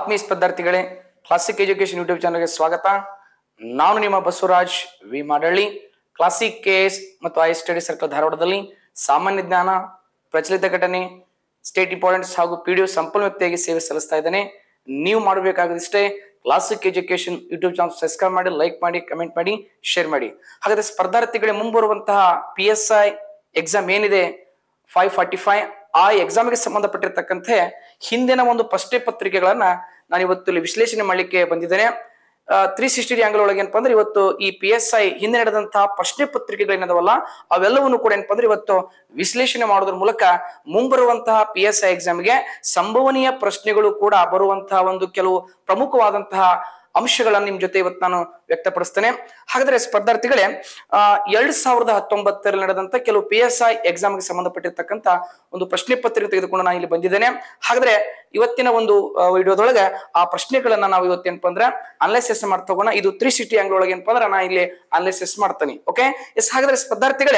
ಆತ್ಮೀಯ ಸ್ಪರ್ಧಾರ್ಥಿಗಳೇ classic education YouTube ಚಾನಲ್ಗೆ ಸ್ವಾಗತ ನಾನು ನಿಮ್ಮ Basavaraj V Madalli Classic case ಮತ್ತು ಐ ಸ್ಟಡಿ ಸರ್ಕಲ್ ಧಾರವಾಡದಲ್ಲಿ ಸಾಮಾನ್ಯ ಜ್ಞಾನ ಪ್ರಚಲಿತ ಘಟನೆ ಸ್ಟೇಟ್ ಇಂಪಾರ್ಟೆನ್ಸ್ ಹಾಗೂ ಪಿ ಡಿ ಸಂಪೂರ್ಣ ವ್ಯಕ್ತಿಯಾಗಿ ಸೇವೆ ಸಲ್ಲಿಸ್ತಾ ಇದ್ದೇನೆ ನೀವು ಮಾಡಬೇಕಾಗಿಷ್ಟೇ Classic education YouTube channel subscribe ಮಾಡಿ ಲೈಕ್ ಮಾಡಿ ಕಮೆಂಟ್ ಮಾಡಿ ಶೇರ್ ಮಾಡಿ ಹಾಗಾದ್ರೆ ಸ್ಪರ್ಧಾರ್ಥಿಗಳೇ ಮುಂಬರುವಂತಹ ಪಿ ಎಸ್ ಐ ಎಕ್ಸಾಮ್ ಏನಿದೆ ಫೈವ್ ಫಾರ್ಟಿ ಫೈವ್ ಆ ಎಕ್ಸಾಮ್ಗೆ ಸಂಬಂಧಪಟ್ಟಿರ್ತಕ್ಕಂತೆ ಹಿಂದಿನ ಒಂದು ಪ್ರಶ್ನೆ ಪತ್ರಿಕೆಗಳನ್ನ ನಾನು ಇವತ್ತು ಇಲ್ಲಿ ವಿಶ್ಲೇಷಣೆ ಮಾಡಲಿಕ್ಕೆ ಬಂದಿದ್ದೇನೆ ತ್ರೀ ಸಿಕ್ಸ್ಟಿ ಆಂಗಲ್ ಒಳಗೆ ಏನಪ್ಪ ಅಂದ್ರೆ ಇವತ್ತು ಈ ಪಿ ಎಸ್ ಐ ಹಿಂದೆ ನಡೆದಂತಹ ಪ್ರಶ್ನೆ ಪತ್ರಿಕೆಗಳೇನದವಲ್ಲ ಅವೆಲ್ಲವನ್ನು ಕೂಡ ಏನಪ್ಪ ಅಂದ್ರೆ ಇವತ್ತು ವಿಶ್ಲೇಷಣೆ ಮಾಡೋದ್ರ ಮೂಲಕ ಮುಂಬರುವಂತಹ ಪಿ ಎಸ್ ಐ ಎಕ್ಸಾಮ್ಗೆ ಸಂಭವನೀಯ ಪ್ರಶ್ನೆಗಳು ಕೂಡ ಬರುವಂತಹ ಒಂದು ಕೆಲವು ಪ್ರಮುಖವಾದಂತಹ ಅಂಶಗಳನ್ನು ನಿಮ್ ಜೊತೆ ಇವತ್ತು ನಾನು ವ್ಯಕ್ತಪಡಿಸ್ತೇನೆ ಹಾಗಾದ್ರೆ ಸ್ಪರ್ಧಾರ್ಥಿಗಳೇ ಆ ಎರಡ್ ಸಾವಿರದ ಹತ್ತೊಂಬತ್ತರಲ್ಲಿ ನಡೆದಂತ ಕೆಲವು ಪಿ ಎಸ್ ಐ ಎಕ್ಸಾಮ್ಗೆ ಸಂಬಂಧಪಟ್ಟಿರ್ತಕ್ಕಂತ ಒಂದು ಪ್ರಶ್ನೆ ಪತ್ರಿಕೆ ತೆಗೆದುಕೊಂಡು ನಾನು ಇಲ್ಲಿ ಬಂದಿದ್ದೇನೆ ಹಾಗಾದ್ರೆ ಇವತ್ತಿನ ಒಂದು ವಿಡಿಯೋದೊಳಗೆ ಆ ಪ್ರಶ್ನೆಗಳನ್ನ ನಾವು ಇವತ್ತೇನಪ್ಪ ಅಂದ್ರೆ ಅನಲೈಸಿಸ್ ಮಾಡಿ ತಗೋಣ ಇದು ತ್ರೀ ಸಿಟಿ ಆಂಗ್ಲ ಒಳಗೆ ಏನಪ್ಪ ಅಂದ್ರೆ ನಾನು ಇಲ್ಲಿ ಅನಲೈಸಿಸ್ ಮಾಡ್ತೇನೆ ಓಕೆ ಎಸ್ ಹಾಗಾದ್ರೆ ಸ್ಪರ್ಧಾರ್ಥಿಗಳೇ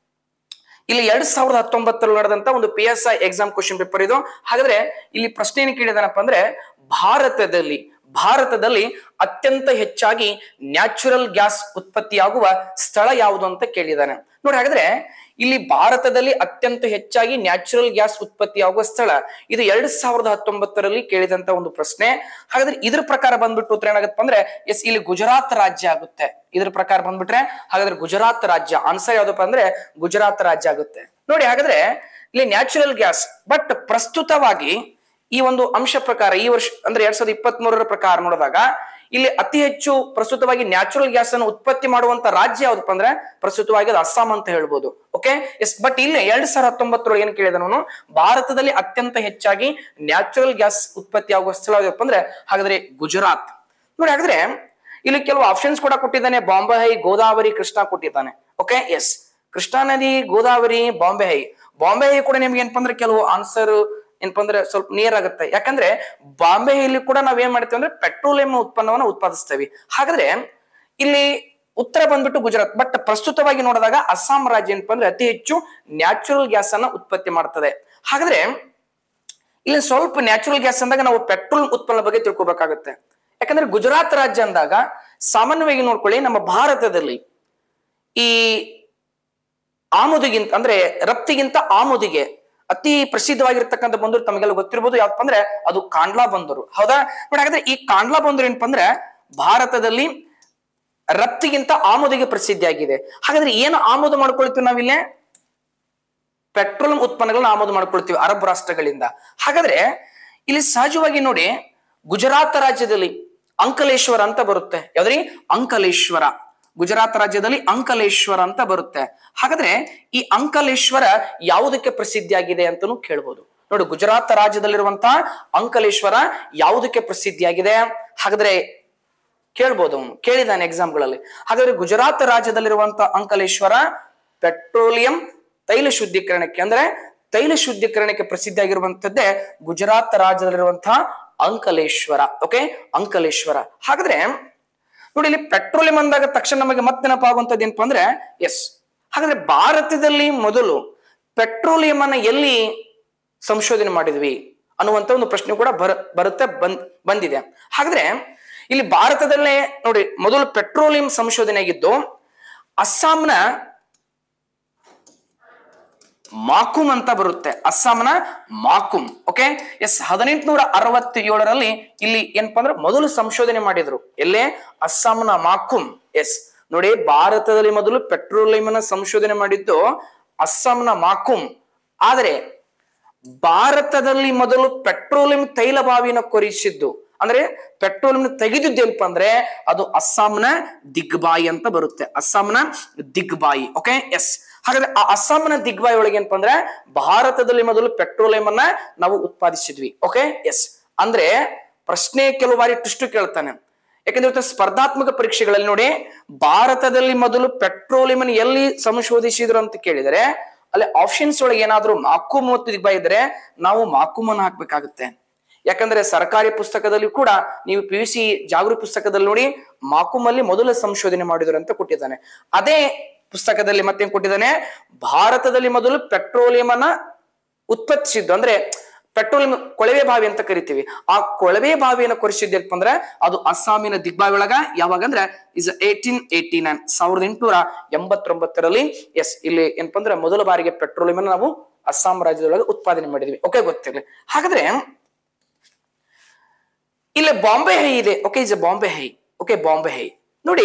ಇಲ್ಲಿ ಎರಡ್ ಸಾವಿರದ ಹತ್ತೊಂಬತ್ತರಲ್ಲಿ ನಡೆದಂತ ಒಂದು P S I exam question paper ಇದು ಹಾಗಾದ್ರೆ ಇಲ್ಲಿ ಪ್ರಶ್ನೆ ಏನು ಕೇಳಿದಾನಪ್ಪ ಅಂದ್ರೆ ಭಾರತದಲ್ಲಿ ಭಾರತದಲ್ಲಿ ಅತ್ಯಂತ ಹೆಚ್ಚಾಗಿ ನ್ಯಾಚುರಲ್ ಗ್ಯಾಸ್ ಉತ್ಪತ್ತಿಯಾಗುವ ಸ್ಥಳ ಯಾವುದು ಅಂತ ಕೇಳಿದಾನೆ ನೋಡಿ ಹಾಗಾದ್ರೆ ಇಲ್ಲಿ ಭಾರತದಲ್ಲಿ ಅತ್ಯಂತ ಹೆಚ್ಚಾಗಿ ನ್ಯಾಚುರಲ್ ಗ್ಯಾಸ್ ಉತ್ಪತ್ತಿಯಾಗುವ ಸ್ಥಳ ಇದು ಎರಡ್ ಸಾವಿರದ ಹತ್ತೊಂಬತ್ತರಲ್ಲಿ ಕೇಳಿದಂತ ಒಂದು ಪ್ರಶ್ನೆ ಹಾಗಾದ್ರೆ ಇದ್ರ ಪ್ರಕಾರ ಬಂದ್ಬಿಟ್ಟು ಉತ್ತರ ಏನಾಗುತ್ತೆ ಅಂದ್ರೆ ಎಸ್ ಇಲ್ಲಿ ಗುಜರಾತ್ ರಾಜ್ಯ ಆಗುತ್ತೆ ಇದ್ರ ಪ್ರಕಾರ ಬಂದ್ಬಿಟ್ರೆ ಹಾಗಾದ್ರೆ ಗುಜರಾತ್ ರಾಜ್ಯ ಆನ್ಸರ್ ಯಾವ್ದಪ್ಪ ಅಂದ್ರೆ ಗುಜರಾತ್ ರಾಜ್ಯ ಆಗುತ್ತೆ ನೋಡಿ ಹಾಗಾದ್ರೆ ಇಲ್ಲಿ ನ್ಯಾಚುರಲ್ ಗ್ಯಾಸ್ ಬಟ್ ಪ್ರಸ್ತುತವಾಗಿ ಈ ಒಂದು ಅಂಶ ಪ್ರಕಾರ ಈ ವರ್ಷ ಅಂದ್ರೆ ಎರಡ್ ಸಾವಿರದ ಇಪ್ಪತ್ತ್ ಮೂರರ ಪ್ರಕಾರ ನೋಡಿದಾಗ ಇಲ್ಲಿ ಅತಿ ಹೆಚ್ಚು ಪ್ರಸ್ತುತವಾಗಿ ನ್ಯಾಚುರಲ್ ಗ್ಯಾಸ್ ಅನ್ನು ಉತ್ಪತ್ತಿ ಮಾಡುವಂತ ರಾಜ್ಯ ಯಾವ್ದಪ್ಪ ಅಂದ್ರೆ ಪ್ರಸ್ತುತವಾಗಿ ಅದು ಅಸ್ಸಾಂ ಅಂತ ಹೇಳ್ಬೋದು ಓಕೆ ಎಸ್ ಬಟ್ ಇಲ್ಲಿ ಎರಡ್ ಸಾವಿರದ ಹತ್ತೊಂಬತ್ತರೊಳಗೆ ಏನ್ ಕೇಳಿದ ನಾನು ಭಾರತದಲ್ಲಿ ಅತ್ಯಂತ ಹೆಚ್ಚಾಗಿ ನ್ಯಾಚುರಲ್ ಗ್ಯಾಸ್ ಉತ್ಪತ್ತಿ ಆಗುವ ಸ್ಥಳ ಯಾವ್ದಪ್ಪ ಅಂದ್ರೆ ಹಾಗಾದ್ರೆ ಗುಜರಾತ್ ನೋಡಿ ಹಾಗಾದ್ರೆ ಇಲ್ಲಿ ಕೆಲವು ಆಪ್ಷನ್ಸ್ ಕೂಡ ಕೊಟ್ಟಿದ್ದಾನೆ ಬಾಂಬೆ ಹೈ ಗೋದಾವರಿ ಕೃಷ್ಣ ಕೊಟ್ಟಿದ್ದಾನೆ ಓಕೆ ಎಸ್ ಕೃಷ್ಣಾ ನದಿ ಗೋದಾವರಿ ಬಾಂಬೆ ಹೈ ಬಾಂಬೆ ಹೈ ಕೂಡ ನಿಮ್ಗೆ ಏನಪ್ಪ ಅಂದ್ರೆ ಕೆಲವು ಆನ್ಸರ್ ಏನಪ್ಪ ಅಂದ್ರೆ ಸ್ವಲ್ಪ ನಿಯರ್ ಆಗುತ್ತೆ ಯಾಕಂದ್ರೆ ಬಾಂಬೆ ಇಲ್ಲಿ ಕೂಡ ನಾವ್ ಏನ್ ಮಾಡ್ತೀವಿ ಅಂದ್ರೆ ಪೆಟ್ರೋಲಿಯಂ ಉತ್ಪನ್ನವನ್ನ ಉತ್ಪಾದಿಸ್ತೇವೆ ಹಾಗಾದ್ರೆ ಇಲ್ಲಿ ಉತ್ತರ ಬಂದ್ಬಿಟ್ಟು ಗುಜರಾತ್ ಬಟ್ ಪ್ರಸ್ತುತವಾಗಿ ನೋಡಿದಾಗ ಅಸ್ಸಾಂ ರಾಜ್ಯ ಏನಪ್ಪ ಅಂದ್ರೆ ಅತಿ ಹೆಚ್ಚು ನ್ಯಾಚುರಲ್ ಗ್ಯಾಸ್ ಅನ್ನ ಉತ್ಪತ್ತಿ ಮಾಡ್ತದೆ ಹಾಗಾದ್ರೆ ಇಲ್ಲಿ ಸ್ವಲ್ಪ ನ್ಯಾಚುರಲ್ ಗ್ಯಾಸ್ ಅಂದಾಗ ನಾವು ಪೆಟ್ರೋಲ್ ಉತ್ಪನ್ನ ಬಗ್ಗೆ ತಿಳ್ಕೊಬೇಕಾಗುತ್ತೆ ಯಾಕಂದ್ರೆ ಗುಜರಾತ್ ರಾಜ್ಯ ಅಂದಾಗ ಸಾಮಾನ್ಯವಾಗಿ ನೋಡ್ಕೊಳ್ಳಿ ನಮ್ಮ ಭಾರತದಲ್ಲಿ ಈ ಆಮದಿಗಿಂತ ಅಂದ್ರೆ ರಫ್ತಿಗಿಂತ ಆಮದಿಗೆ ಅತಿ ಪ್ರಸಿದ್ಧವಾಗಿರ್ತಕ್ಕಂಥ ಬಂದರು ತಮಗೆಲ್ಲ ಗೊತ್ತಿರ್ಬೋದು ಯಾವಪ್ಪ ಅಂದ್ರೆ ಅದು ಕಾಂಡ್ಲಾ ಬಂದರು ಹೌದಾ ಬಟ್ ಹಾಗಾದ್ರೆ ಈ ಕಾಂಡ್ಲಾ ಬಂದರು ಏನಪ್ಪ ಅಂದ್ರೆ ಭಾರತದಲ್ಲಿ ರಫ್ತಿಗಿಂತ ಆಮದಿಗೆ ಪ್ರಸಿದ್ಧಿಯಾಗಿದೆ ಹಾಗಾದ್ರೆ ಏನು ಆಮದು ಮಾಡ್ಕೊಳ್ತೀವಿ ನಾವಿಲ್ಲೇ ಪೆಟ್ರೋಲಿಯಂ ಉತ್ಪನ್ನಗಳನ್ನ ಆಮದು ಮಾಡ್ಕೊಳ್ತೀವಿ ಅರಬ್ ರಾಷ್ಟ್ರಗಳಿಂದ ಹಾಗಾದ್ರೆ ಇಲ್ಲಿ ಸಹಜವಾಗಿ ನೋಡಿ ಗುಜರಾತ್ ರಾಜ್ಯದಲ್ಲಿ ಅಂಕಲೇಶ್ವರ ಅಂತ ಬರುತ್ತೆ ಯಾವ್ದ್ರಿ ಅಂಕಲೇಶ್ವರ ಗುಜರಾತ್ ರಾಜ್ಯದಲ್ಲಿ ಅಂಕಲೇಶ್ವರ ಅಂತ ಬರುತ್ತೆ ಹಾಗಾದ್ರೆ ಈ ಅಂಕಲೇಶ್ವರ ಯಾವುದಕ್ಕೆ ಪ್ರಸಿದ್ಧಿಯಾಗಿದೆ ಅಂತಾನು ಕೇಳ್ಬೋದು ನೋಡಿ ಗುಜರಾತ್ ರಾಜ್ಯದಲ್ಲಿರುವಂತಹ ಅಂಕಲೇಶ್ವರ ಯಾವುದಕ್ಕೆ ಪ್ರಸಿದ್ಧಿಯಾಗಿದೆ ಹಾಗಾದ್ರೆ ಕೇಳ್ಬೋದು ಅವನು ಕೇಳಿದಾನೆ ಎಕ್ಸಾಮ್ಗಳಲ್ಲಿ ಹಾಗಾದ್ರೆ ಗುಜರಾತ್ ರಾಜ್ಯದಲ್ಲಿರುವಂತಹ ಅಂಕಲೇಶ್ವರ ಪೆಟ್ರೋಲಿಯಂ ತೈಲ ಶುದ್ಧೀಕರಣಕ್ಕೆ ಅಂದ್ರೆ ತೈಲ ಶುದ್ಧೀಕರಣಕ್ಕೆ ಪ್ರಸಿದ್ಧಿಯಾಗಿರುವಂತದ್ದೇ ಗುಜರಾತ್ ರಾಜ್ಯದಲ್ಲಿರುವಂತಹ ಅಂಕಲೇಶ್ವರ ಓಕೆ ಅಂಕಲೇಶ್ವರ ಹಾಗಾದ್ರೆ ನೋಡಿ ಇಲ್ಲಿ ಪೆಟ್ರೋಲಿಯಂ ಅಂದಾಗ ತಕ್ಷಣ ನಮಗೆ ಮತ್ತೆ ನೆನಪಾಗುವಂತದ್ದು ಏನಪ್ಪ ಅಂದ್ರೆ ಎಸ್ ಹಾಗಾದ್ರೆ ಭಾರತದಲ್ಲಿ ಮೊದಲು ಪೆಟ್ರೋಲಿಯಂ ಅನ್ನ ಎಲ್ಲಿ ಸಂಶೋಧನೆ ಮಾಡಿದ್ವಿ ಅನ್ನುವಂತ ಒಂದು ಪ್ರಶ್ನೆ ಕೂಡ ಬರ ಬರುತ್ತೆ ಬಂದ್ ಬಂದಿದೆ ಹಾಗಾದ್ರೆ ಇಲ್ಲಿ ಭಾರತದಲ್ಲೇ ನೋಡಿ ಮೊದಲು ಪೆಟ್ರೋಲಿಯಂ ಸಂಶೋಧನೆ ಆಗಿದ್ದು ಅಸ್ಸಾಂನ ಮಾಕುಮ್ ಅಂತ ಬರುತ್ತೆ ಅಸ್ಸಾಂನ ಮಾಕುಮ್ ಓಕೆ ಎಸ್ ಹದಿನೆಂಟುನೂರ ಅರವತ್ತೇಳರಲ್ಲಿ ಇಲ್ಲಿ ಏನಪ್ಪಾ ಅಂದ್ರೆ ಮೊದಲು ಸಂಶೋಧನೆ ಮಾಡಿದ್ರು ಎಲ್ಲೇ ಅಸ್ಸಾಂನ ಮಾಕುಮ್ ಎಸ್ ನೋಡಿ ಭಾರತದಲ್ಲಿ ಮೊದಲು ಪೆಟ್ರೋಲಿಯಂ ಸಂಶೋಧನೆ ಮಾಡಿದ್ದು ಅಸ್ಸಾಂನ ಮಾಕುಮ್ ಆದರೆ ಭಾರತದಲ್ಲಿ ಮೊದಲು ಪೆಟ್ರೋಲಿಯಂ ತೈಲ ಬಾವಿನ ಕೊರಿಸಿದ್ದು ಅಂದ್ರೆ ಪೆಟ್ರೋಲಿಯಂ ತೆಗೆದಿದ್ದೇನಪ್ಪ ಅಂದ್ರೆ ಅದು ಅಸ್ಸಾಂನ ದಿಗ್ಬಾಯಿ ಅಂತ ಬರುತ್ತೆ ಅಸ್ಸಾಂನ ದಿಗ್ಬಾಯಿ ಓಕೆ ಎಸ್ ಹಾಗಾದ್ರೆ ಆ ಅಸ್ಸಾಂನ ದಿಗ್ಬಾಯಿ ಒಳಗೆ ಏನಪ್ಪ ಅಂದ್ರೆ ಭಾರತದಲ್ಲಿ ಮೊದಲು ಪೆಟ್ರೋಲಿಯಂ ಅನ್ನ ನಾವು ಉತ್ಪಾದಿಸಿದ್ವಿ ಓಕೆ ಎಸ್ ಅಂದ್ರೆ ಪ್ರಶ್ನೆ ಕೆಲವು ಬಾರಿ ಟುಷ್ಟು ಕೇಳ್ತಾನೆ ಯಾಕಂದ್ರೆ ಇವತ್ತು ಸ್ಪರ್ಧಾತ್ಮಕ ಪರೀಕ್ಷೆಗಳಲ್ಲಿ ನೋಡಿ ಭಾರತದಲ್ಲಿ ಮೊದಲು ಪೆಟ್ರೋಲಿಯಂ ಎಲ್ಲಿ ಸಂಶೋಧಿಸಿದ್ರು ಅಂತ ಕೇಳಿದರೆ ಅಲ್ಲಿ ಆಪ್ಷನ್ಸ್ ಒಳಗೆ ಏನಾದ್ರೂ ಮಾಕುಮ್ ಮತ್ತು ದಿಗ್ಬಾಯಿ ಇದ್ರೆ ನಾವು ಮಾಕುಮನ್ನು ಹಾಕ್ಬೇಕಾಗುತ್ತೆ ಯಾಕಂದ್ರೆ ಸರ್ಕಾರಿ ಪುಸ್ತಕದಲ್ಲಿ ಕೂಡ ನೀವು ಪಿ ಯು ಸಿ ಜಾಗೃತಿ ಪುಸ್ತಕದಲ್ಲಿ ನೋಡಿ ಮಾಕುಮಲ್ಲಿ ಮೊದಲ ಸಂಶೋಧನೆ ಮಾಡಿದ್ರು ಅಂತ ಕೊಟ್ಟಿದ್ದಾನೆ ಅದೇ ಪುಸ್ತಕದಲ್ಲಿ ಮತ್ತೇನ್ ಕೊಟ್ಟಿದ್ದಾನೆ ಭಾರತದಲ್ಲಿ ಮೊದಲು ಪೆಟ್ರೋಲಿಯಂ ಅನ್ನ ಉತ್ಪತ್ತಿಸಿದ್ದು ಅಂದ್ರೆ ಪೆಟ್ರೋಲಿಯಂ ಕೊಳವೆ ಬಾವಿ ಅಂತ ಕರಿತೀವಿ ಆ ಕೊಳವೆ ಬಾವಿಯನ್ನು ಕೊರೆಸಿದ್ದಪ್ಪ ಅಂದ್ರೆ ಅದು ಅಸ್ಸಾಮಿನ ದಿಗ್ಬಾವಿ ಒಳಗ ಯಾವಾಗ ಅಂದ್ರೆ ಇಸ್ ಏಟೀನ್ ಏಟಿ ನೈನ್ ಸಾವಿರದ ಎಂಟುನೂರ ಎಂಬತ್ತೊಂಬತ್ತರಲ್ಲಿ ಎಸ್ ಇಲ್ಲಿ ಏನಪ್ಪ ಅಂದ್ರೆ ಮೊದಲ ಬಾರಿಗೆ ಪೆಟ್ರೋಲಿಯಂ ನಾವು ಅಸ್ಸಾಂ ರಾಜ್ಯದೊಳಗೆ ಉತ್ಪಾದನೆ ಮಾಡಿದ್ವಿ ಓಕೆ ಗೊತ್ತಿರಲಿ ಹಾಗಾದ್ರೆ ಇಲ್ಲಿ ಬಾಂಬೆ ಹೈ ಇದೆ okay is Bombay High okay Bombay High ನೋಡಿ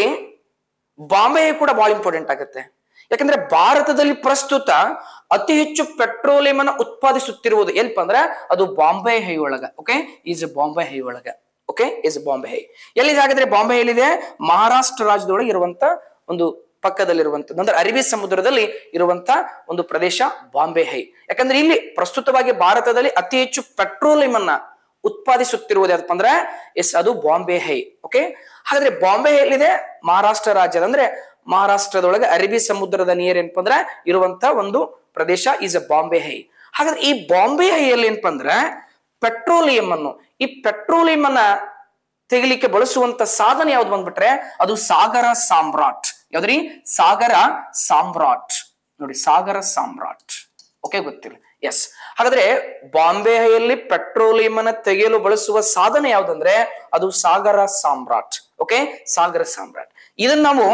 ಬಾಂಬೆ ಹೈ ಕೂಡ ಬಹಳ ಇಂಪಾರ್ಟೆಂಟ್ ಆಗುತ್ತೆ ಯಾಕಂದ್ರೆ ಭಾರತದಲ್ಲಿ ಪ್ರಸ್ತುತ ಅತಿ ಹೆಚ್ಚು ಪೆಟ್ರೋಲಿಯಂ ಅನ್ನ ಉತ್ಪಾದಿಸುತ್ತಿರುವುದು ಏನಪ್ಪ ಅಂದ್ರೆ ಅದು ಬಾಂಬೆ ಹೈ ಒಳಗ ಓಕೆ ಈಸ್ ಬಾಂಬೆ ಹೈ ಒಳಗ ಓಕೆ ಇಸ್ ಬಾಂಬೆ ಹೈ ಎಲ್ಲಿದೆ ಹಾಗಾದ್ರೆ ಬಾಂಬೆ ಎಲ್ಲಿದೆ ಮಹಾರಾಷ್ಟ್ರ ರಾಜ್ಯದೊಳಗೆ ಇರುವಂತ ಒಂದು ಪಕ್ಕದಲ್ಲಿರುವಂತದ್ದು ಅಂದ್ರೆ ಅರಬ್ಬಿ ಸಮುದ್ರದಲ್ಲಿ ಇರುವಂತ ಒಂದು ಪ್ರದೇಶ ಬಾಂಬೆ ಹೈ ಯಾಕಂದ್ರೆ ಇಲ್ಲಿ ಪ್ರಸ್ತುತವಾಗಿ ಭಾರತದಲ್ಲಿ ಅತಿ ಹೆಚ್ಚು ಪೆಟ್ರೋಲಿಯಂ ಅನ್ನ ಉತ್ಪಾದಿಸುತ್ತಿರುವುದು ಯಾವ್ದಪ್ಪ ಅಂದ್ರೆ ಎಸ್ ಅದು ಬಾಂಬೆ ಹೈ ಓಕೆ ಹಾಗಾದ್ರೆ ಬಾಂಬೆ ಎಲ್ಲಿದೆ ಮಹಾರಾಷ್ಟ್ರ ರಾಜ್ಯದ ಅಂದ್ರೆ ಮಹಾರಾಷ್ಟ್ರದೊಳಗೆ ಅರಬ್ಬಿ ಸಮುದ್ರದ ನೀರ್ ಏನಪ್ಪ ಅಂದ್ರೆ ಇರುವಂತ ಒಂದು ಪ್ರದೇಶ ಈಸ್ ಅ ಬಾಂಬೆ ಹೈ ಹಾಗಾದ್ರೆ ಈ ಬಾಂಬೆ ಹೈಯಲ್ಲಿ ಏನಪ್ಪ ಅಂದ್ರೆ ಪೆಟ್ರೋಲಿಯಂ ಅನ್ನು ಈ ಪೆಟ್ರೋಲಿಯಂ ಅನ್ನ ತೆಗಿಲಿಕ್ಕೆ ಬಳಸುವಂತ ಸಾಧನ ಯಾವ್ದು ಬಂದ್ಬಿಟ್ರೆ ಅದು ಸಾಗರ ಸಾಮ್ರಾಟ್ ಯಾವ್ದ್ರಿ ಸಾಗರ ಸಾಮ್ರಾಟ್ ನೋಡಿ ಸಾಗರ ಸಾಮ್ರಾಟ್ ಓಕೆ ಗೊತ್ತಿಲ್ಲ ಎಸ್ ಹಾಗಾದ್ರೆ ಬಾಂಬೆಯಲ್ಲಿ ಪೆಟ್ರೋಲಿಯಂ ಅನ್ನ ತೆಗೆಯಲು ಬಳಸುವ ಸಾಧನ ಯಾವ್ದಂದ್ರೆ ಅದು ಸಾಗರ ಸಾಮ್ರಾಟ್ ಓಕೆ ಸಾಗರ ಸಾಮ್ರಾಟ್ ಇದನ್ನ ನಾವು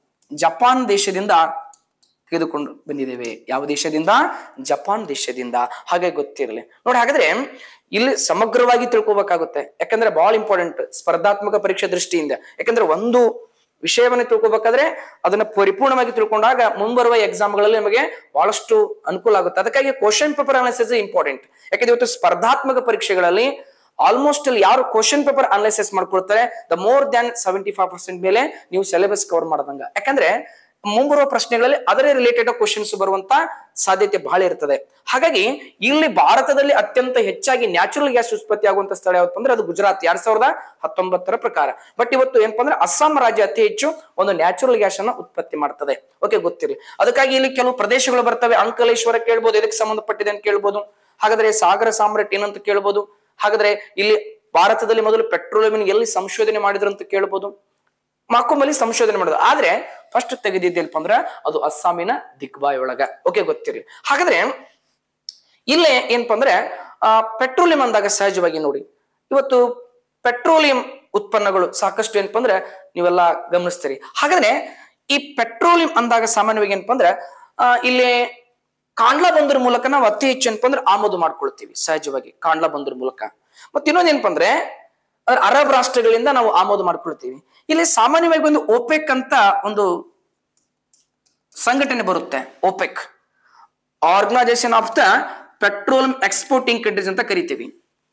ಜಪಾನ್ ದೇಶದಿಂದ ತೆಗೆದುಕೊಂಡು ಬಂದಿದ್ದೇವೆ ಯಾವ ದೇಶದಿಂದ ಜಪಾನ್ ದೇಶದಿಂದ ಹಾಗೆ ಗೊತ್ತಿರಲಿ ನೋಡಿ ಹಾಗಾದ್ರೆ ಇಲ್ಲಿ ಸಮಗ್ರವಾಗಿ ತಿಳ್ಕೊಬೇಕಾಗುತ್ತೆ ಯಾಕಂದ್ರೆ ಬಹಳ ಇಂಪಾರ್ಟೆಂಟ್ ಸ್ಪರ್ಧಾತ್ಮಕ ಪರೀಕ್ಷೆ ದೃಷ್ಟಿಯಿಂದ ಯಾಕಂದ್ರೆ ಒಂದು ವಿಷಯವನ್ನ ತಿಳ್ಕೊಬೇಕಾದ್ರೆ ಅದನ್ನ ಪರಿಪೂರ್ಣವಾಗಿ ತಿಳ್ಕೊಂಡಾಗ ಮುಂಬರುವ ಎಕ್ಸಾಮ್ಗಳಲ್ಲಿ ನಮಗೆ ಬಹಳಷ್ಟು ಅನುಕೂಲ ಆಗುತ್ತೆ ಅದಕ್ಕಾಗಿ ಕ್ವಶನ್ ಪೇಪರ್ ಅನಾಲಿಸಿಸ್ ಇಂಪಾರ್ಟೆಂಟ್ ಯಾಕಂದ್ರೆ ಇವತ್ತು ಸ್ಪರ್ಧಾತ್ಮಕ ಪರೀಕ್ಷೆಗಳಲ್ಲಿ ಆಲ್ಮೋಸ್ಟ್ ಅಲ್ಲಿ ಯಾರು ಕ್ವಶನ್ ಪೇಪರ್ ಅನಾಲಿಸಿಸ್ ಮಾಡ್ಕೊಳ್ತಾರೆ the more than seventy five percent ಮೇಲೆ ನೀವು ಸಿಲೆಬಸ್ ಕವರ್ ಮಾಡದಂಗ ಯಾಕಂದ್ರೆ ಮುಂಬರುವ ಪ್ರಶ್ನೆಗಳಲ್ಲಿ ಅದರ ರಿಲೇಟೆಡ್ ಕ್ವಶನ್ಸ್ ಬರುವಂತ ಸಾಧ್ಯತೆ ಬಹಳ ಇರ್ತದೆ ಹಾಗಾಗಿ ಇಲ್ಲಿ ಭಾರತದಲ್ಲಿ ಅತ್ಯಂತ ಹೆಚ್ಚಾಗಿ ನ್ಯಾಚುರಲ್ ಗ್ಯಾಸ್ ಉತ್ಪತ್ತಿ ಆಗುವಂತ ಸ್ಥಳ ಯಾವತ್ತು ಅಂದ್ರೆ ಅದು ಗುಜರಾತ್ ಎರಡ್ ಸಾವಿರದ ಹತ್ತೊಂಬತ್ತರ ಪ್ರಕಾರ ಬಟ್ ಇವತ್ತು ಏನಪ್ಪಾ ಅಂದ್ರೆ ಅಸ್ಸಾಂ ರಾಜ್ಯ ಅತಿ ಹೆಚ್ಚು ಒಂದು ನ್ಯಾಚುರಲ್ ಗ್ಯಾಸ್ ಅನ್ನ ಉತ್ಪತ್ತಿ ಮಾಡ್ತದೆ ಓಕೆ ಗೊತ್ತಿರಲಿ ಅದಕ್ಕಾಗಿ ಇಲ್ಲಿ ಕೆಲವು ಪ್ರದೇಶಗಳು ಬರ್ತವೆ ಅಂಕಲೇಶ್ವರ ಕೇಳ್ಬೋದು ಇದಕ್ಕೆ ಸಂಬಂಧಪಟ್ಟಿದೆ ಅಂತ ಕೇಳ್ಬೋದು ಹಾಗಾದ್ರೆ ಸಾಗರ ಸಾಮ್ರಾಟ್ ಏನಂತ ಕೇಳ್ಬೋದು ಹಾಗಾದ್ರೆ ಇಲ್ಲಿ ಭಾರತದಲ್ಲಿ ಮೊದಲು ಪೆಟ್ರೋಲಿಯಂ ಎಲ್ಲಿ ಸಂಶೋಧನೆ ಮಾಡಿದ್ರು ಅಂತ ಕೇಳ್ಬೋದು ಮಾಕುಮಲ್ಲಿ ಸಂಶೋಧನೆ ಮಾಡೋದು ಆದ್ರೆ ಫಸ್ಟ್ ತೆಗೆದಿದ್ದೇನಪ್ಪ ಅಂದ್ರ ಅದು ಅಸ್ಸಾಮಿನ ದಿಗ್ಬಾಯ್ ಒಳಗ ಓಕೆ ಗೊತ್ತಿರಲಿ ಹಾಗಾದ್ರೆ ಇಲ್ಲೇ ಏನಪ್ಪ ಅಂದ್ರೆ ಆ ಪೆಟ್ರೋಲಿಯಂ ಅಂದಾಗ ಸಹಜವಾಗಿ ನೋಡಿ ಇವತ್ತು ಪೆಟ್ರೋಲಿಯಂ ಉತ್ಪನ್ನಗಳು ಸಾಕಷ್ಟು ಏನಪ್ಪ ಅಂದ್ರೆ ನೀವೆಲ್ಲ ಗಮನಿಸ್ತೀರಿ ಹಾಗಾದ್ರೆ ಈ ಪೆಟ್ರೋಲಿಯಂ ಅಂದಾಗ ಸಾಮಾನ್ಯವಾಗಿ ಏನಪ್ಪ ಅಂದ್ರೆ ಆ, ಇಲ್ಲಿ ಕಾಂಡ್ಲಾ ಬಂದರ ಮೂಲಕ ನಾವು ಅತಿ ಹೆಚ್ಚು ಏನಪ್ಪ ಅಂದ್ರೆ ಆಮದು ಮಾಡ್ಕೊಳ್ತೀವಿ ಸಹಜವಾಗಿ ಕಾಂಡ್ಲಾ ಬಂದರ ಮೂಲಕ ಮತ್ತೆ ಇನ್ನೊಂದು ಏನಪ್ಪ ಅಂದ್ರೆ ಅಂದ್ರೆ ಅರಬ್ ರಾಷ್ಟ್ರಗಳಿಂದ ನಾವು ಆಮದು ಮಾಡ್ಕೊಳ್ತೀವಿ ಇಲ್ಲಿ ಸಾಮಾನ್ಯವಾಗಿ ಒಂದು ಓಪೆಕ್ ಅಂತ ಒಂದು ಸಂಘಟನೆ ಬರುತ್ತೆ OPEC organisation of the petroleum exporting countries ಅಂತ ಕರಿತೀವಿ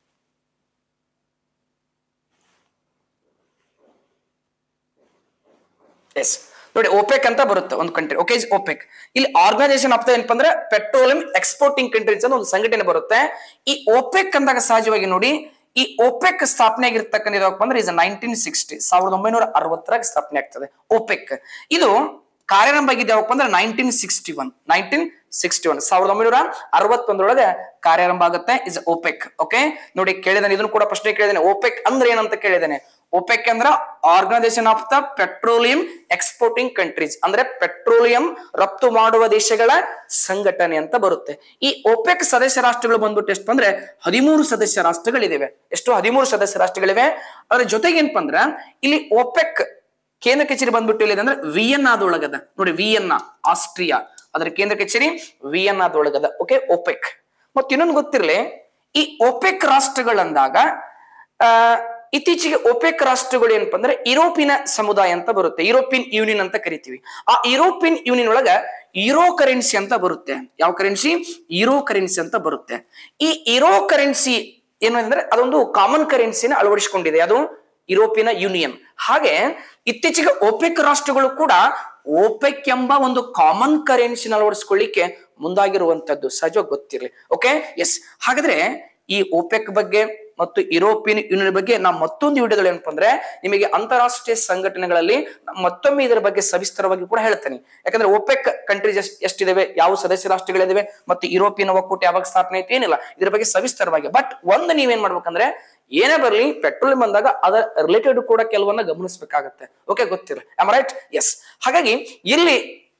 ಎಸ್ ನೋಡಿ ಓಪೆಕ್ ಅಂತ ಬರುತ್ತೆ ಒಂದು ಕಂಟ್ರಿ ಓಕೆ ಓಪೆಕ್ ಇಲ್ಲಿ ಆರ್ಗನೈಸೇಷನ್ ಆಫ್ ದ ಏನಪ್ಪ ಅಂದ್ರೆ ಪೆಟ್ರೋಲಿಯಂ ಎಕ್ಸ್ಪೋರ್ಟಿಂಗ್ ಕಂಟ್ರೀಸ್ ಅಂತ ಒಂದು ಸಂಘಟನೆ ಬರುತ್ತೆ ಈ ಓಪೆಕ್ ಅಂದಾಗ ಸಹಜವಾಗಿ ನೋಡಿ ಈ ಓಪೆಕ್ ಸ್ಥಾಪನೆ ಆಗಿರ್ತಕ್ಕಂಥ ಯಾವಪ್ಪ ಅಂದ್ರೆ ಇಸ್ ನೈನ್ಟೀನ್ ಸಿಕ್ಸ್ಟಿ ಸಾವಿರದ ಒಂಬೈನೂರ ಅರವತ್ತರಾಗ ಸ್ಥಾಪನೆ ಆಗ್ತದೆ ಓಪೆಕ್ ಇದು ಕಾರ್ಯಾರಂಭ ಆಗಿದೆ ಯಾವಪ್ಪ ಅಂದ್ರೆ nineteen sixty one nineteen sixty one ಸಾವಿರದ ಒಂಬೈನೂರ ಅರವತ್ತೊಂದರೊಳಗೆ ಕಾರ್ಯಾರಂಭ ಆಗುತ್ತೆ ಇಸ್ ಓಪೆಕ್ ಓಕೆ ನೋಡಿ ಕೇಳಿದಾನೆ ಇದನ್ನು ಕೂಡ ಪ್ರಶ್ನೆ ಕೇಳಿದಾನೆ ಓಪೆಕ್ ಅಂದ್ರೆ ಏನಂತ ಕೇಳಿದಾನೆ ಓಪೆಕ್ ಅಂದ್ರ organisation of the petroleum exporting countries ಅಂದ್ರೆ ಪೆಟ್ರೋಲಿಯಂ ರಫ್ತು ಮಾಡುವ ದೇಶಗಳ ಸಂಘಟನೆ ಅಂತ ಬರುತ್ತೆ ಈ ಓಪೆಕ್ ಸದಸ್ಯ ರಾಷ್ಟ್ರಗಳು ಬಂದ್ಬಿಟ್ಟು ಎಷ್ಟು ಅಂದ್ರೆ ಹದಿಮೂರು ಸದಸ್ಯ ರಾಷ್ಟ್ರಗಳಿವೆ ಎಷ್ಟು ಹದಿಮೂರು ಸದಸ್ಯ ರಾಷ್ಟ್ರಗಳಿವೆ ಅದರ ಜೊತೆಗೆ ಏನಪ್ಪ ಅಂದ್ರ ಇಲ್ಲಿ ಓಪೆಕ್ ಕೇಂದ್ರ ಕಚೇರಿ ಬಂದ್ಬಿಟ್ಟು ಇಲ್ಲಿ ಅಂದ್ರೆ ವಿಯನ್ನಾದೊಳಗದ ನೋಡಿ ವಿಯನ್ನ ಆಸ್ಟ್ರಿಯಾ ಅದರ ಕೇಂದ್ರ ಕಚೇರಿ ವಿಯನ್ನಾದೊಳಗದ ಓಕೆ ಓಪೆಕ್ ಮತ್ತೆ ಇನ್ನೊಂದು ಗೊತ್ತಿರಲಿ ಈ ಓಪೆಕ್ ರಾಷ್ಟ್ರಗಳಂದಾಗ ಆ ಇತ್ತೀಚೆಗೆ ಒಪೆಕ್ ರಾಷ್ಟ್ರಗಳು ಏನಪ್ಪ ಅಂದ್ರೆ ಯುರೋಪಿನ ಸಮುದಾಯ ಅಂತ ಬರುತ್ತೆ ಯುರೋಪಿಯನ್ ಯೂನಿಯನ್ ಅಂತ ಕರಿತೀವಿ ಆ ಯುರೋಪಿಯನ್ ಯೂನಿಯನ್ ಒಳಗ ಯುರೋ ಕರೆನ್ಸಿ ಅಂತ ಬರುತ್ತೆ ಯಾವ ಕರೆನ್ಸಿ ಯುರೋ ಕರೆನ್ಸಿ ಅಂತ ಬರುತ್ತೆ ಈ ಯುರೋ ಕರೆನ್ಸಿ ಏನು ಅಂದ್ರೆ ಅದೊಂದು ಕಾಮನ್ ಕರೆನ್ಸಿನ ಅಳವಡಿಸಿಕೊಂಡಿದೆ ಅದು ಯುರೋಪಿಯನ್ ಯೂನಿಯನ್ ಹಾಗೆ ಇತ್ತೀಚೆಗೆ ಒಪೆಕ್ ರಾಷ್ಟ್ರಗಳು ಕೂಡ ಓಪೆಕ್ ಎಂಬ ಒಂದು ಕಾಮನ್ ಕರೆನ್ಸಿನ ಅಳವಡಿಸ್ಕೊಳ್ಳಿಕ್ಕೆ ಮುಂದಾಗಿರುವಂತದ್ದು ಸಹಜ ಗೊತ್ತಿರಲಿ ಓಕೆ ಎಸ್ ಹಾಗಾದ್ರೆ ಈ ಓಪೆಕ್ ಬಗ್ಗೆ ಮತ್ತು ಯುರೋಪಿಯನ್ ಯೂನಿಯನ್ ಬಗ್ಗೆ ನಾವು ಮತ್ತೊಂದು ವಿಡಿಯೋದಲ್ಲಿ ಏನಪ್ಪ ಅಂದ್ರೆ ನಿಮಗೆ ಅಂತಾರಾಷ್ಟ್ರೀಯ ಸಂಘಟನೆಗಳಲ್ಲಿ ಮತ್ತೊಮ್ಮೆ ಇದರ ಬಗ್ಗೆ ಸವಿಸ್ತರವಾಗಿ ಕೂಡ ಹೇಳ್ತೇನೆ ಯಾಕಂದ್ರೆ ಒಪೆಕ್ ಕಂಟ್ರೀಸ್ ಎಷ್ಟ್ ಎಷ್ಟಿದಾವೆ ಯಾವ ಸದಸ್ಯ ರಾಷ್ಟ್ರಗಳಿದಾವೆ ಮತ್ತು ಯುರೋಪಿಯನ್ ಒಕ್ಕೂಟ ಯಾವಾಗ ಸ್ಥಾಪನೆ ಆಯ್ತು ಏನಿಲ್ಲ ಇದ್ರ ಬಗ್ಗೆ ಸವಿಸ್ತರವಾಗಿ ಬಟ್ ಒಂದು ನೀವೇನ್ ಮಾಡ್ಬೇಕಂದ್ರೆ ಏನೇ ಬರಲಿ ಪೆಟ್ರೋಲ್ ಬಂದಾಗ ಅದರ ರಿಲೇಟೆಡ್ ಕೂಡ ಕೆಲವನ್ನ ಗಮನಿಸಬೇಕಾಗತ್ತೆ ಓಕೆ ಗೊತ್ತಿಲ್ಲ ಆಮ್ ರೈಟ್ ಎಸ್ ಹಾಗಾಗಿ ಇಲ್ಲಿ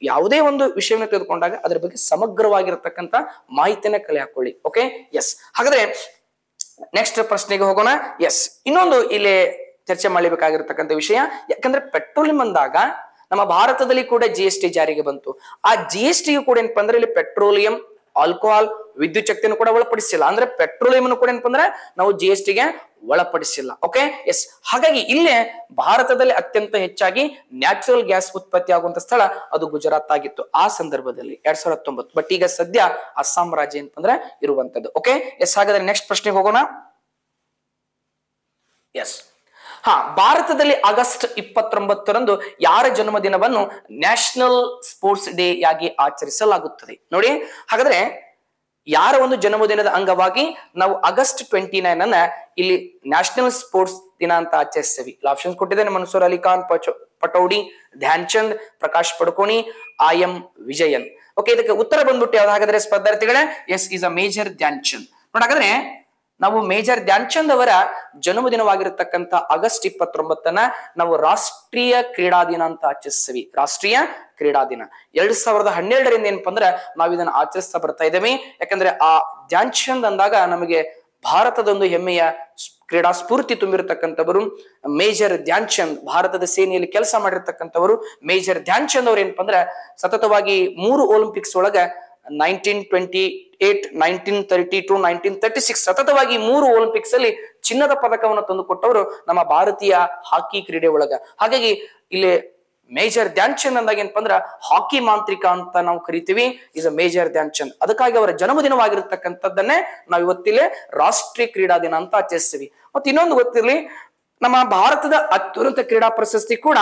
ಯಾವುದೇ ಒಂದು ವಿಷಯವನ್ನು ತೆಗೆದುಕೊಂಡಾಗ ಅದರ ಬಗ್ಗೆ ಸಮಗ್ರವಾಗಿರತಕ್ಕಂತ ಮಾಹಿತಿಯನ್ನ ಕಲೆ ಹಾಕೊಳ್ಳಿ ಓಕೆ ಎಸ್ ಹಾಗಾದ್ರೆ ನೆಕ್ಸ್ಟ್ ಪ್ರಶ್ನೆಗೆ ಹೋಗೋಣ ಎಸ್ ಇನ್ನೊಂದು ಇಲ್ಲಿ ಚರ್ಚೆ ಮಾಡಬೇಕಾಗಿರ್ತಕ್ಕಂಥ ವಿಷಯ ಯಾಕಂದ್ರೆ ಪೆಟ್ರೋಲಿಯಂ ಅಂದಾಗ ನಮ್ಮ ಭಾರತದಲ್ಲಿ ಕೂಡ ಜಿ ಎಸ್ ಟಿ ಜಾರಿಗೆ ಬಂತು ಆ ಜಿ ಎಸ್ ಟಿಗೂ ಕೂಡ ಏನಪ್ಪಾ ಅಂದ್ರೆ ಇಲ್ಲಿ ಪೆಟ್ರೋಲಿಯಂ ಆಲ್ಕೋಹಾಲ್ ವಿದ್ಯುತ್ ಶಕ್ತಿಯನ್ನು ಕೂಡ ಒಳಪಡಿಸಿಲ್ಲ ಅಂದ್ರೆ ಪೆಟ್ರೋಲಿಯಂ ಕೂಡ ಏನಪ್ಪಾ ಅಂದ್ರೆ ನಾವು ಜಿ ಎಸ್ ಟಿಗೆ ಒಳಪಡಿಸಿಲ್ಲ ಓಕೆ ಎಸ್ ಹಾಗಾಗಿ ಇಲ್ಲೇ ಭಾರತದಲ್ಲಿ ಅತ್ಯಂತ ಹೆಚ್ಚಾಗಿ ನ್ಯಾಚುರಲ್ ಗ್ಯಾಸ್ ಉತ್ಪತ್ತಿ ಆಗುವಂತ ಸ್ಥಳ ಅದು ಗುಜರಾತ್ ಆಗಿತ್ತು ಆ ಸಂದರ್ಭದಲ್ಲಿ ಎರಡ್ ಸಾವಿರದ ಹತ್ತೊಂಬತ್ತು ಬಟ್ ಈಗ ಸದ್ಯ ಅಸ್ಸಾಂ ರಾಜ್ಯ ಅಂತಂದ್ರೆ ಇರುವಂತದ್ದು ಓಕೆ ಎಸ್ ಹಾಗಾದ್ರೆ ನೆಕ್ಸ್ಟ್ ಪ್ರಶ್ನೆಗೆ ಹೋಗೋಣ ಎಸ್ ಹಾ ಭಾರತದಲ್ಲಿ ಆಗಸ್ಟ್ ಇಪ್ಪತ್ತೊಂಬತ್ತರಂದು ಯಾರ ಜನ್ಮದಿನವನ್ನು ನ್ಯಾಷನಲ್ ಸ್ಪೋರ್ಟ್ಸ್ ಡೇ ಆಗಿ ಆಚರಿಸಲಾಗುತ್ತದೆ ನೋಡಿ ಹಾಗಾದ್ರೆ ಯಾರ ಒಂದು ಜನ್ಮದಿನದ ಅಂಗವಾಗಿ ನಾವು ಆಗಸ್ಟ್ ಟ್ವೆಂಟಿ ನೈನ್ ಅನ್ನ ಇಲ್ಲಿ ನ್ಯಾಷನಲ್ ಸ್ಪೋರ್ಟ್ಸ್ ದಿನ ಅಂತ ಆಚರಿಸ್ತೀವಿ ಇಲ್ಲಿ ಆಪ್ಷನ್ಸ್ ಕೊಟ್ಟಿದ್ದೇನೆ ಮನ್ಸೂರ್ ಅಲಿ ಖಾನ್ ಪಚ- Pataudi Dhyan Chand Prakash Padukone I M Vijayan okay ಇದಕ್ಕೆ ಉತ್ತರ ಬಂದ್ಬಿಟ್ಟು ಯಾವ್ದು ಹಾಗಾದ್ರೆ ಸ್ಪರ್ಧಾರ್ಥಿಗಳೇ yes is a major Dhyan Chand ನೋಡಾಗಾದ್ರೆ ನಾವು ಮೇಜರ್ ಧ್ಯಾನ್ ಚಂದ್ ಅವರ ಜನ್ಮದಿನವಾಗಿರತಕ್ಕಂತ ಆಗಸ್ಟ್ ಇಪ್ಪತ್ತೊಂಬತ್ತನ್ನ ನಾವು ರಾಷ್ಟ್ರೀಯ ಕ್ರೀಡಾ ದಿನ ಅಂತ ಆಚರಿಸ್ತೀವಿ ರಾಷ್ಟ್ರೀಯ ಕ್ರೀಡಾ ದಿನ ಎರಡ್ ಸಾವಿರದ ಹನ್ನೆರಡರಿಂದ ಏನಪ್ಪಾ ಅಂದ್ರೆ ನಾವು ಇದನ್ನ ಆಚರಿಸ್ತಾ ಬರ್ತಾ ಇದ್ದೇವೆ ಯಾಕಂದ್ರೆ ಆ ಧ್ಯಾನ್ ಚಂದ್ ಅಂದಾಗ ನಮಗೆ ಭಾರತದ ಒಂದು ಹೆಮ್ಮೆಯ ಸ್- ಕ್ರೀಡಾ ಸ್ಫೂರ್ತಿ ತುಂಬಿರತಕ್ಕಂಥವರು ಮೇಜರ್ ಧ್ಯಾನ್ ಚಂದ್ ಭಾರತದ ಸೇನೆಯಲ್ಲಿ ಕೆಲಸ ಮಾಡಿರ್ತಕ್ಕಂಥವರು ಮೇಜರ್ ಧ್ಯಾನ್ ಚಂದ್ ಅವ್ರು ಏನಪ್ಪಾ ಅಂದ್ರೆ ಸತತವಾಗಿ ಮೂರು ಒಲಿಂಪಿಕ್ಸ್ ಒಳಗ nineteen twenty eight nineteen thirty two nineteen thirty six ಸತತವಾಗಿ ಮೂರು ಒಲಿಂಪಿಕ್ಸ್ ಅಲ್ಲಿ ಚಿನ್ನದ ಪದಕವನ್ನು ತಂದುಕೊಟ್ಟವರು ನಮ್ಮ ಭಾರತೀಯ ಹಾಕಿ ಕ್ರೀಡೆ ಒಳಗ ಹಾಗಾಗಿ ಇಲ್ಲಿ ಮೇಜರ್ ಧ್ಯಾನ್ ಚಂದ್ ಅಂದಾಗ ಏನಪ್ಪಾ ಅಂದ್ರ ಹಾಕಿ ಮಾಂತ್ರಿಕ ಅಂತ ನಾವು ಕರಿತೀವಿ is a major Dhyan Chand ಅದಕ್ಕಾಗಿ ಅವರ ಜನ್ಮದಿನವಾಗಿರ್ತಕ್ಕಂಥದ್ದನ್ನೇ ನಾವು ಇವತ್ತಿಲ್ಲೇ ರಾಷ್ಟ್ರೀಯ ಕ್ರೀಡಾ ದಿನ ಅಂತ ಆಚರಿಸ್ತೀವಿ ಮತ್ತೆ ಇನ್ನೊಂದು ಗೊತ್ತಿರ್ಲಿ ನಮ್ಮ ಭಾರತದ ಅತ್ಯುನ್ನತ ಕ್ರೀಡಾ ಪ್ರಶಸ್ತಿ ಕೂಡ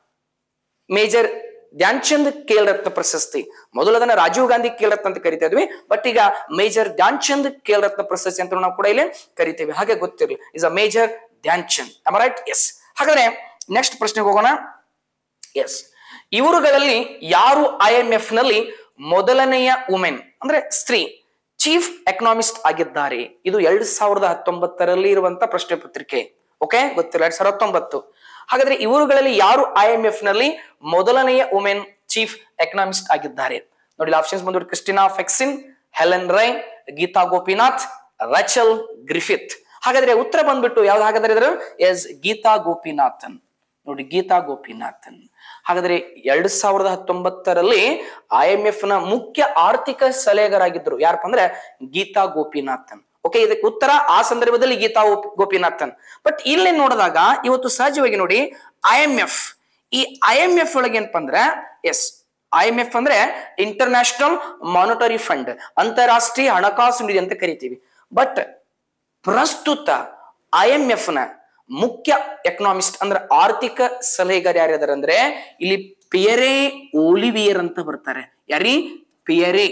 ಮೇಜರ್ ಧ್ಯಾನ್ ಚಂದ್ ಖೇಲ್ ರತ್ನ ಪ್ರಶಸ್ತಿ ಮೊದಲು ಅದನ್ನ ರಾಜೀವ್ ಗಾಂಧಿ ಖೇಲ್ ರತ್ನ ಅಂತ ಕರಿತಾ ಇದ್ವಿ ಬಟ್ ಈಗ ಮೇಜರ್ ಧ್ಯಾನ್ ಚಂದ್ ಖೇಲ್ ರತ್ನ ಪ್ರಶಸ್ತಿ ಅಂತ ನಾವು ಕೂಡ ಇಲ್ಲಿ ಕರಿತೇವೆ ಹಾಗೆ ಗೊತ್ತಿರಲಿ is a major Dhyan Chand right yes ಹಾಗಾದ್ರೆ ನೆಕ್ಸ್ಟ್ ಪ್ರಶ್ನೆಗೆ ಹೋಗೋಣ ಎಸ್ ಇವರುಗಳಲ್ಲಿ ಯಾರು ಐ ಎಂ ಎಫ್ ನಲ್ಲಿ ಮೊದಲನೆಯ ವುಮೆನ್ ಅಂದ್ರೆ ಸ್ತ್ರೀ ಚೀಫ್ ಎಕನಾಮಿಸ್ಟ್ ಆಗಿದ್ದಾರೆ ಇದು ಎರಡ್ ಸಾವಿರದ ಹತ್ತೊಂಬತ್ತರಲ್ಲಿ ಇರುವಂತ ಪ್ರಶ್ನೆ ಪತ್ರಿಕೆ ಓಕೆ ಗೊತ್ತಿಲ್ಲ ಎರಡ್ ಸಾವಿರದ ಹತ್ತೊಂಬತ್ತು ಹಾಗಾದ್ರೆ ಇವರುಗಳಲ್ಲಿ ಯಾರು ಐ ಎಂ ಎಫ್ ನಲ್ಲಿ ಮೊದಲನೆಯ ವುಮೆನ್ ಚೀಫ್ ಎಕನಾಮಿಸ್ಟ್ ಆಗಿದ್ದಾರೆ ನೋಡಿ ಆಪ್ಷನ್ಸ್ ಬಂದ್ಬಿಟ್ಟು ಕ್ರಿಸ್ಟಿನಾ ಫೆಕ್ಸಿನ್ Helen Rey Gita Gopinath Rachel Griffith ಹಾಗಾದ್ರೆ ಉತ್ತರ ಬಂದ್ಬಿಟ್ಟು ಯಾವ್ದು ಹಾಗಾದ್ರೆ ಇದ್ರು ಎಸ್ ಗೀತಾ ಗೋಪಿನಾಥನ್ ನೋಡಿ ಗೀತಾ ಗೋಪಿನಾಥನ್ ಹಾಗಾದ್ರೆ ಎರಡ್ ಸಾವಿರದ ಹತ್ತೊಂಬತ್ತರಲ್ಲಿ ಐ ಎಂ ಎಫ್ ನ ಮುಖ್ಯ ಆರ್ಥಿಕ ಸಲಹೆಗಾರಾಗಿದ್ರು ಯಾರಪ್ಪ ಅಂದ್ರೆ ಗೀತಾ ಗೋಪಿನಾಥನ್ ಓಕೆ ಇದಕ್ಕೆ ಉತ್ತರ ಆ ಸಂದರ್ಭದಲ್ಲಿ ಗೀತಾ ಗೋಪ್- ಗೋಪಿನಾಥನ್ ಬಟ್ ಇಲ್ಲಿ ನೋಡಿದಾಗ ಇವತ್ತು ಸಹಜವಾಗಿ ನೋಡಿ ಐ ಎಂ ಎಫ್ ಈ ಐ ಎಂ ಎಫ್ ಒಳಗೆ ಏನಪ್ಪ ಅಂದ್ರೆ ಎಸ್ ಐ ಎಂ ಎಫ್ ಅಂದ್ರೆ ಇಂಟರ್ನ್ಯಾಷನಲ್ ಮಾನಿಟರಿ ಫಂಡ್ ಅಂತಾರಾಷ್ಟ್ರೀಯ ಹಣಕಾಸು ನಿಧಿ ಅಂತ ಕರಿತೀವಿ ಬಟ್ ಪ್ರಸ್ತುತ ಐ ಎಂ ಎಫ್ ನ ಮುಖ್ಯ ಎಕನಾಮಿಸ್ಟ್ ಅಂದ್ರೆ ಆರ್ಥಿಕ ಸಲಹೆಗಾರ ಯಾರಿದಾರೆ ಅಂದ್ರೆ ಇಲ್ಲಿ ಪಿಯರೆ ಓಲಿವಿಯರ್ ಅಂತ ಬರ್ತಾರೆ ಯಾರಿ Pierre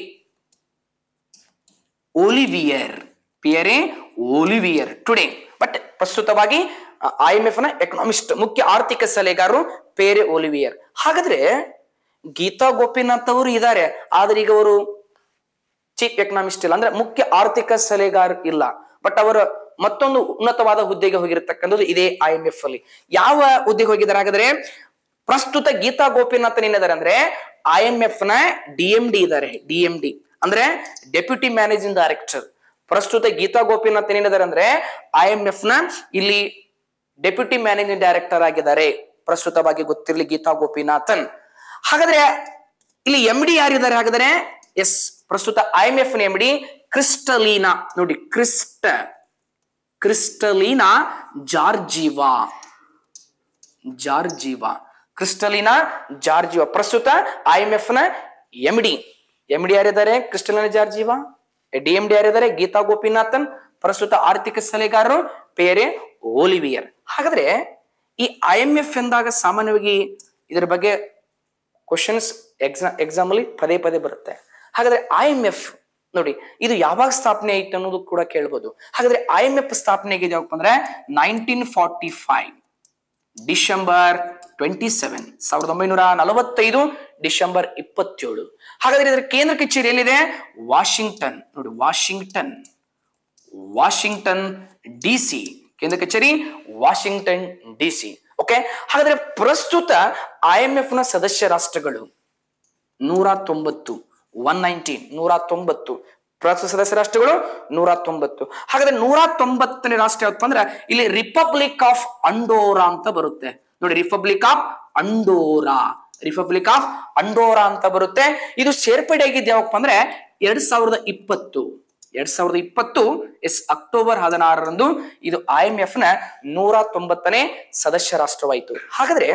Olivier Pierre Olivier today but ಪ್ರಸ್ತುತವಾಗಿ ಐ ಎಂ ಎಫ್ ನ ಎಕನಾಮಿಸ್ಟ್ ಮುಖ್ಯ ಆರ್ಥಿಕ ಸಲಹೆಗಾರರು ಪೇರೆ ಓಲಿವಿಯರ್ ಹಾಗಾದ್ರೆ ಗೀತಾ ಗೋಪಿನಾಥ್ ಅವರು ಇದ್ದಾರೆ ಆದ್ರೆ ಈಗ ಅವರು ಚೀಫ್ ಎಕನಾಮಿಸ್ಟ್ ಇಲ್ಲ ಅಂದ್ರೆ ಮುಖ್ಯ ಆರ್ಥಿಕ ಸಲಹೆಗಾರ ಇಲ್ಲ ಬಟ್ ಅವರು ಮತ್ತೊಂದು ಉನ್ನತವಾದ ಹುದ್ದೆಗೆ ಹೋಗಿರತಕ್ಕಂಥದ್ದು ಇದೇ ಐ ಎಂ ಎಫ್ ಅಲ್ಲಿ ಯಾವ ಹುದ್ದೆಗೆ ಹೋಗಿದ್ದಾರೆ ಹಾಗಾದ್ರೆ ಪ್ರಸ್ತುತ ಗೀತಾ ಗೋಪಿನಾಥನ್ ಏನಿದ್ದಾರೆ ಅಂದ್ರೆ ಐ ಎಂ ಎಫ್ ನ ಡಿ ಎಂ ಡಿ ಇದ್ದಾರೆ ಡಿ ಎಂ ಡಿ ಅಂದ್ರೆ ಡೆಪ್ಯೂಟಿ ಮ್ಯಾನೇಜಿಂಗ್ ಡೈರೆಕ್ಟರ್ ಪ್ರಸ್ತುತ ಗೀತಾ ಗೋಪಿನಾಥನ್ ಏನಿದ್ದಾರೆ ಅಂದ್ರೆ ಐ ಎಂ ಎಫ್ ನ ಇಲ್ಲಿ ಡೆಪ್ಯೂಟಿ ಮ್ಯಾನೇಜಿಂಗ್ ಡೈರೆಕ್ಟರ್ ಆಗಿದ್ದಾರೆ ಪ್ರಸ್ತುತವಾಗಿ ಗೊತ್ತಿರಲಿ ಗೀತಾ ಗೋಪಿನಾಥನ್ ಹಾಗಾದ್ರೆ ಇಲ್ಲಿ ಎಂ ಡಿ ಯಾರಿದ್ದಾರೆ ಹಾಗಾದ್ರೆ ಎಸ್ ಪ್ರಸ್ತುತ I M F M D Kristalina ನೋಡಿ ಕ್ರಿಸ್ಟ Kristalina Georgieva Georgieva Kristalina Georgieva ಪ್ರಸ್ತುತ ಐ ಎಂ ಎಫ್ ನ ಎಂ ಡಿ ಎಂ ಡಿ ಯಾರಿದ್ದಾರೆ Kristalina Georgieva D M D ಯಾರಿದ್ದಾರೆ ಗೀತಾ ಗೋಪಿನಾಥನ್ ಪ್ರಸ್ತುತ ಆರ್ಥಿಕ ಸಲಹೆಗಾರರು ಪೇರೆ ಓಲಿವಿಯರ್ ಹಾಗಾದ್ರೆ ಈ ಐ ಎಂ ಎಫ್ ಎಂದಾಗ ಸಾಮಾನ್ಯವಾಗಿ ಇದರ ಬಗ್ಗೆ ಕ್ವಶನ್ಸ್ ಎಕ್ಸಾಮ್ ಎಕ್ಸಾಮ್ ಅಲ್ಲಿ ಪದೇ ಪದೇ ಬರುತ್ತೆ ಹಾಗಾದ್ರೆ ಐ ಎಂ ಎಫ್ ನೋಡಿ ಇದು ಯಾವಾಗ ಸ್ಥಾಪನೆ ಆಯ್ತು ಅನ್ನೋದು ಕೂಡ ಕೇಳ್ಬೋದು ಹಾಗಾದ್ರೆ ಐ ಎಂ ಎಫ್ ಸ್ಥಾಪನೆ ಆಗಿದೆ ಯಾವಪ್ಪ ಅಂದ್ರೆ nineteen forty five December twenty seven ಸಾವಿರದ ಒಂಬೈನೂರ ನಲವತ್ತೈದು ಡಿಸೆಂಬರ್ ಇಪ್ಪತ್ತೇಳು ಹಾಗಾದ್ರೆ ಇದರ ಕೇಂದ್ರ ಕಚೇರಿ ಎಲ್ಲಿದೆ ವಾಷಿಂಗ್ಟನ್ ನೋಡಿ ವಾಷಿಂಗ್ಟನ್ ವಾಷಿಂಗ್ಟನ್ ಡಿ ಸಿ ಕೇಂದ್ರ ಕಚೇರಿ ವಾಷಿಂಗ್ಟನ್ ಡಿ ಸಿ ಓಕೆ ಹಾಗಾದ್ರೆ ಪ್ರಸ್ತುತ ಐ ಎಂ ಎಫ್ ನ ಸದಸ್ಯ ರಾಷ್ಟ್ರಗಳು ನೂರ ತೊಂಬತ್ತು ಒನ್ ನೈನ್ಟೀನ್ ನೂರ ತೊಂಬತ್ತು ಪ್ರಸ್ತುತ ಸದಸ್ಯ ರಾಷ್ಟ್ರಗಳು ನೂರ ತೊಂಬತ್ತು ಹಾಗಾದ್ರೆ ನೂರ ತೊಂಬತ್ತನೇ ರಾಷ್ಟ್ರ ಯಾವಪ್ಪ ಅಂದ್ರೆ ಇಲ್ಲಿ ರಿಪಬ್ಲಿಕ್ ಆಫ್ ಅಂಡೋರಾ ಅಂತ ಬರುತ್ತೆ ನೋಡಿ republic of Andorra republic of Andorra ಅಂತ ಬರುತ್ತೆ ಇದು ಸೇರ್ಪಡೆ ಆಗಿದ್ದು ಯಾವಪ್ಪ ಅಂದ್ರೆ ಎರಡ್ ಸಾವಿರದ ಇಪ್ಪತ್ತು ಎರಡ್ ಸಾವಿರದ ಇಪ್ಪತ್ತು ಎಸ್ ಅಕ್ಟೋಬರ್ ಹದಿನಾರರಂದು ಇದು ಐ ಎಂ ಎಫ್ ನ ನೂರ ತೊಂಬತ್ತನೇ ಸದಸ್ಯ ರಾಷ್ಟ್ರವಾಯಿತು ಹಾಗಾದ್ರೆ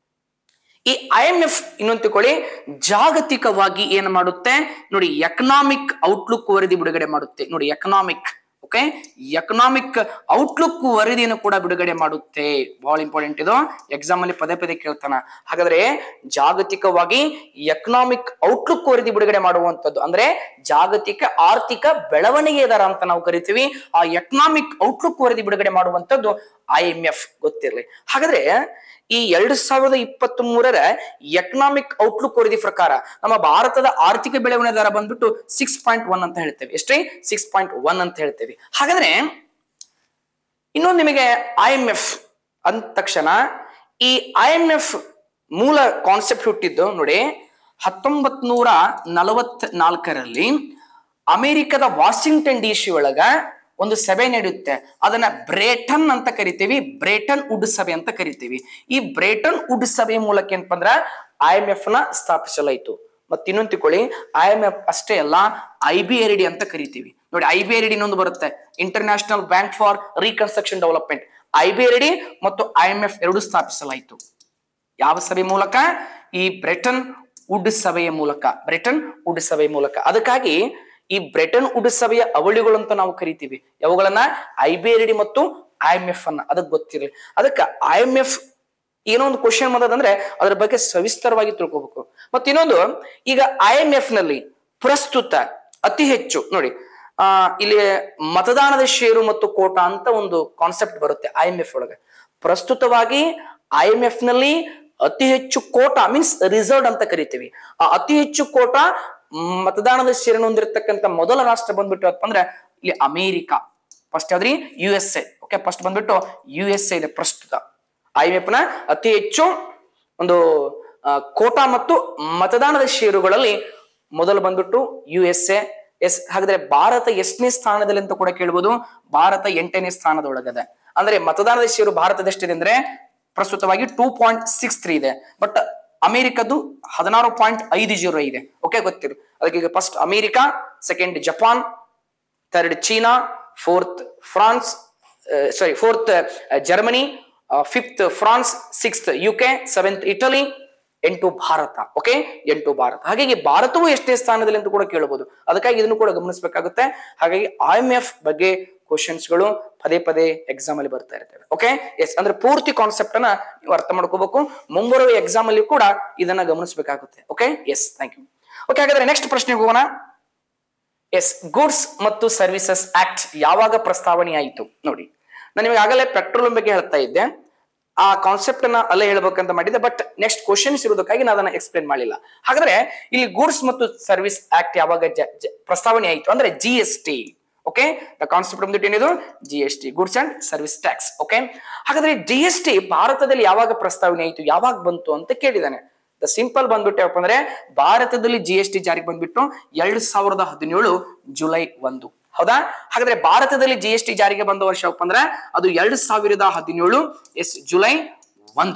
ಈ ಐ ಎಂ ಎಫ್ ಇನ್ನೊಂದು ತಿಳ್ಕೊಳ್ಳಿ ಜಾಗತಿಕವಾಗಿ ಏನ್ ಮಾಡುತ್ತೆ ನೋಡಿ ಎಕನಾಮಿಕ್ ಔಟ್ಲುಕ್ ವರದಿ ಬಿಡುಗಡೆ ಮಾಡುತ್ತೆ ನೋಡಿ ಎಕನಾಮಿಕ್ ಓಕೆ ಎಕನಾಮಿಕ್ ಔಟ್ಲುಕ್ ವರದಿಯನ್ನು ಕೂಡ ಬಿಡುಗಡೆ ಮಾಡುತ್ತೆ ಬಹಳ ಇಂಪಾರ್ಟೆಂಟ್ ಇದು ಎಕ್ಸಾಮ್ ಅಲ್ಲಿ ಪದೇ ಪದೇ ಕೇಳ್ತಾನ ಹಾಗಾದ್ರೆ ಜಾಗತಿಕವಾಗಿ ಎಕನಾಮಿಕ್ ಔಟ್ಲುಕ್ ವರದಿ ಬಿಡುಗಡೆ ಮಾಡುವಂತದ್ದು ಅಂದ್ರೆ ಜಾಗತಿಕ ಆರ್ಥಿಕ ಬೆಳವಣಿಗೆ ದರ ಅಂತ ನಾವು ಕರಿತೀವಿ ಆ ಎಕನಾಮಿಕ್ ಔಟ್ಲುಕ್ ವರದಿ ಬಿಡುಗಡೆ ಮಾಡುವಂತದ್ದು ಐ ಎಂ ಎಫ್ ಗೊತ್ತಿರಲಿ ಹಾಗಾದ್ರೆ ಈ ಎರಡ್ ಸಾವಿರದ ಇಪ್ಪತ್ತ್ ಮೂರರ ಎಕನಾಮಿಕ್ ಔಟ್ಲುಕ್ ವರದಿ ಪ್ರಕಾರ ನಮ್ಮ ಭಾರತದ ಆರ್ಥಿಕ ಬೆಳವಣಿಗೆ ದರ ಬಂದ್ಬಿಟ್ಟು ಸಿಕ್ಸ್ ಪಾಯಿಂಟ್ ಒನ್ ಅಂತ ಹೇಳ್ತೇವೆ ಎಷ್ಟೇ ಸಿಕ್ಸ್ ಪಾಯಿಂಟ್ ಒನ್ ಅಂತ ಹೇಳ್ತೇವೆ ಹಾಗಾದ್ರೆ ಇನ್ನೊಂದು ನಿಮಗೆ ಐ ಎಂ ಎಫ್ ಅಂದ ತಕ್ಷಣ ಈ ಐ ಎಂ ಎಫ್ ಮೂಲ ಕಾನ್ಸೆಪ್ಟ್ ಹುಟ್ಟಿದ್ದು ನೋಡಿ ಹತ್ತೊಂಬತ್ ನೂರ ನಲವತ್ ನಾಲ್ಕರಲ್ಲಿ ಅಮೆರಿಕದ ವಾಷಿಂಗ್ಟನ್ ಡಿ ಸಿ ಒಳಗ ಒಂದು ಸಭೆ ನಡೆಯುತ್ತೆ ಅದನ್ನ ಬ್ರೇಟನ್ ಅಂತ ಕರಿತೀವಿ ಬ್ರೇಟನ್ ವುಡ್ ಸಭೆ ಅಂತ ಕರಿತೀವಿ ಈ ಬ್ರೇಟನ್ ವುಡ್ ಸಭೆ ಮೂಲಕ ಏನಪ್ಪ ಅಂದ್ರ ಐ ಎಂ ಎಫ್ ನ ಸ್ಥಾಪಿಸಲಾಯಿತು ಮತ್ತೆ ಇನ್ನೊಂದು ತಿಳ್ಕೊಳ್ಳಿ ಐ ಎಂ ಎಫ್ ಅಷ್ಟೇ ಅಲ್ಲ ಐ ಬಿ ಆರ್ ಡಿ ಅಂತ ಕರಿತೀವಿ ನೋಡಿ ಐ ಬಿ ಆರ್ ಡಿ ಇನ್ನೊಂದು ಬರುತ್ತೆ international bank for reconstruction development I B R D ಮತ್ತು ಐ ಎಂ ಎಫ್ ಎರಡು ಸ್ಥಾಪಿಸಲಾಯಿತು ಯಾವ ಸಭೆ ಮೂಲಕ ಈ ಬ್ರಿಟನ್ ವುಡ್ ಸಭೆಯ ಮೂಲಕ ಬ್ರಿಟನ್ ವುಡ್ ಸಭೆಯ ಮೂಲಕ ಅದಕ್ಕಾಗಿ ಈ ಬ್ರಿಟನ್ ವುಡ್ ಸಭೆಯ ಅವಳಿಗಳು ಅಂತ ನಾವು ಕರಿತೀವಿ ಅವುಗಳನ್ನ ಐ ಬಿ ಆರ್ ಡಿ ಮತ್ತು ಐ ಎಂ ಎಫ್ ಅನ್ನ ಅದಕ್ಕೆ ಗೊತ್ತಿರಲಿ ಅದಕ್ಕೆ ಐ ಎಂ ಎಫ್ ಏನೋ ಒಂದು ಕ್ವಶನ್ ಬಂದದಂದ್ರೆ ಅದ್ರ ಬಗ್ಗೆ ಸವಿಸ್ತರವಾಗಿ ತಿಳ್ಕೊಬೇಕು ಮತ್ತೆ ಇನ್ನೊಂದು ಈಗ ಐ ಎಂ ಎಫ್ ನಲ್ಲಿ ಪ್ರಸ್ತುತ ಅತಿ ಹೆಚ್ಚು ನೋಡಿ ಆ ಇಲ್ಲಿ ಮತದಾನದ ಷೇರು ಮತ್ತು ಕೋಟಾ ಅಂತ ಒಂದು ಕಾನ್ಸೆಪ್ಟ್ ಬರುತ್ತೆ ಐ ಎಂ ಎಫ್ ಒಳಗೆ ಪ್ರಸ್ತುತವಾಗಿ ಐ ಎಂ ಎಫ್ ನಲ್ಲಿ ಅತಿ ಹೆಚ್ಚು ಕೋಟಾ ಮೀನ್ಸ್ ರಿಸರ್ವ್ ಅಂತ ಕರಿತೀವಿ ಆ ಅತಿ ಹೆಚ್ಚು ಕೋಟಾ ಮತದಾನದ ಷೇರನ್ನು ಹೊಂದಿರತಕ್ಕಂತ ಮೊದಲ ರಾಷ್ಟ್ರ ಬಂದ್ಬಿಟ್ಟು ಯಾವಪ್ಪ ಅಂದ್ರೆ ಇಲ್ಲಿ ಅಮೇರಿಕಾ ಫಸ್ಟ್ ಯಾವ್ದ್ರಿ U S A okay first ಬಂದ್ಬಿಟ್ಟು ಯು ಎಸ್ ಎ ಇದೆ ಪ್ರಸ್ತುತ ಐ ಎಂ ಎಫ್ ನ ಅತಿ ಹೆಚ್ಚು ಒಂದು ಆ, ಕೋಟಾ ಮತ್ತು ಮತದಾನದ ಷೇರುಗಳಲ್ಲಿ ಮೊದಲು ಬಂದ್ಬಿಟ್ಟು ಯು ಎಸ್ ಎ ಎಸ್ ಹಾಗಾದ್ರೆ ಭಾರತ ಎಷ್ಟನೇ ಸ್ಥಾನದಲ್ಲಿ ಅಂತ ಕೂಡ ಕೇಳ್ಬೋದು ಭಾರತ ಎಂಟನೇ ಸ್ಥಾನದೊಳಗದೆ ಅಂದ್ರೆ ಮತದಾನದ ಷೇರು ಭಾರತದ ಎಷ್ಟಿದೆ ಅಂದ್ರೆ ಪ್ರಸ್ತುತವಾಗಿ ಟೂ ಪಾಯಿಂಟ್ ಸಿಕ್ಸ್ ತ್ರೀ ಇದೆ ಬಟ್ ಅಮೆರಿಕದ್ದು ಹದಿನಾರು ಪಾಯಿಂಟ್ ಐದು ಜೀರೋ ಇದೆ ಓಕೆ ಗೊತ್ತಿರು ಅದಕ್ಕೆ ಈಗ first America second Japan third China fourth France sorry fourth Germany fifth France sixth U K seventh Italy ಎಂಟು ಭಾರತ ಓಕೆ ಎಂಟು ಭಾರತ ಹಾಗಾಗಿ ಭಾರತವು ಎಷ್ಟೇ ಸ್ಥಾನದಲ್ಲಿ ಅಂತ ಕೂಡ ಕೇಳಬಹುದು ಅದಕ್ಕಾಗಿ ಇದನ್ನು ಕೂಡ ಗಮನಿಸಬೇಕಾಗುತ್ತೆ ಹಾಗಾಗಿ ಐ ಎಂ ಎಫ್ ಬಗ್ಗೆ ಕ್ವಶನ್ಸ್ಗಳು ಪದೇ ಪದೇ ಎಕ್ಸಾಮ್ ಅಲ್ಲಿ ಬರ್ತಾ ಇರ್ತವೆ ಓಕೆ ಎಸ್ ಅಂದ್ರೆ ಪೂರ್ತಿ ಕಾನ್ಸೆಪ್ಟ್ ಅನ್ನ ನೀವು ಅರ್ಥ ಮಾಡ್ಕೋಬೇಕು ಮುಂಬರುವ ಎಕ್ಸಾಮ್ ಅಲ್ಲಿ ಕೂಡ ಇದನ್ನ ಗಮನಿಸಬೇಕಾಗುತ್ತೆ okay yes thank you okay ಹಾಗಾದ್ರೆ ನೆಕ್ಸ್ಟ್ ಪ್ರಶ್ನೆಗೆ ಹೋಗೋಣ ಎಸ್ ಗುಡ್ಸ್ ಮತ್ತು ಸರ್ವಿಸಸ್ ಆಕ್ಟ್ ಯಾವಾಗ ಪ್ರಸ್ತಾವನೆ ಆಯಿತು ನೋಡಿ ನಾನು ನಿಮಗೆ ಆಗಲೇ ಪೆಟ್ರೋಲ್ ಬಗ್ಗೆ ಹೇಳ್ತಾ ಇದ್ದೆ ಆ ಕಾನ್ಸೆಪ್ಟ್ ಅನ್ನ ಅಲ್ಲೇ ಹೇಳ್ಬೇಕಂತ ಮಾಡಿದ್ದೆ ಬಟ್ ನೆಕ್ಸ್ಟ್ ಕ್ವಶನ್ಸ್ ಇರೋದಕ್ಕಾಗಿ ನಾನು ಅದನ್ನ ಎಕ್ಸ್ಪ್ಲೇನ್ ಮಾಡಲಿಲ್ಲ ಹಾಗಾದ್ರೆ ಇಲ್ಲಿ ಗೂಡ್ಸ್ ಮತ್ತು ಸರ್ವಿಸ್ ಆಕ್ಟ್ ಯಾವಾಗ ಜ- ಜ- ಪ್ರಸ್ತಾವನೆ ಆಯಿತು ಅಂದ್ರೆ G S T okay the concept ಬಂದ್ಬಿಟ್ಟು ಏನಿದು G S T goods and service tax okay ಹಾಗಾದ್ರೆ ಜಿ ಎಸ್ ಟಿ ಭಾರತದಲ್ಲಿ ಯಾವಾಗ ಪ್ರಸ್ತಾವನೆ ಆಯಿತು ಯಾವಾಗ ಬಂತು ಅಂತ ಕೇಳಿದಾನೆ ದ ಸಿಂಪಲ್ ಬಂದ್ಬಿಟ್ಟು ಯಾವಪ್ಪ ಅಂದ್ರೆ ಭಾರತದಲ್ಲಿ ಜಿ ಎಸ್ ಟಿ ಜಾರಿಗೆ ಬಂದ್ಬಿಟ್ಟು ಎರಡ್ ಸಾವಿರದ ಹದಿನೇಳು ಜುಲೈ ಒಂದು ಹೌದಾ ಹಾಗಾದ್ರೆ ಭಾರತದಲ್ಲಿ ಜಿ ಎಸ್ ಟಿ ಜಾರಿಗೆ ಬಂದ ವರ್ಷ ಯಾವಪ್ಪ ಅಂದ್ರೆ ಅದು ಎರಡ್ ಸಾವಿರದ ಹದಿನೇಳು ಎಸ್ ಜುಲೈ ಒಂದು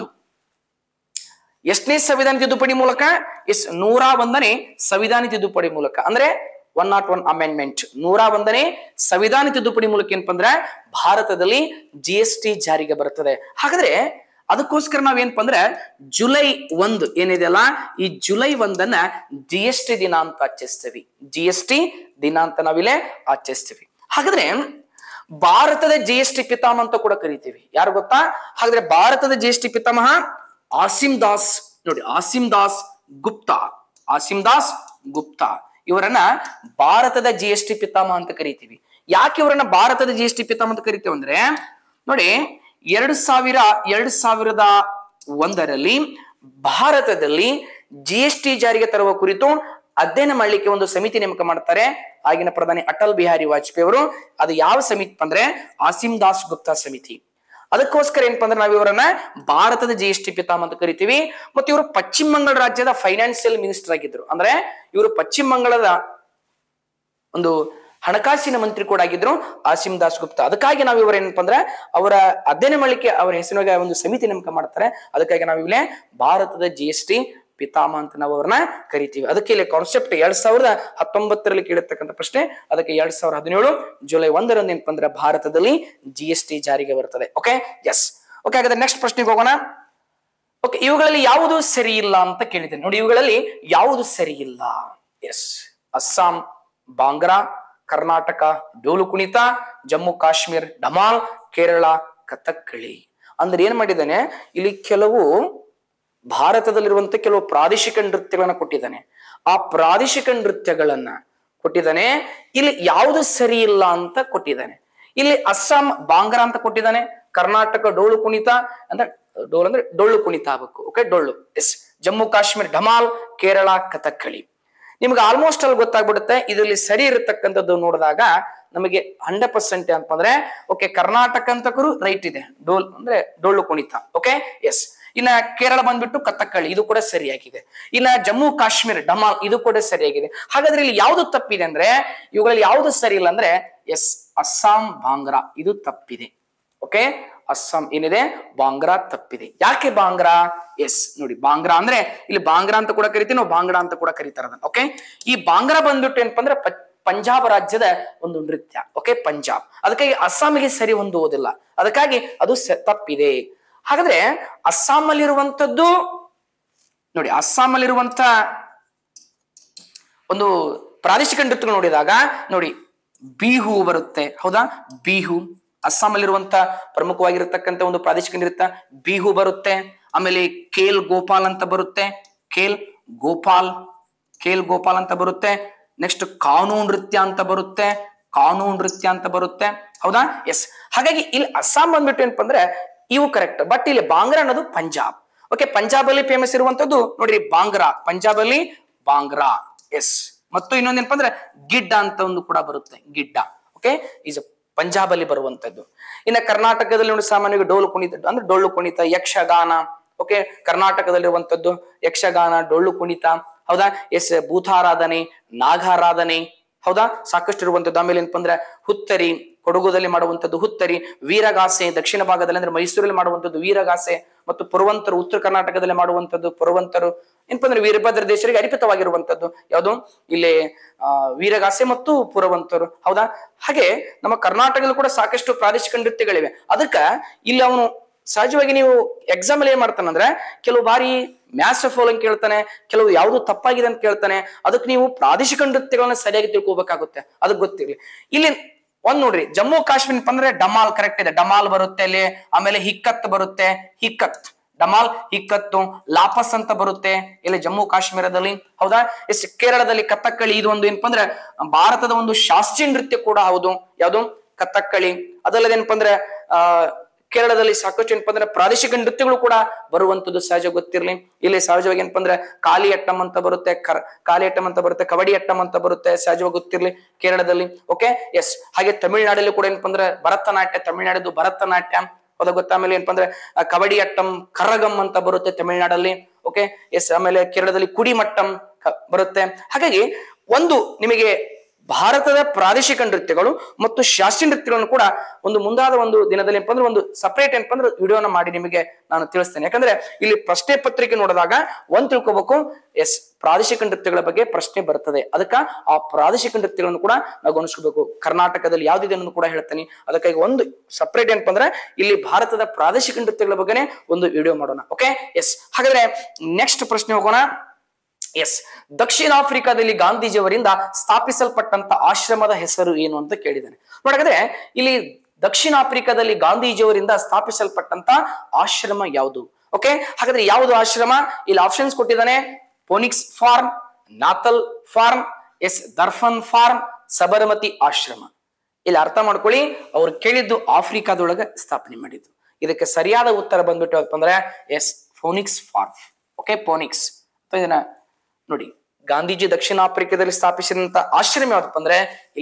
ಎಷ್ಟನೇ ಸಂವಿಧಾನ ತಿದ್ದುಪಡಿ ಮೂಲಕ ಎಸ್ ನೂರ ಒಂದನೇ ಸಂವಿಧಾನ ತಿದ್ದುಪಡಿ ಮೂಲಕ ಅಂದ್ರೆ ಒನ್ ನಾಟ್ ಒನ್ ಅಮೆಂಡ್ಮೆಂಟ್ ನೂರ ಒಂದನೇ ಸಂವಿಧಾನ ತಿದ್ದುಪಡಿ ಮೂಲಕ ಏನಪ್ಪ ಅಂದ್ರೆ ಭಾರತದಲ್ಲಿ ಜಿ ಎಸ್ ಟಿ ಜಾರಿಗೆ ಬರುತ್ತದೆ ಹಾಗಾದ್ರೆ ಅದಕ್ಕೋಸ್ಕರ ನಾವೇನಪ್ಪ ಅಂದ್ರೆ ಜುಲೈ ಒಂದು ಏನಿದೆಯಲ್ಲ ಈ ಜುಲೈ ಒಂದನ್ನ ಜಿ ಎಸ್ ಟಿ ದಿನ ಅಂತ ಆಚರಿಸ್ತೀವಿ ಜಿ ಎಸ್ ಟಿ ದಿನ ಅಂತ ನಾವಿಲ್ಲೇ ಆಚರಿಸ್ತೀವಿ ಹಾಗಾದ್ರೆ ಭಾರತದ ಜಿ ಎಸ್ ಟಿ ಪಿತಾಮಹ ಅಂತ ಕೂಡ ಕರಿತೀವಿ ಯಾರು ಗೊತ್ತಾ ಹಾಗಾದ್ರೆ ಭಾರತದ ಜಿ ಎಸ್ ಟಿ ಪಿತಾಮಹ ಆಸಿಮ್ ದಾಸ್ ನೋಡಿ ಆಸಿಮ್ ದಾಸ್ ಗುಪ್ತಾ ಆಸಿಮ್ ದಾಸ್ ಗುಪ್ತಾ ಇವರನ್ನ ಭಾರತದ ಜಿ ಎಸ್ ಟಿ ಪಿತಾಮಹ ಅಂತ ಕರಿತೀವಿ ಯಾಕೆ ಇವರನ್ನ ಭಾರತದ ಜಿ ಎಸ್ ಟಿ ಪಿತಾಮಹ ಅಂತ ಕರಿತೀವಿ ಅಂದ್ರೆ ನೋಡಿ ಎರಡು ಸಾವಿರ ಎರಡು ಸಾವಿರದ ಒಂದರಲ್ಲಿ ಭಾರತದಲ್ಲಿ ಜಿ ಎಸ್ ಟಿ ಜಾರಿಗೆ ತರುವ ಕುರಿತು ಅಧ್ಯಯನ ಮಾಡಲಿಕ್ಕೆ ಒಂದು ಸಮಿತಿ ನೇಮಕ ಮಾಡ್ತಾರೆ ಆಗಿನ ಪ್ರಧಾನಿ ಅಟಲ್ ಬಿಹಾರಿ ವಾಜಪೇಯಿ ಅವರು ಅದು ಯಾವ ಸಮಿತಿ ಅಂದ್ರೆ ಆಸಿಮ್ ದಾಸ್ ಗುಪ್ತಾ ಸಮಿತಿ ಅದಕ್ಕೋಸ್ಕರ ಏನಪ್ಪಾ ಅಂದ್ರೆ ನಾವು ಇವರನ್ನ ಭಾರತದ ಜಿ ಎಸ್ ಟಿ ಪಿತಾಮ ಅಂತ ಕರಿತೀವಿ ಮತ್ತು ಇವರು ಪಶ್ಚಿಮ ಬಂಗಾಳ ರಾಜ್ಯದ ಫೈನಾನ್ಸಿಯಲ್ ಮಿನಿಸ್ಟರ್ ಆಗಿದ್ರು ಅಂದ್ರೆ ಇವರು ಪಶ್ಚಿಮ ಬಂಗಾಳದ ಒಂದು ಹಣಕಾಸಿನ ಮಂತ್ರಿ ಕೂಡ ಆಗಿದ್ರು ಆಸಿಮ್ ದಾಸ್ ಗುಪ್ತಾ ಅದಕ್ಕಾಗಿ ನಾವು ಇವರು ಏನಪ್ಪಾ ಅಂದ್ರೆ ಅವರ ಅಧ್ಯಯನ ಮಾಡಲಿಕ್ಕೆ ಅವರ ಹೆಸರಿನಾಗ ಒಂದು ಸಮಿತಿ ನೇಮಕ ಮಾಡ್ತಾರೆ ಅದಕ್ಕಾಗಿ ನಾವು ಇಲ್ಲೇ ಭಾರತದ ಜಿ ಎಸ್ ಟಿ ಪಿತಾಮ ಅಂತ ನಾವು ಅವ್ರನ್ನ ಕರಿತೀವಿ ಅದಕ್ಕೆ ಇಲ್ಲಿ ಕಾನ್ಸೆಪ್ಟ್ ಎರಡ್ ಸಾವಿರದ ಹತ್ತೊಂಬತ್ತರಲ್ಲಿ ಕೇಳಿರ್ತಕ್ಕಂಥ ಪ್ರಶ್ನೆ ಅದಕ್ಕೆ ಎರಡ್ ಸಾವಿರದ ಹದಿನೇಳು ಜುಲೈ ಒಂದರಂದು ಏನಪ್ಪಾ ಅಂದ್ರೆ ಭಾರತದಲ್ಲಿ ಜಿ ಎಸ್ ಟಿ ಜಾರಿಗೆ ಬರ್ತದೆ ಓಕೆ ಎಸ್ ಓಕೆ ಹಾಗಾದ್ರೆ ನೆಕ್ಸ್ಟ್ ಪ್ರಶ್ನೆಗೆ ಹೋಗೋಣ ಓಕೆ ಇವುಗಳಲ್ಲಿ ಯಾವುದು ಸರಿ ಇಲ್ಲ ಅಂತ ಕೇಳಿದ್ದೇನೆ ನೋಡಿ ಇವುಗಳಲ್ಲಿ ಯಾವುದು ಸರಿ ಇಲ್ಲ ಎಸ್ ಅಸ್ಸಾಂ ಬಾಂಗ್ರಾ ಕರ್ನಾಟಕ ಡೋಲು ಕುಣಿತ ಜಮ್ಮು ಕಾಶ್ಮೀರ್ ಡಮಾಲ್ ಕೇರಳ ಕಥಕ್ಕಳಿ ಅಂದ್ರೆ ಏನ್ ಮಾಡಿದ್ದಾನೆ ಇಲ್ಲಿ ಕೆಲವು ಭಾರತದಲ್ಲಿರುವಂತ ಕೆಲವು ಪ್ರಾದೇಶಿಕ ನೃತ್ಯಗಳನ್ನ ಕೊಟ್ಟಿದ್ದಾನೆ ಆ ಪ್ರಾದೇಶಿಕ ನೃತ್ಯಗಳನ್ನ ಕೊಟ್ಟಿದ್ದಾನೆ ಇಲ್ಲಿ ಯಾವುದು ಸರಿ ಇಲ್ಲ ಅಂತ ಕೊಟ್ಟಿದ್ದಾನೆ ಇಲ್ಲಿ ಅಸ್ಸಾಂ ಬಾಂಗ್ರಾ ಅಂತ ಕೊಟ್ಟಿದ್ದಾನೆ ಕರ್ನಾಟಕ ಡೋಳು ಕುಣಿತ ಅಂದ್ರೆ ಡೋಳು ಅಂದ್ರೆ ಡೊಳ್ಳು ಕುಣಿತ ಆಗ್ಬೇಕು ಓಕೆ ಡೊಳ್ಳು ಎಸ್ ಜಮ್ಮು ಕಾಶ್ಮೀರ್ ಢಮಾಲ್ ಕೇರಳ ಕಥಕ್ಕಳಿ ನಿಮ್ಗೆ ಆಲ್ಮೋಸ್ಟ್ ಅಲ್ಲಿ ಗೊತ್ತಾಗ್ಬಿಡುತ್ತೆ ಇದರಲ್ಲಿ ಸರಿ ಇರತಕ್ಕಂಥದ್ದು ನೋಡಿದಾಗ ನಮಗೆ ಹಂಡ್ರೆಡ್ ಪರ್ಸೆಂಟ್ ಅಂತಂದ್ರೆ ಓಕೆ ಕರ್ನಾಟಕ ಅಂತಕರು ರೈಟ್ ಇದೆ ಡೋಲ್ ಅಂದ್ರೆ ಡೊಳ್ಳು ಕುಣಿತ ಓಕೆ ಎಸ್ ಇನ್ನ ಕೇರಳ ಬಂದ್ಬಿಟ್ಟು ಕಥಕ್ಕಳಿ ಇದು ಕೂಡ ಸರಿಯಾಗಿದೆ ಇನ್ನ ಜಮ್ಮು ಕಾಶ್ಮೀರ್ ಡಮಾಲ್ ಇದು ಕೂಡ ಸರಿಯಾಗಿದೆ ಹಾಗಾದ್ರೆ ಇಲ್ಲಿ ಯಾವ್ದು ತಪ್ಪಿದೆ ಅಂದ್ರೆ ಇವುಗಳಲ್ಲಿ ಯಾವ್ದು ಸರಿ ಇಲ್ಲ ಅಂದ್ರೆ ಎಸ್ ಅಸ್ಸಾಂ ಬಾಂಗ್ರಾ ಇದು ತಪ್ಪಿದೆ ಓಕೆ ಅಸ್ಸಾಂ ಏನಿದೆ ಬಾಂಗ್ರಾ ತಪ್ಪಿದೆ ಯಾಕೆ ಬಾಂಗ್ರಾ ಎಸ್ ನೋಡಿ ಬಾಂಗ್ರಾ ಅಂದ್ರೆ ಇಲ್ಲಿ ಬಾಂಗ್ರಾ ಅಂತ ಕೂಡ ಕರಿತೀವಿ ನಾವು ಬಾಂಗ್ರಾ ಅಂತ ಕೂಡ ಕರೀತಾರ ಅದನ್ನ ಓಕೆ ಈ ಬಾಂಗ್ರಾ ಬಂದ್ಬಿಟ್ಟು ಏನಪ್ಪಾ ಅಂದ್ರೆ ಪ- ಪಂಜಾಬ್ ರಾಜ್ಯದ ಒಂದು ನೃತ್ಯ ಓಕೆ ಪಂಜಾಬ್ ಅದಕ್ಕಾಗಿ ಅಸ್ಸಾಮಿಗೆ ಸರಿ ಹೊಂದುವುದಿಲ್ಲ ಅದಕ್ಕಾಗಿ ಅದು ಸ- ತಪ್ಪಿದೆ ಹಾಗಾದ್ರೆ ಅಸ್ಸಾಮಲ್ಲಿರುವಂತದ್ದು ನೋಡಿ ಅಸ್ಸಾಮಲ್ಲಿರುವಂತ ಒಂದು ಪ್ರಾದೇಶಿಕ ನೃತ್ಯಗಳು ನೋಡಿದಾಗ ನೋಡಿ ಬಿಹು ಬರುತ್ತೆ ಹೌದಾ ಬಿಹು ಅಸ್ಸಾಮಲ್ಲಿರುವಂತ ಪ್ರಮುಖವಾಗಿರತಕ್ಕಂತ ಒಂದು ಪ್ರಾದೇಶಿಕ ನೃತ್ಯ ಬಿಹು ಬರುತ್ತೆ ಆಮೇಲೆ ಕೇಲ್ ಗೋಪಾಲ್ ಅಂತ ಬರುತ್ತೆ ಕೇಲ್ ಗೋಪಾಲ್ ಕೇಲ್ ಗೋಪಾಲ್ ಅಂತ ಬರುತ್ತೆ ನೆಕ್ಸ್ಟ್ ಕಾನೂನು ನೃತ್ಯ ಅಂತ ಬರುತ್ತೆ ಕಾನೂನು ನೃತ್ಯ ಅಂತ ಬರುತ್ತೆ ಹೌದಾ ಎಸ್ ಹಾಗಾಗಿ ಇಲ್ಲಿ ಅಸ್ಸಾಂ ಬಂದ್ಬಿಟ್ಟು ಏನಪ್ಪ ಅಂದ್ರೆ ಇವು ಕರೆಕ್ಟ್ ಬಟ್ ಇಲ್ಲಿ ಬಾಂಗ್ರಾ ಅನ್ನೋದು ಪಂಜಾಬ್ ಓಕೆ ಪಂಜಾಬ್ ಅಲ್ಲಿ ಫೇಮಸ್ ಇರುವಂತದ್ದು ನೋಡ್ರಿ ಬಾಂಗ್ರಾ ಪಂಜಾಬ್ ಅಲ್ಲಿ ಬಾಂಗ್ರಾ ಎಸ್ ಮತ್ತು ಇನ್ನೊಂದೇನಪ್ಪ ಅಂದ್ರೆ ಗಿಡ್ಡ ಅಂತ ಒಂದು ಕೂಡ ಬರುತ್ತೆ ಗಿಡ್ಡ ಓಕೆ ಈಸ್ ಪಂಜಾಬ್ ಅಲ್ಲಿ ಬರುವಂತದ್ದು ಇನ್ನ ಕರ್ನಾಟಕದಲ್ಲಿ ನೋಡಿ ಸಾಮಾನ್ಯವಾಗಿ ಡೋಲು ಕುಣಿತ ಅಂದ್ರೆ ಡೊಳ್ಳು ಕುಣಿತ ಯಕ್ಷಗಾನ ಓಕೆ ಕರ್ನಾಟಕದಲ್ಲಿರುವಂತದ್ದು ಯಕ್ಷಗಾನ ಡೊಳ್ಳು ಕುಣಿತ ಹೌದಾ ಎಸ್ ಭೂತಾರಾಧನೆ ನಾಗಾರಾಧನೆ ಹೌದಾ ಸಾಕಷ್ಟು ಇರುವಂತದ್ದು ಆಮೇಲೆ ಏನಪ್ಪ ಅಂದ್ರೆ ಹುತ್ತರಿ ಕೊಡಗುದಲ್ಲಿ ಮಾಡುವಂತದ್ದು ಹುತ್ತರಿ ವೀರಗಾಸೆ ದಕ್ಷಿಣ ಭಾಗದಲ್ಲಿ ಅಂದ್ರೆ ಮೈಸೂರಲ್ಲಿ ಮಾಡುವಂತದ್ದು ವೀರಗಾಸೆ ಮತ್ತು ಪುರವಂತರು ಉತ್ತರ ಕರ್ನಾಟಕದಲ್ಲಿ ಮಾಡುವಂತದ್ದು ಪುರವಂತರು ಏನಪ್ಪ ಅಂದ್ರೆ ವೀರಭದ್ರ ದೇಶರಿಗೆ ಅರ್ಪಿತವಾಗಿರುವಂತದ್ದು ಯಾವುದು ಇಲ್ಲಿ ಆ ವೀರಗಾಸೆ ಮತ್ತು ಪುರವಂತರು ಹೌದಾ ಹಾಗೆ ನಮ್ಮ ಕರ್ನಾಟಕದಲ್ಲೂ ಕೂಡ ಸಾಕಷ್ಟು ಪ್ರಾದೇಶಿಕ ನೃತ್ಯಗಳಿವೆ ಅದಕ್ಕ ಇಲ್ಲಿ ಅವನು ಸಹಜವಾಗಿ ನೀವು ಎಕ್ಸಾಮ್ ಅಲ್ಲಿ ಏನ್ ಮಾಡ್ತಾನಂದ್ರೆ ಕೆಲವು ಬಾರಿ ಮ್ಯಾಥ್ಸ್ ಫಾಲೋಯಿಂಗ್ ಕೇಳ್ತಾನೆ ಕೆಲವು ಯಾವುದು ತಪ್ಪಾಗಿದೆ ಅಂತ ಕೇಳ್ತಾನೆ ಅದಕ್ಕೆ ನೀವು ಪ್ರಾದೇಶಿಕ ನೃತ್ಯಗಳನ್ನ ಸರಿಯಾಗಿ ತಿಳ್ಕೊಬೇಕಾಗುತ್ತೆ ಅದಕ್ಕೆ ಗೊತ್ತಿರ್ಲಿ ಇಲ್ಲಿ ಒಂದ್ ನೋಡ್ರಿ ಜಮ್ಮು ಕಾಶ್ಮೀರ ಅಂದ್ರೆ ಡಮಾಲ್ ಕರೆಕ್ಟ್ ಇದೆ ಡಮಾಲ್ ಬರುತ್ತೆ ಅಲ್ಲಿ ಆಮೇಲೆ ಹಿಕ್ಕತ್ ಬರುತ್ತೆ ಹಿಕ್ಕತ್ ಡಮಾಲ್ ಹಿಕ್ಕತ್ತು ಲಾಪಸ್ ಅಂತ ಬರುತ್ತೆ ಇಲ್ಲಿ ಜಮ್ಮು ಕಾಶ್ಮೀರದಲ್ಲಿ ಹೌದಾ ಎಸ್ ಕೇರಳದಲ್ಲಿ ಕಥಕ್ಕಳಿ ಇದು ಒಂದು ಏನಪ್ಪಾ ಅಂದ್ರೆ ಭಾರತದ ಒಂದು ಶಾಸ್ತ್ರೀಯ ನೃತ್ಯ ಕೂಡ ಹೌದು ಯಾವುದು ಕಥಕ್ಕಳಿ ಅದಲ್ಲದೆ ಏನಪ್ಪಾ ಅಂದ್ರೆ ಆ ಕೇರಳದಲ್ಲಿ ಸಾಕಷ್ಟು ಏನಪ್ಪಾ ಅಂದ್ರೆ ಪ್ರಾದೇಶಿಕ ನೃತ್ಯಗಳು ಕೂಡ ಬರುವಂತದ್ದು ಸಹಜ ಗೊತ್ತಿರ್ಲಿ ಇಲ್ಲಿ ಸಹಜವಾಗಿ ಏನಪ್ಪಾ ಅಂದ್ರೆ ಕಾಲಿಯಟ್ಟಂ ಅಂತ ಬರುತ್ತೆ ಕರ್ ಕಾಲಿಯಟ್ಟಂ ಅಂತ ಬರುತ್ತೆ ಕಬಡ್ಡಿ ಅಟ್ಟಂ ಅಂತ ಬರುತ್ತೆ ಸಹಜವಾಗಿ ಗೊತ್ತಿರ್ಲಿ ಕೇರಳದಲ್ಲಿ ಓಕೆ ಎಸ್ ಹಾಗೆ ತಮಿಳ್ನಾಡಲ್ಲಿ ಕೂಡ ಏನಪ್ಪಾ ಅಂದ್ರೆ ಭರತನಾಟ್ಯ ತಮಿಳ್ನಾಡದು ಭರತನಾಟ್ಯ ಹೌದಾ ಗೊತ್ತಾ ಆಮೇಲೆ ಏನಪ್ಪಾ ಅಂದ್ರೆ ಆ, ಕಬಡ್ಡಿ ಅಟ್ಟಂ ಕರಗಂ ಅಂತ ಬರುತ್ತೆ ತಮಿಳ್ನಾಡಲ್ಲಿ ಓಕೆ ಎಸ್ ಆಮೇಲೆ ಕೇರಳದಲ್ಲಿ ಕುಡಿಮಟ್ಟಂ ಕ- ಬರುತ್ತೆ ಹಾಗಾಗಿ ಒಂದು ನಿಮಗೆ ಭಾರತದ ಪ್ರಾದೇಶಿಕ ನೃತ್ಯಗಳು ಮತ್ತು ಶಾಸ್ತ್ರೀಯ ನೃತ್ಯಗಳನ್ನು ಕೂಡ ಒಂದು ಮುಂದಾದ ಒಂದು ದಿನದಲ್ಲಿ ಏನಪ್ಪ ಅಂದ್ರೆ ಒಂದು ಸಪರೇಟ್ ಏನಪ್ಪ ಅಂದ್ರೆ ವಿಡಿಯೋನ ಮಾಡಿ ನಿಮಗೆ ನಾನು ತಿಳಿಸ್ತೇನೆ ಯಾಕಂದ್ರೆ ಇಲ್ಲಿ ಪ್ರಶ್ನೆ ಪತ್ರಿಕೆ ನೋಡಿದಾಗ ಒಂದ್ ತಿಳ್ಕೊಬೇಕು ಎಸ್ ಪ್ರಾದೇಶಿಕ ನೃತ್ಯಗಳ ಬಗ್ಗೆ ಪ್ರಶ್ನೆ ಬರ್ತದೆ ಅದಕ್ಕ ಆ ಪ್ರಾದೇಶಿಕ ನೃತ್ಯಗಳನ್ನು ಕೂಡ ನಾವು ಗಮನಿಸ್ಕೋಬೇಕು ಕರ್ನಾಟಕದಲ್ಲಿ ಯಾವ್ದಿದೆ ಅನ್ನೋದು ಕೂಡ ಹೇಳ್ತೇನೆ ಅದಕ್ಕಾಗಿ ಒಂದು ಸಪರೇಟ್ ಏನಪ್ಪ ಅಂದ್ರೆ ಇಲ್ಲಿ ಭಾರತದ ಪ್ರಾದೇಶಿಕ ನೃತ್ಯಗಳ ಬಗ್ಗೆನೇ ಒಂದು ವಿಡಿಯೋ ಮಾಡೋಣ ಓಕೆ ಎಸ್ ಹಾಗಾದ್ರೆ ನೆಕ್ಸ್ಟ್ ಪ್ರಶ್ನೆ ಹೋಗೋಣ ಎಸ್ ದಕ್ಷಿಣ ಆಫ್ರಿಕಾದಲ್ಲಿ ಗಾಂಧೀಜಿಯವರಿಂದ ಸ್ಥಾಪಿಸಲ್ಪಟ್ಟಂತ ಆಶ್ರಮದ ಹೆಸರು ಏನು ಅಂತ ಕೇಳಿದ್ದಾನೆ ನೋಡಾದ್ರೆ ಇಲ್ಲಿ ದಕ್ಷಿಣ ಆಫ್ರಿಕಾದಲ್ಲಿ ಗಾಂಧೀಜಿಯವರಿಂದ ಸ್ಥಾಪಿಸಲ್ಪಟ್ಟಂತ ಆಶ್ರಮ ಯಾವುದು ಓಕೆ ಹಾಗಾದ್ರೆ ಯಾವುದು ಆಶ್ರಮ ಇಲ್ಲಿ ಆಪ್ಷನ್ಸ್ ಕೊಟ್ಟಿದ್ದಾನೆ Phoenix farm Natal farm yes Durban farm Sabarmati Ashram ಇಲ್ಲಿ ಅರ್ಥ ಮಾಡ್ಕೊಳ್ಳಿ ಅವ್ರು ಕೇಳಿದ್ದು ಆಫ್ರಿಕಾದೊಳಗೆ ಸ್ಥಾಪನೆ ಮಾಡಿದ್ದು ಇದಕ್ಕೆ ಸರಿಯಾದ ಉತ್ತರ ಬಂದ್ಬಿಟ್ಟು ಯಾವಪ್ಪ ಅಂದ್ರೆ yes Phoenix farm okay Phoenix ಅಥವಾ ಇದನ್ನ ನೋಡಿ ಗಾಂಧೀಜಿ ದಕ್ಷಿಣ ಆಫ್ರಿಕಾದಲ್ಲಿ ಸ್ಥಾಪಿಸಿದಂತ ಆಶ್ರಮ ಯಾವ್ದಪ್ಪ ಅಂದ್ರೆ ಇಲ್ಲಿ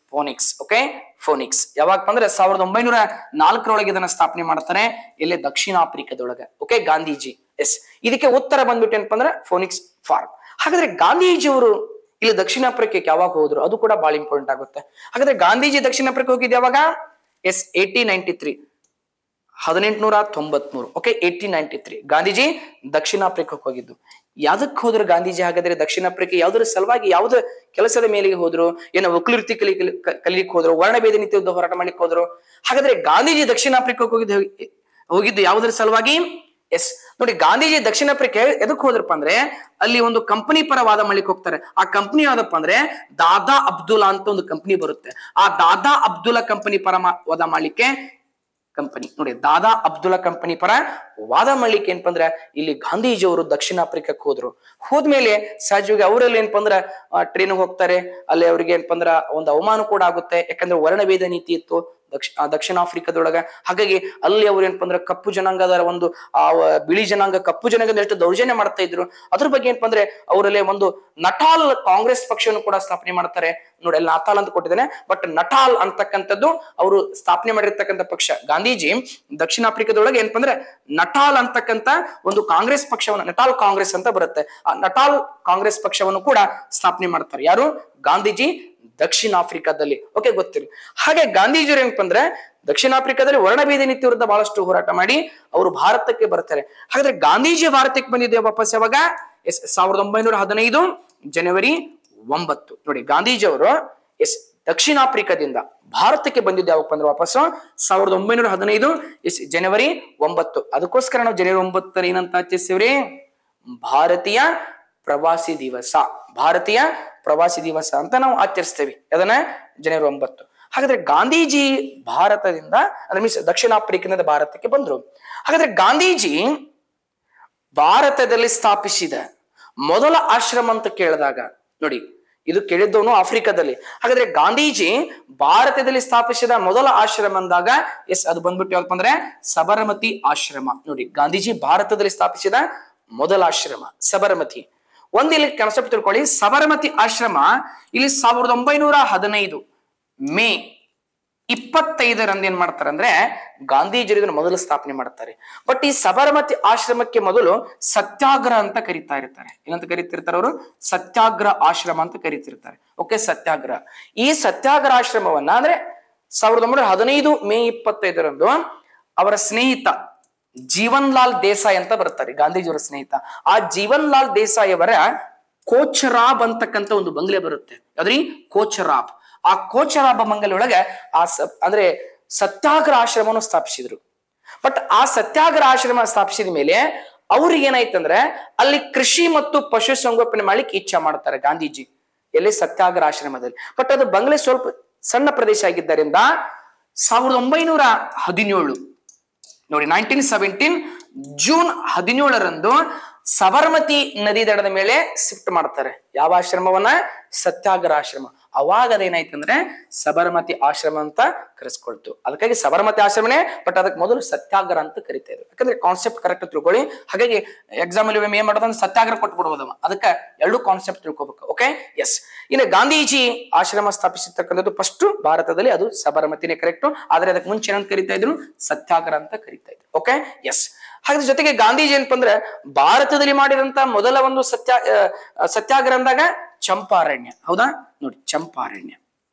ಫೋನಿಕ್ಸ್ ಓಕೆ ಫೋನಿಕ್ಸ್ ಯಾವಾಗ ಬಂದ್ರೆ ಸಾವಿರದ ಒಂಬೈನೂರ ನಾಲ್ಕರೊಳಗೆ ಇದನ್ನ ಸ್ಥಾಪನೆ ಮಾಡ್ತಾರೆ ಇಲ್ಲಿ ದಕ್ಷಿಣ ಆಫ್ರಿಕಾದೊಳಗೆ ಓಕೆ ಗಾಂಧೀಜಿ ಎಸ್ ಇದಕ್ಕೆ ಉತ್ತರ ಬಂದ್ಬಿಟ್ಟು ಏನಪ್ಪ ಅಂದ್ರೆ ಫೋನಿಕ್ಸ್ ಫಾರ್ಮ್ ಹಾಗಾದ್ರೆ ಗಾಂಧೀಜಿಯವರು ಇಲ್ಲಿ ದಕ್ಷಿಣ ಆಫ್ರಿಕಾಕ್ಕೆ ಯಾವಾಗ ಹೋದ್ರು ಅದು ಕೂಡ ಬಹಳ ಇಂಪಾರ್ಟೆಂಟ್ ಆಗುತ್ತೆ ಹಾಗಾದ್ರೆ ಗಾಂಧೀಜಿ ದಕ್ಷಿಣ ಆಫ್ರಿಕಾ ಹೋಗಿದ್ದು ಯಾವಾಗ ಎಸ್ ಏಟಿ ನೈನ್ಟಿ ತ್ರೀ ಹದಿನೆಂಟುನೂರ ತೊಂಬತ್ಮೂರು okay eighteen ninety three Gandhiji ದಕ್ಷಿಣ ಆಫ್ರಿಕಾಕ್ಕೆ ಹೋಗಿದ್ದು ಯಾವ್ದಕ್ಕೆ ಹೋದ್ರು ಗಾಂಧೀಜಿ ಹಾಗಾದ್ರೆ ದಕ್ಷಿಣ ಆಫ್ರಿಕಾ ಯಾವ್ದ್ರ ಸಲುವಾಗಿ ಯಾವ್ದು ಕೆಲಸದ ಮೇಲೆಗೆ ಹೋದ್ರು ಏನೋ ವಕೀಲವೃತ್ತಿ ಕಲಿ ಕಲಿಲಿಕ್ಕೆ ಹೋದ್ರು ವರ್ಣಭೇದ ನೀತಿ ಯುದ್ಧ ಹೋರಾಟ ಮಾಡ್ಲಿಕ್ಕೆ ಹೋದ್ರು ಹಾಗಾದ್ರೆ ಗಾಂಧೀಜಿ ದಕ್ಷಿಣ ಆಫ್ರಿಕಾಕ್ಕೆ ಹೋಗಿದ್ದು ಹೋಗಿದ್ದು ಯಾವುದರ ಸಲುವಾಗಿ ಎಸ್ ನೋಡಿ ಗಾಂಧೀಜಿ ದಕ್ಷಿಣ ಆಫ್ರಿಕಾ ಎದಕ್ ಹೋದ್ರಪ್ಪ ಅಂದ್ರೆ ಅಲ್ಲಿ ಒಂದು ಕಂಪನಿ ಪರ ವಾದ ಮಾಡ್ಲಿಕ್ಕೆ ಹೋಗ್ತಾರೆ ಆ ಕಂಪನಿ ಯಾವ್ದಪ್ಪ ಅಂದ್ರೆ ದಾದಾ ಅಬ್ದುಲ್ಲಾ ಅಂತ ಒಂದು ಕಂಪನಿ ಬರುತ್ತೆ ಆ ದಾದಾ ಅಬ್ದುಲ್ಲಾ ಕಂಪನಿ ಪರ ಮಾ- ವಾದ ಮಾಡ್ಲಿಕ್ಕೆ ಕಂಪನಿ ನೋಡಿ ದಾದಾ ಅಬ್ದುಲ್ಲಾ ಕಂಪನಿ ಪರ ವಾದ ಮಾಡ್ಲಿಕ್ಕೆ ಏನಪ್ಪ ಅಂದ್ರೆ ಇಲ್ಲಿ ಗಾಂಧೀಜಿಯವರು ದಕ್ಷಿಣ ಆಫ್ರಿಕಕ್ಕೆ ಹೋದ್ರು ಹೋದ್ಮೇಲೆ ಸಹಜವಾಗಿ ಅವರಲ್ಲಿ ಏನಪ್ಪ ಅಂದ್ರೆ ಟ್ರೈನ್ ಹೋಗ್ತಾರೆ ಅಲ್ಲಿ ಅವ್ರಿಗೆ ಏನಪ್ಪ ಅಂದ್ರ ಒಂದು ಅವಮಾನ ಕೂಡ ಆಗುತ್ತೆ ಯಾಕಂದ್ರೆ ವರ್ಣಭೇದ ನೀತಿ ಇತ್ತು ದಕ್ಷ ಆ ದಕ್ಷಿಣ ಆಫ್ರಿಕಾದೊಳಗ ಹಾಗಾಗಿ ಅಲ್ಲಿ ಅವ್ರು ಏನಪ್ಪ ಅಂದ್ರೆ ಕಪ್ಪು ಜನಾಂಗದ ಒಂದು ಆ ವ- ಬಿಳಿ ಜನಾಂಗ ಕಪ್ಪು ಜನಾಂಗದ ಎಷ್ಟು ದೌರ್ಜನ್ಯ ಮಾಡ್ತಾ ಇದ್ರು ಅದ್ರ ಬಗ್ಗೆ ಏನಪ್ಪ ಅಂದ್ರೆ ಅವರಲ್ಲಿ ಒಂದು ನಟಾಲ್ ಕಾಂಗ್ರೆಸ್ ಪಕ್ಷವನ್ನು ಕೂಡ ಸ್ಥಾಪನೆ ಮಾಡ್ತಾರೆ ನೋಡಿ ಅಲ್ಲಿ ನಾತಾಲ್ ಅಂತ ಕೊಟ್ಟಿದ್ದೇನೆ ಬಟ್ ನಟಾಲ್ ಅಂತಕ್ಕಂಥದ್ದು ಅವರು ಸ್ಥಾಪನೆ ಮಾಡಿರ್ತಕ್ಕಂಥ ಪಕ್ಷ ಗಾಂಧೀಜಿ ದಕ್ಷಿಣ ಆಫ್ರಿಕಾದೊಳಗೆ ಏನಪ್ಪ ಅಂದ್ರೆ ನಟಾಲ್ ಅಂತಕ್ಕಂಥ ಒಂದು ಕಾಂಗ್ರೆಸ್ ಪಕ್ಷವನ್ನು ನಟಾಲ್ ಕಾಂಗ್ರೆಸ್ ಅಂತ ಬರುತ್ತೆ ಆ ನಟಾಲ್ ಕಾಂಗ್ರೆಸ್ ಪಕ್ಷವನ್ನು ಕೂಡ ಸ್ಥಾಪನೆ ಮಾಡ್ತಾರೆ ಯಾರು ಗಾಂಧೀಜಿ ದಕ್ಷಿಣ ಆಫ್ರಿಕಾದಲ್ಲಿ ಓಕೆ ಗೊತ್ತಿರಿ ಹಾಗೆ ಗಾಂಧೀಜಿಯವರು ಏನಪ್ಪ ಅಂದ್ರೆ ದಕ್ಷಿಣ ಆಫ್ರಿಕಾದಲ್ಲಿ ವರ್ಣಭೇದ ನೀತಿ ವಿರುದ್ಧ ಬಹಳಷ್ಟು ಹೋರಾಟ ಮಾಡಿ ಅವರು ಭಾರತಕ್ಕೆ ಬರ್ತಾರೆ ಹಾಗಾದ್ರೆ ಗಾಂಧೀಜಿ ಭಾರತಕ್ಕೆ ಬಂದಿದ್ದೆ ವಾಪಸ್ ಯಾವಾಗ ಎಸ್ ಸಾವಿರದ ಒಂಬೈನೂರ ಹದಿನೈದು ಜನವರಿ ಒಂಬತ್ತು ನೋಡಿ ಗಾಂಧೀಜಿಯವರು ಎಸ್ ದಕ್ಷಿಣ ಆಫ್ರಿಕಾದಿಂದ ಭಾರತಕ್ಕೆ ಬಂದಿದ್ದು ಯಾವಾಗ ಬಂದ್ರೆ ವಾಪಸ್ಸು ಸಾವಿರದ ಒಂಬೈನೂರ ಹದಿನೈದು ಎಸ್ ಜನವರಿ ಒಂಬತ್ತು ಅದಕ್ಕೋಸ್ಕರ ನಾವು ಜನವರಿ ಒಂಬತ್ತರ ಏನಂತ ಆಚರಿಸ್ತೀವ್ರಿ ಭಾರತೀಯ ಪ್ರವಾಸಿ ದಿವಸ ಭಾರತೀಯ ಪ್ರವಾಸಿ ದಿವಸ ಅಂತ ನಾವು ಆಚರಿಸ್ತೇವೆ ಅದನ್ನ ಜನವರಿ ಒಂಬತ್ತು ಹಾಗಾದ್ರೆ ಗಾಂಧೀಜಿ ಭಾರತದಿಂದ ಅಂದ್ರೆ ಮೀನ್ಸ್ ದಕ್ಷಿಣ ಆಫ್ರಿಕಾದಿಂದ ಭಾರತಕ್ಕೆ ಬಂದ್ರು ಹಾಗಾದ್ರೆ ಗಾಂಧೀಜಿ ಭಾರತದಲ್ಲಿ ಸ್ಥಾಪಿಸಿದ ಮೊದಲ ಆಶ್ರಮ ಅಂತ ಕೇಳಿದಾಗ ನೋಡಿ ಇದು ಕೇಳಿದ್ದವನು ಆಫ್ರಿಕಾದಲ್ಲಿ ಹಾಗಾದ್ರೆ ಗಾಂಧೀಜಿ ಭಾರತದಲ್ಲಿ ಸ್ಥಾಪಿಸಿದ ಮೊದಲ ಆಶ್ರಮ ಅಂದಾಗ ಎಸ್ ಅದು ಬಂದ್ಬಿಟ್ಟು ಯಾವಪ್ಪ ಅಂದ್ರೆ ಸಬರಮತಿ ಆಶ್ರಮ ನೋಡಿ ಗಾಂಧೀಜಿ ಭಾರತದಲ್ಲಿ ಸ್ಥಾಪಿಸಿದ ಮೊದಲ ಆಶ್ರಮ ಸಬರಮತಿ ಒಂದ್ ಇಲ್ಲಿ ಕಾನ್ಸೆಪ್ಟ್ ತಿಳ್ಕೊಳ್ಳಿ ಸಬರಮತಿ ಆಶ್ರಮ ಇಲ್ಲಿ ಸಾವಿರದ ಒಂಬೈನೂರ ಹದಿನೈದು ಮೇ ಇಪ್ಪತ್ತೈದರಂದು ಏನ್ ಮಾಡ್ತಾರೆ ಅಂದ್ರೆ ಗಾಂಧೀಜಿಯರು ಇದನ್ನ ಮೊದಲು ಸ್ಥಾಪನೆ ಮಾಡ್ತಾರೆ ಬಟ್ ಈ ಸಬರಮತಿ ಆಶ್ರಮಕ್ಕೆ ಮೊದಲು ಸತ್ಯಾಗ್ರಹ ಅಂತ ಕರಿತಾ ಇರ್ತಾರೆ ಏನಂತ ಕರಿತಿರ್ತಾರೆ ಅವರು ಸತ್ಯಾಗ್ರಹ ಆಶ್ರಮ ಅಂತ ಕರಿತಿರ್ತಾರೆ ಓಕೆ ಸತ್ಯಾಗ್ರಹ ಈ ಸತ್ಯಾಗ್ರಹ ಆಶ್ರಮವನ್ನ ಅಂದ್ರೆ ಸಾವಿರದ ಒಂಬೈನೂರ ಹದಿನೈದು ಮೇ ಇಪ್ಪತ್ತೈದರಂದು ಅವರ ಸ್ನೇಹಿತ ಜೀವನ್ ಲಾಲ್ ದೇಸಾಯಿ ಅಂತ ಬರ್ತಾರೆ ಗಾಂಧೀಜಿಯವರ ಸ್ನೇಹಿತ ಆ ಜೀವನ್ ಲಾಲ್ ದೇಸಾಯಿ ಅವರ ಕೋಚರಾಬ್ ಅಂತಕ್ಕಂಥ ಒಂದು ಬಂಗ್ಲೆ ಬರುತ್ತೆ ಯಾವ್ದ್ರಿ ಕೋಚರಾಬ್ ಆ ಕೋಚರಾಬ ಮಂಗಲ ಒಳಗೆ ಆ ಸ ಅಂದ್ರೆ ಸತ್ಯಾಗ್ರಹ ಆಶ್ರಮವನ್ನು ಸ್ಥಾಪಿಸಿದ್ರು ಬಟ್ ಆ ಸತ್ಯಾಗ್ರಹ ಆಶ್ರಮ ಸ್ಥಾಪಿಸಿದ ಮೇಲೆ ಅವ್ರಿಗೆ ಏನಾಯ್ತಂದ್ರೆ ಅಲ್ಲಿ ಕೃಷಿ ಮತ್ತು ಪಶು ಸಂಗೋಪನೆ ಮಾಡ್ಲಿಕ್ಕೆ ಇಚ್ಛೆ ಮಾಡ್ತಾರೆ ಗಾಂಧೀಜಿ ಎಲ್ಲಿ ಸತ್ಯಾಗ್ರಹ ಆಶ್ರಮದಲ್ಲಿ ಬಟ್ ಅದು ಬಂಗ್ಲೆ ಸ್ವಲ್ಪ ಸಣ್ಣ ಪ್ರದೇಶ ಆಗಿದ್ದರಿಂದ ಸಾವಿರದ ಒಂಬೈನೂರ ಹದಿನೇಳು ನೋಡಿ ನೈನ್ಟೀನ್ ಸೆವೆಂಟೀನ್ ಜೂನ್ ಹದಿನೇಳರಂದು ಸಬರಮತಿ ನದಿ ದಡದ ಮೇಲೆ ಶಿಫ್ಟ್ ಮಾಡ್ತಾರೆ ಯಾವ ಆಶ್ರಮವನ್ನ ಸತ್ಯಾಗ್ರಹ ಆಶ್ರಮ ಅವಾಗ ಅದೇನಾಯ್ತಂದ್ರೆ ಸಬರಮತಿ ಆಶ್ರಮ ಅಂತ ಕರೆಸ್ಕೊಳ್ತು ಅದಕ್ಕಾಗಿ ಸಬರಮತಿ ಆಶ್ರಮನೇ ಬಟ್ ಅದಕ್ಕೆ ಮೊದಲು ಸತ್ಯಾಗ್ರಹ ಅಂತ ಕರಿತಾ ಇದ್ರು ಯಾಕಂದ್ರೆ ಕಾನ್ಸೆಪ್ಟ್ ಕರೆಕ್ಟ್ ತಿಳ್ಕೊಳ್ಳಿ ಹಾಗಾಗಿ ಎಕ್ಸಾಮ್ ಅಲ್ಲಿ ಒಮ್ಮೆ ಏನ್ ಮಾಡೋದಂದ್ರೆ ಸತ್ಯಾಗ್ರಹ ಕೊಟ್ಬಿಡ್ಬೋದವ ಅದಕ್ಕೆ ಎರಡು ಕಾನ್ಸೆಪ್ಟ್ ತಿಳ್ಕೊಬೇಕು ಓಕೆ ಎಸ್ ಇನ್ನು ಗಾಂಧೀಜಿ ಆಶ್ರಮ ಸ್ಥಾಪಿಸಿರ್ತಕ್ಕಂಥದ್ದು ಫಸ್ಟ್ ಭಾರತದಲ್ಲಿ ಅದು ಸಬರಮತಿನೇ ಕರೆಕ್ಟ್ ಆದ್ರೆ ಅದಕ್ಕೆ ಮುಂಚೆ ಏನಂತ ಕರಿತಾ ಇದ್ರು ಸತ್ಯಾಗ್ರಹ ಅಂತ ಕರಿತಾ ಇದ್ರು ಓಕೆ ಎಸ್ ಹಾಗಾದ್ರೆ ಜೊತೆಗೆ ಗಾಂಧೀಜಿ ಏನಪ್ಪ ಅಂದ್ರೆ ಭಾರತದಲ್ಲಿ ಮಾಡಿದಂತ ಮೊದಲ ಒಂದು ಸತ್ಯ ಆ, ಸತ್ಯಾಗ್ರಹ ಅಂದಾಗ ಚಂಪಾರಣ್ಯ ಹೌದಾ ನೋಡಿ ಚಂಪಾರಣ್ಯ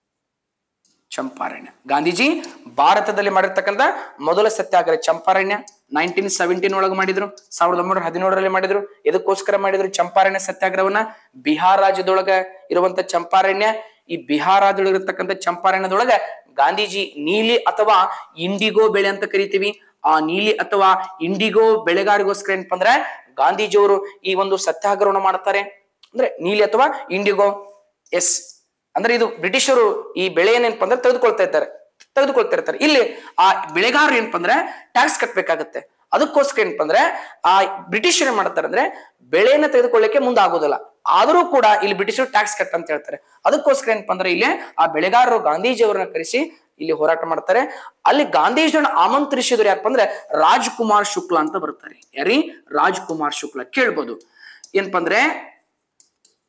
ಚಂಪಾರಣ್ಯ ಗಾಂಧೀಜಿ ಭಾರತದಲ್ಲಿ ಮಾಡಿರ್ತಕ್ಕಂಥ ಮೊದಲ ಸತ್ಯಾಗ್ರಹ ಚಂಪಾರಣ್ಯ ನೈನ್ಟೀನ್ ಸೆವೆಂಟೀನ್ ಒಳಗೆ ಮಾಡಿದ್ರು ಸಾವಿರದ ಒಂಬೈನೂರ ಹದಿನೇಳರಲ್ಲಿ ಮಾಡಿದ್ರು ಎದಕ್ಕೋಸ್ಕರ ಮಾಡಿದ್ರು ಚಂಪಾರಣ್ಯ ಸತ್ಯಾಗ್ರಹವನ್ನ ಬಿಹಾರ ರಾಜ್ಯದೊಳಗ ಇರುವಂತ ಚಂಪಾರಣ್ಯ ಈ ಬಿಹಾರ ರಾಜ್ಯದೊಳಗೆ ಇರತಕ್ಕಂಥ ಚಂಪಾರಣ್ಯದೊಳಗ ಗಾಂಧೀಜಿ ನೀಲಿ ಅಥವಾ ಇಂಡಿಗೋ ಬೆಳೆ ಅಂತ ಕರಿತೀವಿ ಆ ನೀಲಿ ಅಥವಾ ಇಂಡಿಗೋ ಬೆಳೆಗಾರಿಗೋಸ್ಕರ ಏನಪ್ಪ ಅಂದ್ರೆ ಗಾಂಧೀಜಿಯವರು ಈ ಒಂದು ಸತ್ಯಾಗ್ರಹವನ್ನು ಮಾಡ್ತಾರೆ ಅಂದ್ರೆ ನೀಲಿ ಅಥವಾ ಇಂಡಿಗೋ ಎಸ್ ಅಂದ್ರೆ ಇದು ಬ್ರಿಟಿಷರು ಈ ಬೆಳೆ ಏನಪ್ಪ ಅಂದ್ರೆ ತೆಗೆದುಕೊಳ್ತಾ ಇದ್ದಾರೆ ತೆಗೆದುಕೊಳ್ತಾ ಇರ್ತಾರೆ ಇಲ್ಲಿ ಆ ಬೆಳೆಗಾರರು ಏನಪ್ಪ ಅಂದ್ರೆ ಟ್ಯಾಕ್ಸ್ ಕಟ್ಬೇಕಾಗತ್ತೆ ಅದಕ್ಕೋಸ್ಕರ ಏನಪ್ಪ ಅಂದ್ರೆ ಆ ಬ್ರಿಟಿಷರು ಏನ್ ಮಾಡ್ತಾರೆ ಅಂದ್ರೆ ಬೆಳೆಯನ್ನ ತೆಗೆದುಕೊಳ್ಳಿಕ್ಕೆ ಮುಂದಾಗೋದಿಲ್ಲ ಆದರೂ ಕೂಡ ಇಲ್ಲಿ ಬ್ರಿಟಿಷರು ಟ್ಯಾಕ್ಸ್ ಕಟ್ ಅಂತ ಹೇಳ್ತಾರೆ ಅದಕ್ಕೋಸ್ಕರ ಏನಪ್ಪ ಅಂದ್ರೆ ಇಲ್ಲಿ ಆ ಬೆಳೆಗಾರರು ಗಾಂಧೀಜಿಯವರನ್ನ ಕರೆಸಿ ಇಲ್ಲಿ ಹೋರಾಟ ಮಾಡ್ತಾರೆ ಅಲ್ಲಿ ಗಾಂಧೀಜಿಯವ್ರನ್ನ ಆಮಂತ್ರಿಸಿದ್ರು ಯಾರಪ್ಪ ಅಂದ್ರೆ ರಾಜ್ಕುಮಾರ್ ಶುಕ್ಲಾ ಅಂತ ಬರ್ತಾರೆ ಯಾರಿ ರಾಜ್ಕುಮಾರ್ ಶುಕ್ಲಾ ಕೇಳ್ಬೋದು ಏನಪ್ಪ ಅಂದ್ರೆ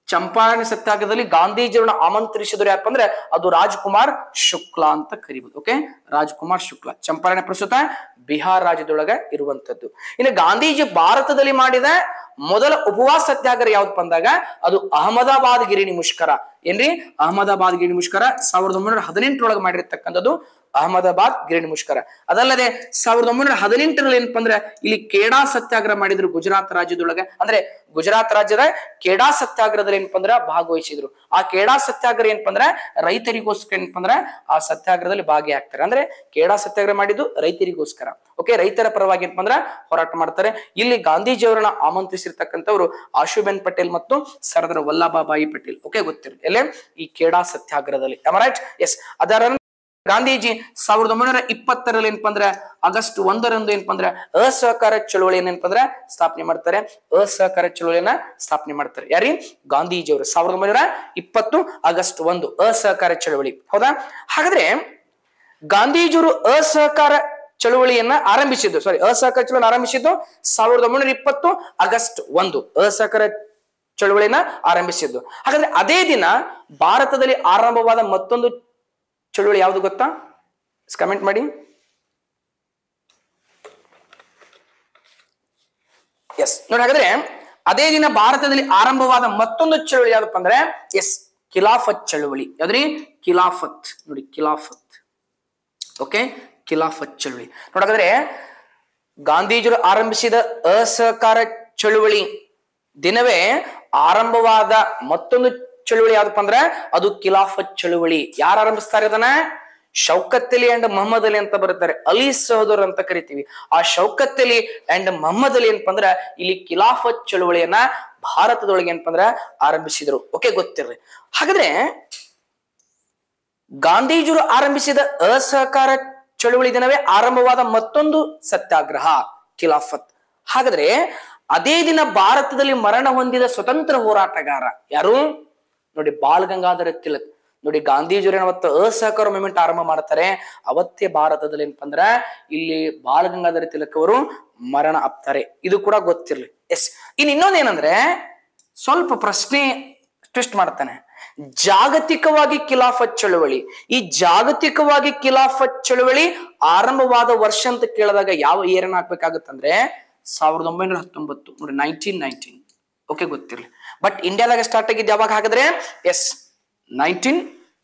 ಚಂಪಾರಣ ಸತ್ಯಾಗ್ರಹದಲ್ಲಿ ಗಾಂಧೀಜಿಯವರನ್ನ ಆಮಂತ್ರಿಸಿದ್ರು ಯಾರಪ್ಪ ಅಂದ್ರೆ ಅದು ರಾಜ್ಕುಮಾರ್ ಶುಕ್ಲಾ ಅಂತ ಕರಿಬಹುದು ಓಕೆ ರಾಜ್ಕುಮಾರ್ ಶುಕ್ಲಾ ಚಂಪಾರಣ ಪ್ರಸ್ತುತ ಬಿಹಾರ್ ರಾಜ್ಯದೊಳಗೆ ಇರುವಂತದ್ದು ಇನ್ನು ಗಾಂಧೀಜಿ ಭಾರತದಲ್ಲಿ ಮಾಡಿದ ಮೊದಲ ಉಪವಾಸ ಸತ್ಯಾಗ್ರಹ ಯಾವ್ದು ಬಂದಾಗ ಅದು ಅಹಮದಾಬಾದ್ ಗಿರಿಣಿ ಮುಷ್ಕರ ಏನ್ರಿ ಅಹಮದಾಬಾದ್ ಗಿರಿಣಿ ಮುಷ್ಕರ ಸಾವಿರದ ಒಂಬೈನೂರ ಹದಿನೆಂಟರೊಳಗೆ ಮಾಡಿರ್ತಕ್ಕಂಥದ್ದು ಅಹಮದಾಬಾದ್ ಗಿರಣಿ ಮುಷ್ಕರ ಅದಲ್ಲದೆ ಸಾವಿರದ ಒಂಬೈನೂರ ಹದಿನೆಂಟರಲ್ಲಿ ಏನಪ್ಪಾ ಅಂದ್ರೆ ಇಲ್ಲಿ ಕೇಡಾ ಸತ್ಯಾಗ್ರಹ ಮಾಡಿದ್ರು ಗುಜರಾತ್ ರಾಜ್ಯದೊಳಗೆ ಅಂದ್ರೆ ಗುಜರಾತ್ ರಾಜ್ಯದ ಕೇಡಾ ಸತ್ಯಾಗ್ರಹದಲ್ಲಿ ಏನಪ್ಪಾ ಅಂದ್ರೆ ಭಾಗವಹಿಸಿದ್ರು ಆ ಕೇಡಾ ಸತ್ಯಾಗ್ರಹ ಏನಪ್ಪಾ ಅಂದ್ರೆ ರೈತರಿಗೋಸ್ಕರ ಏನಪ್ಪಾ ಅಂದ್ರೆ ಆ ಸತ್ಯಾಗ್ರಹದಲ್ಲಿ ಭಾಗಿಯಾಗ್ತಾರೆ ಅಂದ್ರೆ ಕೇಡಾ ಸತ್ಯಾಗ್ರಹ ಮಾಡಿದ್ದು ರೈತರಿಗೋಸ್ಕರ ಓಕೆ ರೈತರ ಪರವಾಗಿ ಏನಪ್ಪಾ ಅಂದ್ರೆ ಹೋರಾಟ ಮಾಡ್ತಾರೆ ಇಲ್ಲಿ ಗಾಂಧೀಜಿಯವರನ್ನ ಆಮಂತ್ರಿಸಿರ್ತಕ್ಕಂಥವ್ರು ಆಶುಬೆನ್ ಪಟೇಲ್ ಮತ್ತು ಸರ್ದಾರ್ ವಲ್ಲಭಾಬಾಯಿ ಪಟೇಲ್ ಓಕೆ ಗೊತ್ತಿರುತ್ತೆ ಎಲ್ಲೇ ಈ ಕೇಡಾ ಸತ್ಯಾಗ್ರಹದಲ್ಲಿ ರೈಟ್ ಎಸ್ ಅದರ ಗಾಂಧೀಜಿ ಸಾವಿರದ ಒಂಬೈನೂರ ಇಪ್ಪತ್ತರಲ್ಲಿ ಏನಪ್ಪಾ ಅಂದ್ರೆ ಆಗಸ್ಟ್ ಒಂದರಂದು ಏನಪ್ಪಾ ಅಂದ್ರೆ ಅಸಹಕಾರ ಚಳುವಳಿ ಏನಪ್ಪಾ ಅಂದ್ರೆ ಸ್ಥಾಪನೆ ಮಾಡ್ತಾರೆ ಅಸಹಕಾರ ಚಳುವಳಿಯನ್ನ ಸ್ಥಾಪನೆ ಮಾಡ್ತಾರೆ ಯಾರಿ ಗಾಂಧೀಜಿಯವರು ಸಾವಿರದ ಒಂಬೈನೂರ ಇಪ್ಪತ್ತು ಆಗಸ್ಟ್ ಒಂದು ಅಸಹಕಾರ ಚಳುವಳಿ ಹೌದಾ ಹಾಗಾದ್ರೆ ಗಾಂಧೀಜಿಯವರು ಅಸಹಕಾರ ಚಳುವಳಿಯನ್ನ ಆರಂಭಿಸಿದ್ದು ಸಾರಿ ಅಸಹಕಾರ ಚಳುವಳಿ ಆರಂಭಿಸಿದ್ದು ಸಾವಿರದ ಒಂಬೈನೂರ ಇಪ್ಪತ್ತು ಆಗಸ್ಟ್ ಒಂದು ಅಸಹಕಾರ ಚಳುವಳಿಯನ್ನ ಆರಂಭಿಸಿದ್ದು ಹಾಗಾದ್ರೆ ಅದೇ ದಿನ ಭಾರತದಲ್ಲಿ ಆರಂಭವಾದ ಮತ್ತೊಂದು ಚಳುವಳಿ ಯಾವುದು ಗೊತ್ತಾ ಕಮೆಂಟ್ ಮಾಡಿ ಎಸ್ ನೋಡಿ ಹಾಗಾದ್ರೆ ಅದೇ ದಿನ ಭಾರತದಲ್ಲಿ ಆರಂಭವಾದ ಮತ್ತೊಂದು ಚಳುವಳಿ ಯಾವ್ದಪ್ಪ ಅಂದ್ರೆ ಎಸ್ ಖಿಲಾಫತ್ ಚಳುವಳಿ ಯಾವ್ದ್ರಿ ಖಿಲಾಫತ್ ನೋಡಿ ಖಿಲಾಫತ್ ಓಕೆ ಖಿಲಾಫತ್ ಚಳುವಳಿ ನೋಡಾದ್ರೆ ಗಾಂಧೀಜಿಯವರು ಆರಂಭಿಸಿದ ಅಸಹಕಾರ ಚಳುವಳಿ ದಿನವೇ ಆರಂಭವಾದ ಮತ್ತೊಂದು ಚಳುವಳಿ ಯಾವ್ದಪ್ಪ ಅಂದ್ರೆ ಅದು ಖಿಲಾಫತ್ ಚಳುವಳಿ ಯಾರು ಆರಂಭಿಸ್ತಾರೆ ಅದನ್ನ ಶೌಕತ್ ಅಲಿ ಅಂಡ್ ಮೊಹಮ್ಮದ್ ಅಲಿ ಅಂತ ಬರುತ್ತಾರೆ ಅಲಿ ಸಹೋದರ್ ಅಂತ ಕರಿತೀವಿ ಆ ಶೌಕತ್ ಅಲಿ ಅಂಡ್ ಮೊಹಮ್ಮದ್ ಅಲಿ ಏನಪ್ಪ ಅಂದ್ರೆ ಇಲ್ಲಿ ಖಿಲಾಫತ್ ಚಳುವಳಿಯನ್ನ ಭಾರತದೊಳಗೆ ಏನಪ್ಪ ಅಂದ್ರೆ ಆರಂಭಿಸಿದ್ರು ಓಕೆ ಗೊತ್ತಿರ್ರಿ ಹಾಗಾದ್ರೆ ಗಾಂಧೀಜಿಯವರು ಆರಂಭಿಸಿದ ಅಸಹಕಾರ ಚಳುವಳಿ ದಿನವೇ ಆರಂಭವಾದ ಮತ್ತೊಂದು ಸತ್ಯಾಗ್ರಹ ಖಿಲಾಫತ್ ಹಾಗಾದ್ರೆ ಅದೇ ದಿನ ಭಾರತದಲ್ಲಿ ಮರಣ ಹೊಂದಿದ ಸ್ವತಂತ್ರ ಹೋರಾಟಗಾರ ಯಾರು ನೋಡಿ ಬಾಲ್ ಗಂಗಾಧರ ತಿಲಕ್ ನೋಡಿ ಗಾಂಧೀಜಿಯವರು ಅವತ್ತು ಅಸಹಕಾರ ಮೂವ್ಮೆಂಟ್ ಆರಂಭ ಮಾಡ್ತಾರೆ ಅವತ್ತೇ ಭಾರತದಲ್ಲಿ ಏನಪ್ಪ ಅಂದ್ರ ಇಲ್ಲಿ ಬಾಲ್ ಗಂಗಾಧರ ತಿಲಕ್ ಅವರು ಮರಣ ಆಗ್ತಾರೆ ಇದು ಕೂಡ ಗೊತ್ತಿರ್ಲಿ ಎಸ್ ಇನ್ ಇನ್ನೊಂದೇನಂದ್ರೆ ಸ್ವಲ್ಪ ಪ್ರಶ್ನೆ ಟ್ವಿಸ್ಟ್ ಮಾಡ್ತಾನೆ ಜಾಗತಿಕವಾಗಿ ಖಿಲಾಫತ್ ಚಳುವಳಿ ಈ ಜಾಗತಿಕವಾಗಿ ಖಿಲಾಫತ್ ಚಳುವಳಿ ಆರಂಭವಾದ ವರ್ಷ ಅಂತ ಕೇಳಿದಾಗ ಯಾವ ಏರನ್ನ ಹಾಕ್ಬೇಕಾಗತ್ತಂದ್ರೆ ಸಾವಿರದ ಒಂಬೈನೂರ ಹತ್ತೊಂಬತ್ತು ನೋಡಿ ನೈನ್ಟೀನ್ ನೈನ್ಟೀನ್ ಓಕೆ ಗೊತ್ತಿರ್ಲಿ ಬಟ್ ಇಂಡಿಯಾದಾಗ ಸ್ಟಾರ್ಟ್ ಆಗಿದ್ದು ಯಾವಾಗ ಹಾಕಿದ್ರೆ ಎಸ್ ನೈನ್ಟೀನ್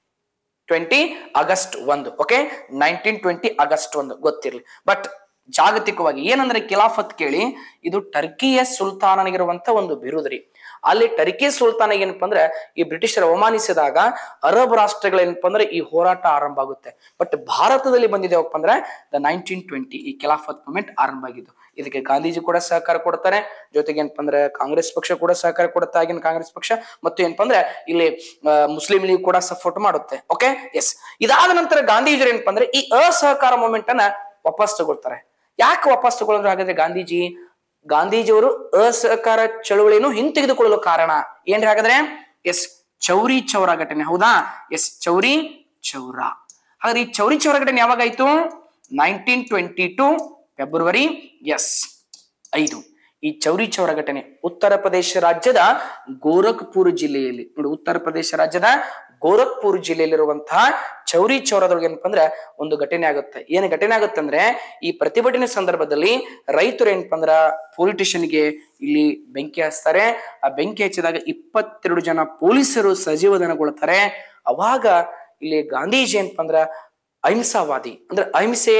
ಟ್ವೆಂಟಿ ಆಗಸ್ಟ್ ಒಂದು ಓಕೆ ನೈನ್ಟೀನ್ ಟ್ವೆಂಟಿ ಆಗಸ್ಟ್ ಒಂದು ಗೊತ್ತಿರ್ಲಿ ಬಟ್ ಜಾಗತಿಕವಾಗಿ ಏನಂದ್ರೆ ಖಿಲಾಫತ್ ಕೇಳಿ ಇದು ಟರ್ಕಿಯ ಸುಲ್ತಾನನಿಗಿರುವಂತ ಒಂದು ಬಿರುದು ರೀ ಅಲ್ಲಿ ಟರ್ಕಿ ಸುಲ್ತಾನ ಏನಪ್ಪಾ ಅಂದ್ರೆ ಈ ಬ್ರಿಟಿಷರು ಅವಮಾನಿಸಿದಾಗ ಅರಬ್ ರಾಷ್ಟ್ರಗಳೇನಪ್ಪ ಅಂದ್ರೆ ಈ ಹೋರಾಟ ಆರಂಭ ಆಗುತ್ತೆ ಬಟ್ ಭಾರತದಲ್ಲಿ ಬಂದಿದೆ ಯಾವಪ್ಪ ಅಂದ್ರೆ ದ ನೈನ್ಟೀನ್ ಟ್ವೆಂಟಿ ಈ ಖಿಲಾಫತ್ ಮೂವ್ಮೆಂಟ್ ಆರಂಭ ಆಗಿದ್ದು ಇದಕ್ಕೆ ಗಾಂಧೀಜಿ ಕೂಡ ಸಹಕಾರ ಕೊಡ್ತಾರೆ ಜೊತೆಗೆ ಏನಪ್ಪ ಅಂದ್ರೆ ಕಾಂಗ್ರೆಸ್ ಪಕ್ಷ ಕೂಡ ಸಹಕಾರ ಕೊಡುತ್ತೆ ಆಗಿನ ಕಾಂಗ್ರೆಸ್ ಪಕ್ಷ ಮತ್ತು ಏನಪ್ಪ ಅಂದ್ರೆ ಇಲ್ಲಿ ಆ, ಮುಸ್ಲಿಂ ಲೀಗ್ ಕೂಡ ಸಪೋರ್ಟ್ ಮಾಡುತ್ತೆ ಓಕೆ ಎಸ್ ಇದಾದ ನಂತರ ಗಾಂಧೀಜಿಯವರು ಏನಪ್ಪ ಅಂದ್ರೆ ಈ ಅಸಹಕಾರ ಮೂವ್ಮೆಂಟ್ ಅನ್ನ ವಾಪಸ್ ತಗೊಳ್ತಾರೆ ಯಾಕೆ ವಾಪಸ್ ತಗೊಳ್ಳೋದು ಹಾಗಾದ್ರೆ ಗಾಂಧೀಜಿ ಗಾಂಧೀಜಿಯವರು ಅಸಹಕಾರ ಚಳುವಳಿಯನ್ನು ಹಿಂತೆಗೆದುಕೊಳ್ಳಲು ಕಾರಣ ಏನ್ರಿ ಹಾಗಾದ್ರೆ ಎಸ್ ಚೌರಿ ಚೌರ ಘಟನೆ ಹೌದಾ ಎಸ್ ಚೌರಿ ಚೌರ ಹಾಗಾದ್ರೆ ಈ ಚೌರಿ ಚೌರ ಘಟನೆ ಯಾವಾಗಾಯ್ತು nineteen twenty two February yes ಐದು ಈ ಚೌರಿ ಚೌರ ಘಟನೆ ಉತ್ತರ ಪ್ರದೇಶ ರಾಜ್ಯದ ಗೋರಖ್ಪುರ್ ಜಿಲ್ಲೆಯಲ್ಲಿ ನೋಡಿ ಉತ್ತರ ಪ್ರದೇಶ ರಾಜ್ಯದ ಗೋರಖ್ಪುರ್ ಜಿಲ್ಲೆಯಲ್ಲಿರುವಂತಹ ಚೌರಿ ಚೌರದೊಳಗೆ ಏನಪ್ಪ ಅಂದ್ರೆ ಒಂದು ಘಟನೆ ಆಗುತ್ತೆ ಏನು ಘಟನೆ ಆಗುತ್ತೆ ಅಂದ್ರೆ ಈ ಪ್ರತಿಭಟನೆ ಸಂದರ್ಭದಲ್ಲಿ ರೈತರು ಏನಪ್ಪ ಅಂದ್ರ ಪೊಲೀಸ್ ಸ್ಟೇಷನ್ಗೆ ಇಲ್ಲಿ ಬೆಂಕಿ ಹಚ್ತಾರೆ ಆ ಬೆಂಕಿ ಹಚ್ಚಿದಾಗ ಇಪ್ಪತ್ತೆರಡು ಜನ ಪೊಲೀಸರು ಸಜೀವದನಗೊಳ್ತಾರೆ ಅವಾಗ ಇಲ್ಲಿ ಗಾಂಧೀಜಿ ಏನಪ್ಪ ಅಂದ್ರ ಅಹಿಂಸಾವಾದಿ ಅಂದ್ರೆ ಅಹಿಂಸೆ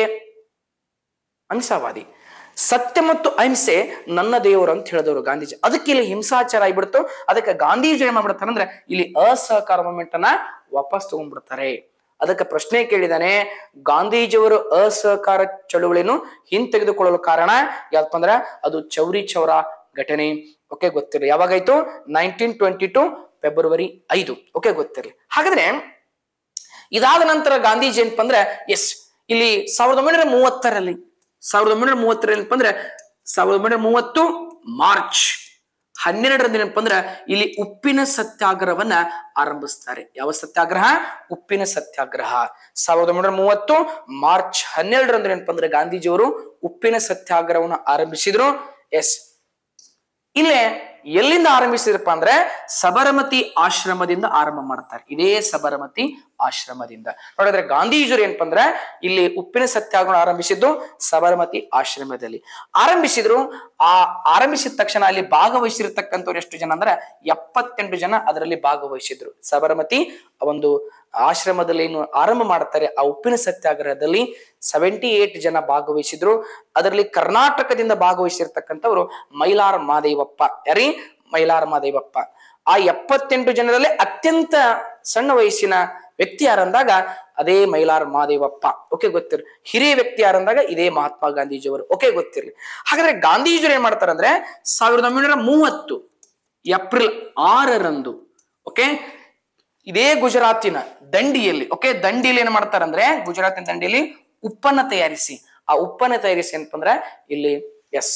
ಅಹಿಂಸಾವಾದಿ ಸತ್ಯ ಮತ್ತು ಅಹಿಂಸೆ ನನ್ನ ದೇವರು ಅಂತ ಹೇಳಿದವರು ಗಾಂಧೀಜಿ ಅದಕ್ಕೆ ಇಲ್ಲಿ ಹಿಂಸಾಚಾರ ಆಗ್ಬಿಡ್ತು ಅದಕ್ಕೆ ಗಾಂಧೀಜಿ ಏನ್ ಮಾಡ್ಬಿಡ್ತಾರೆ ಅಂದ್ರೆ ಇಲ್ಲಿ ಅಸಹಕಾರ ಮೂಮೆಂಟ್ ಅನ್ನ ವಾಪಸ್ ತಗೊಂಡ್ಬಿಡ್ತಾರೆ ಅದಕ್ಕೆ ಪ್ರಶ್ನೆ ಕೇಳಿದಾನೆ ಗಾಂಧೀಜಿಯವರು ಅಸಹಕಾರ ಚಳುವಳಿಯನ್ನು ಹಿಂತೆಗೆದುಕೊಳ್ಳಲು ಕಾರಣ ಯಾಕಪ್ಪ ಅಂದ್ರೆ ಅದು ಚೌರಿ ಚೌರ ಘಟನೆ ಓಕೆ ಗೊತ್ತಿರಲಿ ಯಾವಾಗಾಯ್ತು ನೈನ್ಟೀನ್ ಟ್ವೆಂಟಿ ಟು ಫೆಬ್ರವರಿ ಐದು ಓಕೆ ಗೊತ್ತಿರಲಿ ಹಾಗಾದ್ರೆ ಇದಾದ ನಂತರ ಗಾಂಧೀಜಿ ಏನಪ್ಪ ಅಂದ್ರೆ ಎಸ್ ಇಲ್ಲಿ ಸಾವಿರದ ಒಂಬೈನೂರ ಮೂವತ್ತರಲ್ಲಿ ಸಾವಿರದ ಒಂಬೈನೂರ ಮೂವತ್ತರಲ್ಲಿ ಏನಪ್ಪ ಅಂದ್ರೆ ಸಾವಿರದ ಒಂಬೈನೂರ ಮೂವತ್ತು ಮಾರ್ಚ್ ಹನ್ನೆರಡರಂದು ಏನಪ್ಪ ಅಂದ್ರೆ ಇಲ್ಲಿ ಉಪ್ಪಿನ ಸತ್ಯಾಗ್ರಹವನ್ನ ಆರಂಭಿಸ್ತಾರೆ ಯಾವ ಸತ್ಯಾಗ್ರಹ ಉಪ್ಪಿನ ಸತ್ಯಾಗ್ರಹ ಸಾವಿರದ ಒಂಬೈನೂರ ಮೂವತ್ತು ಮಾರ್ಚ್ ಹನ್ನೆರಡರಂದು ಏನಪ್ಪ ಅಂದ್ರೆ ಗಾಂಧೀಜಿಯವರು ಉಪ್ಪಿನ ಸತ್ಯಾಗ್ರಹವನ್ನು ಆರಂಭಿಸಿದ್ರು ಎಸ್ ಇಲ್ಲೇ ಎಲ್ಲಿಂದ ಆರಂಭಿಸಿದ್ರಪ್ಪ ಅಂದ್ರೆ ಸಬರಮತಿ ಆಶ್ರಮದಿಂದ ಆರಂಭ ಮಾಡ್ತಾರೆ ಇದೇ ಸಬರಮತಿ ಆಶ್ರಮದಿಂದ ನೋಡಿದ್ರೆ ಗಾಂಧೀಜಿಯವರು ಏನಪ್ಪ ಅಂದ್ರೆ ಇಲ್ಲಿ ಉಪ್ಪಿನ ಸತ್ಯಾಗ್ರಹ ಆರಂಭಿಸಿದ್ದು ಸಬರಮತಿ ಆಶ್ರಮದಲ್ಲಿ ಆರಂಭಿಸಿದ್ರು ಆ ಆರಂಭಿಸಿದ ತಕ್ಷಣ ಅಲ್ಲಿ ಭಾಗವಹಿಸಿರ್ತಕ್ಕಂಥವ್ರು ಎಷ್ಟು ಜನ ಅಂದ್ರೆ ಎಪ್ಪತ್ತೆಂಟು ಜನ ಅದರಲ್ಲಿ ಭಾಗವಹಿಸಿದ್ರು ಸಬರಮತಿ ಒಂದು ಆಶ್ರಮದಲ್ಲಿ ಏನು ಆರಂಭ ಮಾಡ್ತಾರೆ ಆ ಉಪ್ಪಿನ ಸತ್ಯಾಗ್ರಹದಲ್ಲಿ ಸೆವೆಂಟಿ ಏಟ್ ಜನ ಭಾಗವಹಿಸಿದ್ರು ಅದರಲ್ಲಿ ಕರ್ನಾಟಕದಿಂದ ಭಾಗವಹಿಸಿರ್ತಕ್ಕಂಥವ್ರು ಮೈಲಾರ ಮಾದೇವಪ್ಪ ಯಾರಿ ಮೈಲಾರ ಮಾದೇವಪ್ಪ ಆ ಎಪ್ಪತ್ತೆಂಟು ಜನರಲ್ಲಿ ಅತ್ಯಂತ ಸಣ್ಣ ವಯಸ್ಸಿನ ವ್ಯಕ್ತಿ ಯಾರಂದಾಗ ಅದೇ ಮೈಲಾರ ಮಾದೇವಪ್ಪ ಓಕೆ ಗೊತ್ತಿರ್ಲಿ ಹಿರಿಯ ವ್ಯಕ್ತಿ ಯಾರಂದಾಗ ಇದೇ ಮಹಾತ್ಮ ಗಾಂಧೀಜಿಯವರು ಓಕೆ ಗೊತ್ತಿರ್ಲಿ ಹಾಗಾದ್ರೆ ಗಾಂಧೀಜಿಯವರು ಏನ್ ಮಾಡ್ತಾರೆ ಅಂದ್ರೆ ಸಾವಿರದ ಒಂಬೈನೂರ ಮೂವತ್ತು ಏಪ್ರಿಲ್ ಆರರಂದು ಓಕೆ ಇದೇ ಗುಜರಾತಿನ ದಂಡಿಯಲ್ಲಿ ಓಕೆ ದಂಡಿಯಲ್ಲಿ ಏನ್ ಮಾಡ್ತಾರೆ ಅಂದ್ರೆ ಗುಜರಾತಿನ ದಂಡಿಯಲ್ಲಿ ಉಪ್ಪನ್ನ ತಯಾರಿಸಿ ಆ ಉಪ್ಪನ್ನ ತಯಾರಿಸಿ ಅಂತಂದ್ರೆ ಇಲ್ಲಿ ಎಸ್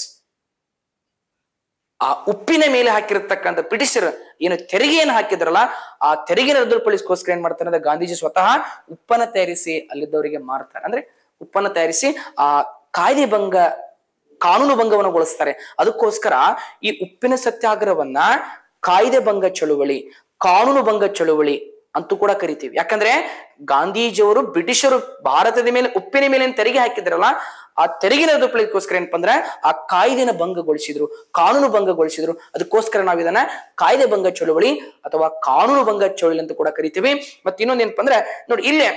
ಆ ಉಪ್ಪಿನ ಮೇಲೆ ಹಾಕಿರತಕ್ಕಂಥ ಬ್ರಿಟಿಷರ್ ಏನು ತೆರಿಗೆಯನ್ನು ಹಾಕಿದ್ರಲ್ಲ ಆ ತೆರಿಗೆನ ರದ್ದುಪಡಿಸ್ಕೋಸ್ಕರ ಏನ್ ಮಾಡ್ತಾರೆ ಅಂದ್ರೆ ಗಾಂಧೀಜಿ ಸ್ವತಃ ಉಪ್ಪನ್ನ ತಯಾರಿಸಿ ಅಲ್ಲಿದ್ದವರಿಗೆ ಮಾರ್ತಾರೆ ಅಂದ್ರೆ ಉಪ್ಪನ್ನ ತಯಾರಿಸಿ ಆ ಕಾಯ್ದೆ ಭಂಗ ಕಾನೂನು ಭಂಗವನ್ನು ಗೊಳಿಸ್ತಾರೆ ಅದಕ್ಕೋಸ್ಕರ ಈ ಉಪ್ಪಿನ ಸತ್ಯಾಗ್ರಹವನ್ನ ಕಾಯ್ದೆ ಭಂಗ ಚಳುವಳಿ ಕಾನೂನು ಭಂಗ ಚಳುವಳಿ ಅಂತೂ ಕೂಡ ಕರಿತೀವಿ ಯಾಕಂದ್ರೆ ಗಾಂಧೀಜಿಯವರು ಬ್ರಿಟಿಷರು ಭಾರತದ ಮೇಲೆ ಉಪ್ಪಿನ ಮೇಲೆ ಏನ್ ತೆರಿಗೆ ಹಾಕಿದ್ರಲ್ಲ ಆ ತೆರಿಗೆನ ರದ್ದುಪಡಿಸೋಸ್ಕರ ಏನಪ್ಪ ಅಂದ್ರೆ ಆ ಕಾಯ್ದೆನ ಭಂಗಗೊಳಿಸಿದ್ರು ಕಾನೂನು ಭಂಗಗೊಳಿಸಿದ್ರು ಅದಕ್ಕೋಸ್ಕರ ನಾವು ಇದನ್ನ ಕಾಯ್ದೆ ಭಂಗ ಚಳುವಳಿ ಅಥವಾ ಕಾನೂನು ಭಂಗ ಚಳುವಳಿ ಅಂತ ಕೂಡ ಕರಿತೀವಿ ಮತ್ತೆ ಇನ್ನೊಂದ್ ಏನಪ್ಪ ಅಂದ್ರೆ ನೋಡಿ ಇಲ್ಲೇ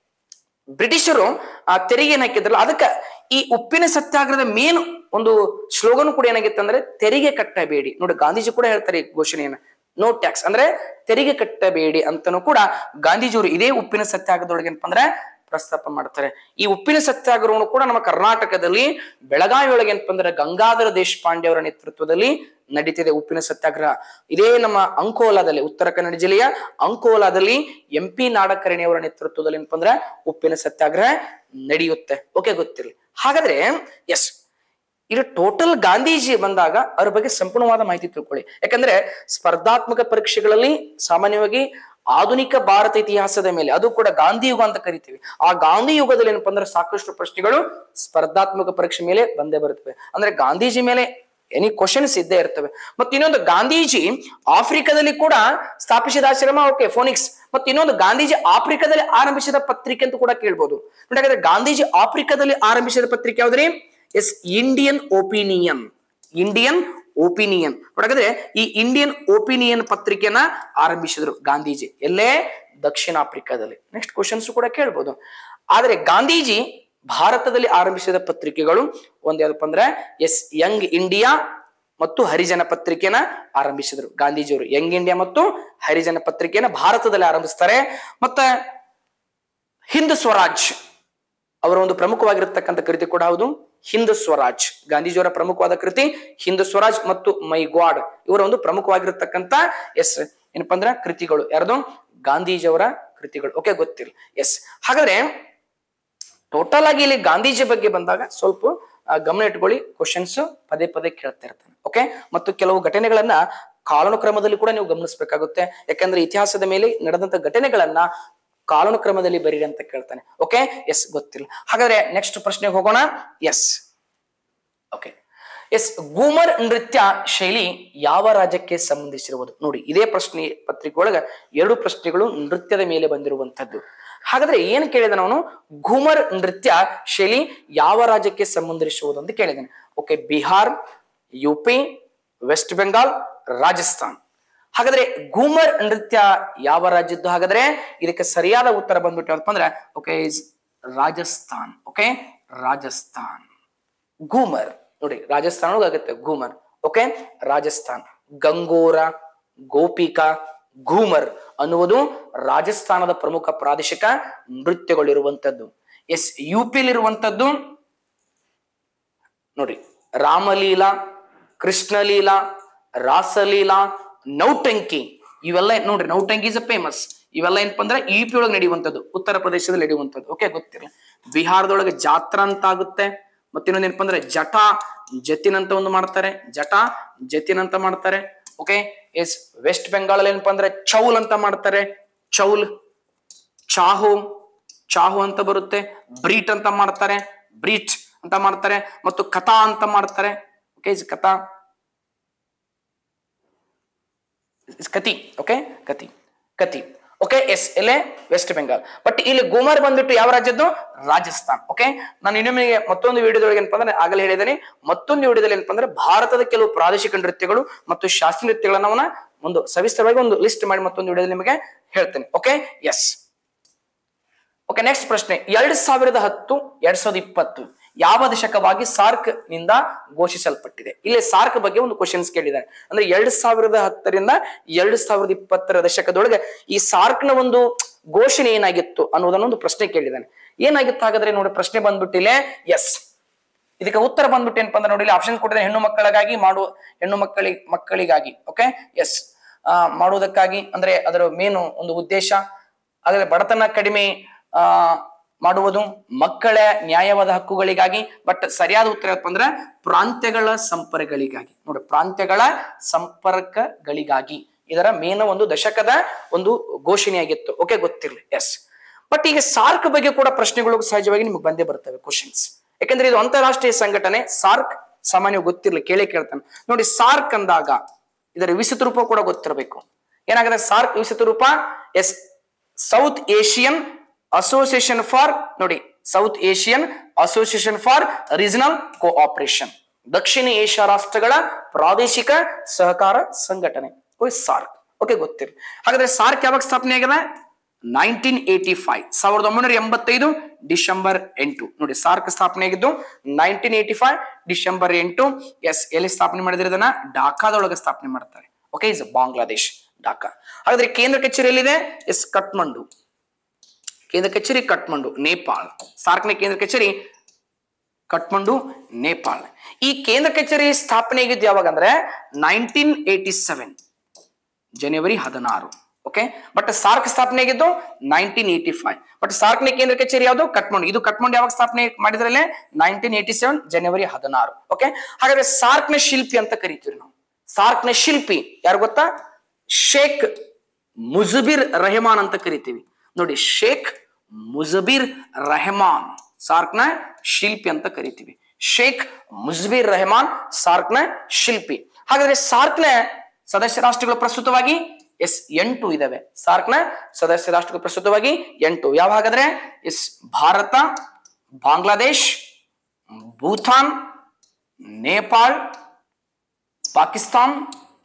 ಬ್ರಿಟಿಷರು ಆ ತೆರಿಗೆನ ಹಾಕಿದ್ರಲ್ಲ ಅದಕ್ಕ ಈ ಉಪ್ಪಿನ ಸತ್ಯಾಗ್ರಹದ ಮೇನ್ ಒಂದು ಸ್ಲೋಗನ್ ಕೂಡ ಏನಾಗಿತ್ತು ಅಂದ್ರೆ ತೆರಿಗೆ ಕಟ್ಟಬೇಡಿ ನೋಡಿ ಗಾಂಧೀಜಿ ಕೂಡ ಹೇಳ್ತಾರೆ ಈ ಘೋಷಣೆಯನ್ನ ನೋ ಟ್ಯಾಕ್ಸ್ ಅಂದ್ರೆ ತೆರಿಗೆ ಕಟ್ಟಬೇಡಿ ಅಂತನೂ ಕೂಡ ಗಾಂಧೀಜಿಯವರು ಇದೇ ಉಪ್ಪಿನ ಸತ್ಯಾಗ್ರಹದೊಳಗೆ ಏನಪ್ಪ ಅಂದ್ರೆ ಪ್ರಸ್ತಾಪ ಮಾಡ್ತಾರೆ ಈ ಉಪ್ಪಿನ ಸತ್ಯಾಗ್ರಹವನ್ನು ಕೂಡ ನಮ್ಮ ಕರ್ನಾಟಕದಲ್ಲಿ ಬೆಳಗಾವಿ ಒಳಗೆ ಏನಪ್ಪ ಅಂದ್ರೆ ಗಂಗಾಧರ ದೇಶಪಾಂಡೆ ಅವರ ನೇತೃತ್ವದಲ್ಲಿ ನಡೀತಿದೆ ಉಪ್ಪಿನ ಸತ್ಯಾಗ್ರಹ ಇದೇ ನಮ್ಮ ಅಂಕೋಲಾದಲ್ಲಿ ಉತ್ತರ ಕನ್ನಡ ಜಿಲ್ಲೆಯ ಅಂಕೋಲಾದಲ್ಲಿ ಎಂ ಪಿ ನಾಡಕರ್ಣಿ ಅವರ ನೇತೃತ್ವದಲ್ಲಿ ಏನಪ್ಪ ಅಂದ್ರೆ ಉಪ್ಪಿನ ಸತ್ಯಾಗ್ರಹ ನಡೆಯುತ್ತೆ ಓಕೆ ಗೊತ್ತಿರಲಿ ಹಾಗಾದ್ರೆ ಎಸ್ ಇದು ಟೋಟಲ್ ಗಾಂಧೀಜಿ ಬಂದಾಗ ಅವ್ರ ಬಗ್ಗೆ ಸಂಪೂರ್ಣವಾದ ಮಾಹಿತಿ ತಿಳ್ಕೊಳ್ಳಿ ಯಾಕಂದ್ರೆ ಸ್ಪರ್ಧಾತ್ಮಕ ಪರೀಕ್ಷೆಗಳಲ್ಲಿ ಸಾಮಾನ್ಯವಾಗಿ ಆಧುನಿಕ ಭಾರತ ಇತಿಹಾಸದ ಮೇಲೆ ಅದು ಕೂಡ ಗಾಂಧಿ ಯುಗ ಅಂತ ಕರಿತೀವಿ ಆ ಗಾಂಧಿ ಯುಗದಲ್ಲಿ ಏನಪ್ಪಾ ಅಂದ್ರೆ ಸಾಕಷ್ಟು ಪ್ರಶ್ನೆಗಳು ಸ್ಪರ್ಧಾತ್ಮಕ ಪರೀಕ್ಷೆ ಮೇಲೆ ಬಂದೇ ಬರುತ್ತವೆ ಅಂದ್ರೆ ಗಾಂಧೀಜಿ ಮೇಲೆ ಎನಿ ಕ್ವಶನ್ಸ್ ಇದ್ದೇ ಇರ್ತವೆ ಮತ್ತೆ ಇನ್ನೊಂದು ಗಾಂಧೀಜಿ ಆಫ್ರಿಕಾದಲ್ಲಿ ಕೂಡ ಸ್ಥಾಪಿಸಿದ ಆಶ್ರಮ ಓಕೆ ಫೋನಿಕ್ಸ್ ಮತ್ತೆ ಇನ್ನೊಂದು ಗಾಂಧೀಜಿ ಆಫ್ರಿಕಾದಲ್ಲಿ ಆರಂಭಿಸಿದ ಪತ್ರಿಕೆ ಅಂತ ಕೂಡ ಕೇಳ್ಬೋದು ನೋಡಿ ಹಾಗಾದ್ರೆ ಗಾಂಧೀಜಿ ಆಫ್ರಿಕಾದಲ್ಲಿ ಆರಂಭಿಸಿದ ಪತ್ರಿಕೆ ಯಾವ್ದ್ರಿ yes Indian Opinion Indian Opinion ನೋಡಾದ್ರೆ ಈ ಇಂಡಿಯನ್ ಒಪಿನಿಯನ್ ಪತ್ರಿಕೆನ ಆರಂಭಿಸಿದ್ರು ಗಾಂಧೀಜಿ ಎಲ್ಲೇ ದಕ್ಷಿಣ ಆಫ್ರಿಕಾದಲ್ಲಿ ನೆಕ್ಸ್ಟ್ ಕ್ವಶನ್ಸ್ ಕೂಡ ಕೇಳ್ಬೋದು ಆದ್ರೆ ಗಾಂಧೀಜಿ ಭಾರತದಲ್ಲಿ ಆರಂಭಿಸಿದ ಪತ್ರಿಕೆಗಳು ಒಂದ್ ಯಾವ್ದಪ್ಪ ಅಂದ್ರೆ ಎಸ್ ಯಂಗ್ ಇಂಡಿಯಾ ಮತ್ತು ಹರಿಜನ ಪತ್ರಿಕೆನ ಆರಂಭಿಸಿದ್ರು ಗಾಂಧೀಜಿಯವರು ಯಂಗ್ ಇಂಡಿಯಾ ಮತ್ತು ಹರಿಜನ ಪತ್ರಿಕೆನ ಭಾರತದಲ್ಲಿ ಆರಂಭಿಸ್ತಾರೆ ಮತ್ತೆ ಹಿಂದ್ ಸ್ವರಾಜ್ ಅವರ ಒಂದು ಪ್ರಮುಖವಾಗಿರತಕ್ಕಂಥ ಕೃತಿ ಕೂಡ ಹೌದು ಹಿಂದ್ ಸ್ವರಾಜ್ ಗಾಂಧೀಜಿಯವರ ಪ್ರಮುಖವಾದ ಕೃತಿ ಹಿಂದ್ ಸ್ವರಾಜ್ ಮತ್ತು ಮೈ ಗಾಡ್ ಇವರ ಒಂದು ಪ್ರಮುಖವಾಗಿರತಕ್ಕಂತ ಎಸ್ ಏನಪ್ಪಾ ಅಂದ್ರೆ ಕೃತಿಗಳು ಯಾರ್ದು ಗಾಂಧೀಜಿಯವರ ಕೃತಿಗಳು ಓಕೆ ಗೊತ್ತಿಲ್ಲ ಎಸ್ ಹಾಗಾದ್ರೆ ಟೋಟಲ್ ಆಗಿ ಇಲ್ಲಿ ಗಾಂಧೀಜಿ ಬಗ್ಗೆ ಬಂದಾಗ ಸ್ವಲ್ಪ ಆ, ಗಮನ ಇಟ್ಕೊಳ್ಳಿ ಕ್ವಶನ್ಸ್ ಪದೇ ಪದೇ ಕೇಳ್ತಾ ಇರ್ತಾನೆ ಓಕೆ ಮತ್ತು ಕೆಲವು ಘಟನೆಗಳನ್ನ ಕಾಲಾನುಕ್ರಮದಲ್ಲಿ ಕೂಡ ನೀವು ಗಮನಿಸಬೇಕಾಗುತ್ತೆ ಯಾಕಂದ್ರೆ ಇತಿಹಾಸದ ಮೇಲೆ ನಡೆದಂತ ಘಟನೆಗಳನ್ನ ಕಾಲಾನುಕ್ರಮದಲ್ಲಿ ಬರೀರಿ ಅಂತ ಕೇಳ್ತಾನೆ ಓಕೆ ಎಸ್ ಗೊತ್ತಿಲ್ಲ ಹಾಗಾದ್ರೆ ನೆಕ್ಸ್ಟ್ ಪ್ರಶ್ನೆಗೆ ಹೋಗೋಣ ಎಸ್ ಓಕೆ ಎಸ್ ಗೂಮರ್ ನೃತ್ಯ ಶೈಲಿ ಯಾವ ರಾಜ್ಯಕ್ಕೆ ಸಂಬಂಧಿಸಿರುವುದು ನೋಡಿ ಇದೇ ಪ್ರಶ್ನೆ ಪತ್ರಿಕೆ ಒಳಗ ಎರಡು ಪ್ರಶ್ನೆಗಳು ನೃತ್ಯದ ಮೇಲೆ ಬಂದಿರುವಂತದ್ದು ಹಾಗಾದ್ರೆ ಏನ್ ಕೇಳಿದ ಅವನು ಘೂಮರ್ ನೃತ್ಯ ಶೈಲಿ ಯಾವ ರಾಜ್ಯಕ್ಕೆ ಸಂಬಂಧಿಸುವುದು ಅಂತ ಕೇಳಿದ್ದಾನೆ okay Bihar U P West Bengal Rajasthan ಹಾಗಾದ್ರೆ ಘೂಮರ್ ನೃತ್ಯ ಯಾವ ರಾಜ್ಯದ್ದು ಹಾಗಾದ್ರೆ ಇದಕ್ಕೆ ಸರಿಯಾದ ಉತ್ತರ ಬಂದ್ಬಿಟ್ಟು ಯಾವಪ್ಪ ಅಂದ್ರೆ ಓಕೆ ರಾಜಸ್ಥಾನ್ ಓಕೆ ರಾಜಸ್ಥಾನ್ ಘೂಮರ್ ನೋಡಿ ರಾಜಸ್ಥಾನ ಆಗುತ್ತೆ ಘೂಮರ್ ಓಕೆ ರಾಜಸ್ಥಾನ್ ಗಂಗೋರ ಗೋಪಿಕಾ ಘೂಮರ್ ಅನ್ನುವುದು ರಾಜಸ್ಥಾನದ ಪ್ರಮುಖ ಪ್ರಾದೇಶಿಕ ನೃತ್ಯಗಳಿರುವಂತದ್ದು ಎಸ್ ಯು ಪಿಲಿರುವಂತದ್ದು ನೋಡಿ ರಾಮಲೀಲಾ ಕೃಷ್ಣಲೀಲಾ ರಾಸಲೀಲಾ ನೌಟಂಕಿ ಇವೆಲ್ಲ ನೋಡ್ರಿ ನೌಟಂಕಿ ಇಸ್ ಅ ಫೇಮಸ್ ಇವೆಲ್ಲ ಏನಪ್ಪ ಅಂದ್ರೆ ಇ ಪಿ ಒಳಗೆ ನಡೆಯುವಂಥದ್ದು ಉತ್ತರ ಪ್ರದೇಶದಲ್ಲಿ ನಡೆಯುವಂಥದ್ದು ಓಕೆ ಗೊತ್ತಿರಲ್ಲ ಬಿಹಾರದೊಳಗೆ ಜಾತ್ರಾ ಅಂತ ಆಗುತ್ತೆ ಮತ್ತಿನ್ನೊಂದು ಏನಪ್ಪ ಅಂದ್ರೆ ಜಟ ಜತಿನ್ ಅಂತ ಒಂದು ಮಾಡ್ತಾರೆ ಜಟ ಜತಿನ್ ಅಂತ ಮಾಡ್ತಾರೆ ಓಕೆ ಎಸ್ ವೆಸ್ಟ್ ಬೆಂಗಾಲ್ ಏನಪ್ಪ ಅಂದ್ರೆ ಚೌಲ್ ಅಂತ ಮಾಡ್ತಾರೆ ಚೌಲ್ ಚಾಹು ಚಾಹು ಅಂತ ಬರುತ್ತೆ ಬ್ರೀಟ್ ಅಂತ ಮಾಡ್ತಾರೆ ಬ್ರೀಚ್ ಅಂತ ಮಾಡ್ತಾರೆ ಮತ್ತು ಕಥಾ ಅಂತ ಮಾಡ್ತಾರೆ ಓಕೆ ಕಥಾ ಕತಿ ಓಕೆ ಕತಿ ಕತಿ ಓಕೆ ಎಸ್ ಎಲ್ಲೇ ವೆಸ್ಟ್ ಬೆಂಗಾಲ್ ಬಟ್ ಇಲ್ಲಿ ಗುಮರ್ ಬಂದ್ಬಿಟ್ಟು ಯಾವ ರಾಜ್ಯದ್ದು ರಾಜಸ್ಥಾನ್ ಓಕೆ ನಾನು ಇನ್ನೊಮ್ಮೆ ಮತ್ತೊಂದು ವಿಡಿಯೋದೊಳಗೆ ಏನಪ್ಪ ಅಂದ್ರೆ ಆಗಲೇ ಹೇಳಿದ್ದೇನೆ ಮತ್ತೊಂದು ವಿಡಿಯೋದಲ್ಲಿ ಏನಪ್ಪ ಅಂದ್ರೆ ಭಾರತದ ಕೆಲವು ಪ್ರಾದೇಶಿಕ ನೃತ್ಯಗಳು ಮತ್ತು ಶಾಸ್ತ್ರೀಯ ನೃತ್ಯಗಳನ್ನ ಅವನ ಒಂದು ಸವಿಸ್ತರವಾಗಿ ಒಂದು ಲಿಸ್ಟ್ ಮಾಡಿ ಮತ್ತೊಂದು ವಿಡಿಯೋದಲ್ಲಿ ನಿಮಗೆ ಹೇಳ್ತೇನೆ ಓಕೆ ಎಸ್ ಓಕೆ ನೆಕ್ಸ್ಟ್ ಪ್ರಶ್ನೆ ಎರಡ್ ಸಾವಿರದ ಹತ್ತು ಎರಡ್ ಸಾವಿರದ ಇಪ್ಪತ್ತು ಯಾವ ದಶಕವಾಗಿ ಸಾರ್ಕ್ ನಿಂದ ಘೋಷಿಸಲ್ಪಟ್ಟಿದೆ ಇಲ್ಲಿ ಸಾರ್ಕ್ ಬಗ್ಗೆ ಒಂದು ಕ್ವಶನ್ಸ್ ಕೇಳಿದ್ದಾರೆ ಅಂದ್ರೆ ಎರಡ್ ಸಾವಿರದ ಹತ್ತರಿಂದ ಎರಡ್ ಸಾವಿರದ ಇಪ್ಪತ್ತರ ದಶಕದೊಳಗೆ ಈ ಸಾರ್ಕ್ ನ ಒಂದು ಘೋಷಣೆ ಏನಾಗಿತ್ತು ಅನ್ನೋದನ್ನ ಒಂದು ಪ್ರಶ್ನೆ ಕೇಳಿದ್ದಾನೆ ಏನಾಗಿತ್ತು ಹಾಗಾದ್ರೆ ನೋಡಿ ಪ್ರಶ್ನೆ ಬಂದ್ಬಿಟ್ಟಿಲ್ಲ ಎಸ್ ಇದಕ್ಕೆ ಉತ್ತರ ಬಂದ್ಬಿಟ್ಟು ಏನಪ್ಪ ಅಂದ್ರೆ ನೋಡಿ ಆಪ್ಷನ್ ಕೊಟ್ಟಿದೆ ಹೆಣ್ಣು ಮಕ್ಕಳಿಗಾಗಿ ಮಾಡುವ ಹೆಣ್ಣು ಮಕ್ಕಳಿಗೆ ಮಕ್ಕಳಿಗಾಗಿ ಓಕೆ ಎಸ್ ಮಾಡುವುದಕ್ಕಾಗಿ ಅಂದ್ರೆ ಅದರ ಮೇನು ಒಂದು ಉದ್ದೇಶ ಆದರೆ ಬಡತನ ಕಡಿಮೆ ಆ ಮಾಡುವುದು ಮಕ್ಕಳ ನ್ಯಾಯವಾದ ಹಕ್ಕುಗಳಿಗಾಗಿ ಬಟ್ ಸರಿಯಾದ ಉತ್ತರ ಏನಪ್ಪ ಅಂದ್ರೆ ಪ್ರಾಂತ್ಯಗಳ ಸಂಪರ್ಕಗಳಿಗಾಗಿ ನೋಡಿ ಪ್ರಾಂತ್ಯಗಳ ಸಂಪರ್ಕಗಳಿಗಾಗಿ ಇದರ ಮೇನ ಒಂದು ದಶಕದ ಒಂದು ಘೋಷಣೆಯಾಗಿತ್ತು ಓಕೆ ಗೊತ್ತಿರಲಿ ಎಸ್ ಬಟ್ ಈಗ ಸಾರ್ಕ್ ಬಗ್ಗೆ ಕೂಡ ಪ್ರಶ್ನೆಗಳು ಸಹಜವಾಗಿ ನಿಮ್ಗೆ ಬಂದೇ ಬರ್ತವೆ ಕ್ವಶನ್ಸ್ ಯಾಕಂದ್ರೆ ಇದು ಅಂತಾರಾಷ್ಟ್ರೀಯ ಸಂಘಟನೆ ಸಾರ್ಕ್ ಸಾಮಾನ್ಯ ಗೊತ್ತಿರಲಿ ಕೇಳೇ ಕೇಳ್ತಾನೆ ನೋಡಿ ಸಾರ್ಕ್ ಅಂದಾಗ ಇದರ ವಿಸ್ತೃತ ರೂಪ ಕೂಡ ಗೊತ್ತಿರಬೇಕು ಏನಾಗುತ್ತೆ ಸಾರ್ಕ್ ವಿಸ್ತೃತ ರೂಪ yes South Asian Association for ನೋಡಿ South Asian Association for Regional Cooperation ದಕ್ಷಿಣ ಏಷ್ಯಾ ರಾಷ್ಟ್ರಗಳ ಪ್ರಾದೇಶಿಕ ಸಹಕಾರ ಸಂಘಟನೆ ಓಕೆ ಸಾರ್ಕ್ ಓಕೆ ಗೊತ್ತಿರಲಿ ಹಾಗಾದ್ರೆ ಸಾರ್ಕ್ ಯಾವಾಗ ಸ್ಥಾಪನೆ ಆಗಿದೆ ನೈನ್ಟೀನ್ ಏಟಿ ಫೈವ್ ಸಾವಿರದ ಒಂಬೈನೂರ ಎಂಬತ್ತೈದು ಡಿಸೆಂಬರ್ ಎಂಟು ನೋಡಿ ಸಾರ್ಕ್ ಸ್ಥಾಪನೆ ಆಗಿದ್ದು ನೈನ್ಟೀನ್ ಏಟಿ ಫೈವ್ ಡಿಸೆಂಬರ್ ಎಂಟು ಎಸ್ ಎಲ್ಲಿ ಸ್ಥಾಪನೆ ಮಾಡಿದ್ರೆ ಇದನ್ನ ಢಾಕಾದೊಳಗೆ ಸ್ಥಾಪನೆ ಮಾಡ್ತಾರೆ ಓಕೆ ಇಸ್ ಬಾಂಗ್ಲಾದೇಶ್ ಢಾಕಾ ಹಾಗಾದ್ರೆ ಕೇಂದ್ರ ಕಚೇರಿ ಎಲ್ಲಿದೆ ಎಸ್ ಕಟ್ಮಂಡು ಕೇಂದ್ರ ಕಚೇರಿ ಕಟ್ಮಂಡು ನೇಪಾಳ ಸಾರ್ಕ್ನ ಕೇಂದ್ರ ಕಚೇರಿ ಕಟ್ಮಂಡು ನೇಪಾಳ ಈ ಕೇಂದ್ರ ಕಚೇರಿ ಸ್ಥಾಪನೆ ಆಗಿದ್ದು ಯಾವಾಗ ಅಂದ್ರೆ ನೈನ್ಟೀನ್ ಏಟಿ ಸೆವೆನ್ ಜನವರಿ ಹದಿನಾರು ಓಕೆ ಬಟ್ ಸಾರ್ಕ್ ಸ್ಥಾಪನೆ ಆಗಿದ್ದು ನೈನ್ಟೀನ್ ಏಟಿ ಫೈವ್ ಬಟ್ ಸಾರ್ಕ್ನ ಕೇಂದ್ರ ಕಚೇರಿ ಯಾವುದು ಕಟ್ಮಂಡು ಇದು ಕಟ್ಮಂಡು ಯಾವಾಗ ಸ್ಥಾಪನೆ ಮಾಡಿದ್ರಲ್ಲೇ ನೈನ್ಟೀನ್ ಏಟಿ ಸೆವೆನ್ ಜನವರಿ ಹದಿನಾರು ಓಕೆ ಹಾಗಾದ್ರೆ ಸಾರ್ಕ್ನ ಶಿಲ್ಪಿ ಅಂತ ಕರಿತೀವಿ ನಾವು ಸಾರ್ಕ್ನ ಶಿಲ್ಪಿ ಯಾರು ಗೊತ್ತಾ ಶೇಖ್ ಮುಜಬಿರ್ ರೆಹಮಾನ್ ಅಂತ ಕರಿತೀವಿ ನೋಡಿ ಶೇಖ್ ಮುಜಬಿರ್ ರೆಹಮಾನ್ ಸಾರ್ಕ್ನ ಶಿಲ್ಪಿ ಅಂತ ಕರಿತೀವಿ ಶೇಖ್ ಮುಜಬಿರ್ ರೆಹಮಾನ್ ಸಾರ್ಕ್ನ ಶಿಲ್ಪಿ ಹಾಗಾದ್ರೆ ಸಾರ್ಕ್ನ ಸದಸ್ಯ ರಾಷ್ಟ್ರಗಳು ಪ್ರಸ್ತುತವಾಗಿ ಎಸ್ ಎಂಟು ಇದಾವೆ ಸಾರ್ಕ್ನ ಸದಸ್ಯ ರಾಷ್ಟ್ರಗಳು ಪ್ರಸ್ತುತವಾಗಿ ಎಂಟು ಯಾವ ಹಾಗಾದ್ರೆ ಎಸ್ ಭಾರತ ಬಾಂಗ್ಲಾದೇಶ್ ಭೂತಾನ್ ನೇಪಾಳ್ ಪಾಕಿಸ್ತಾನ್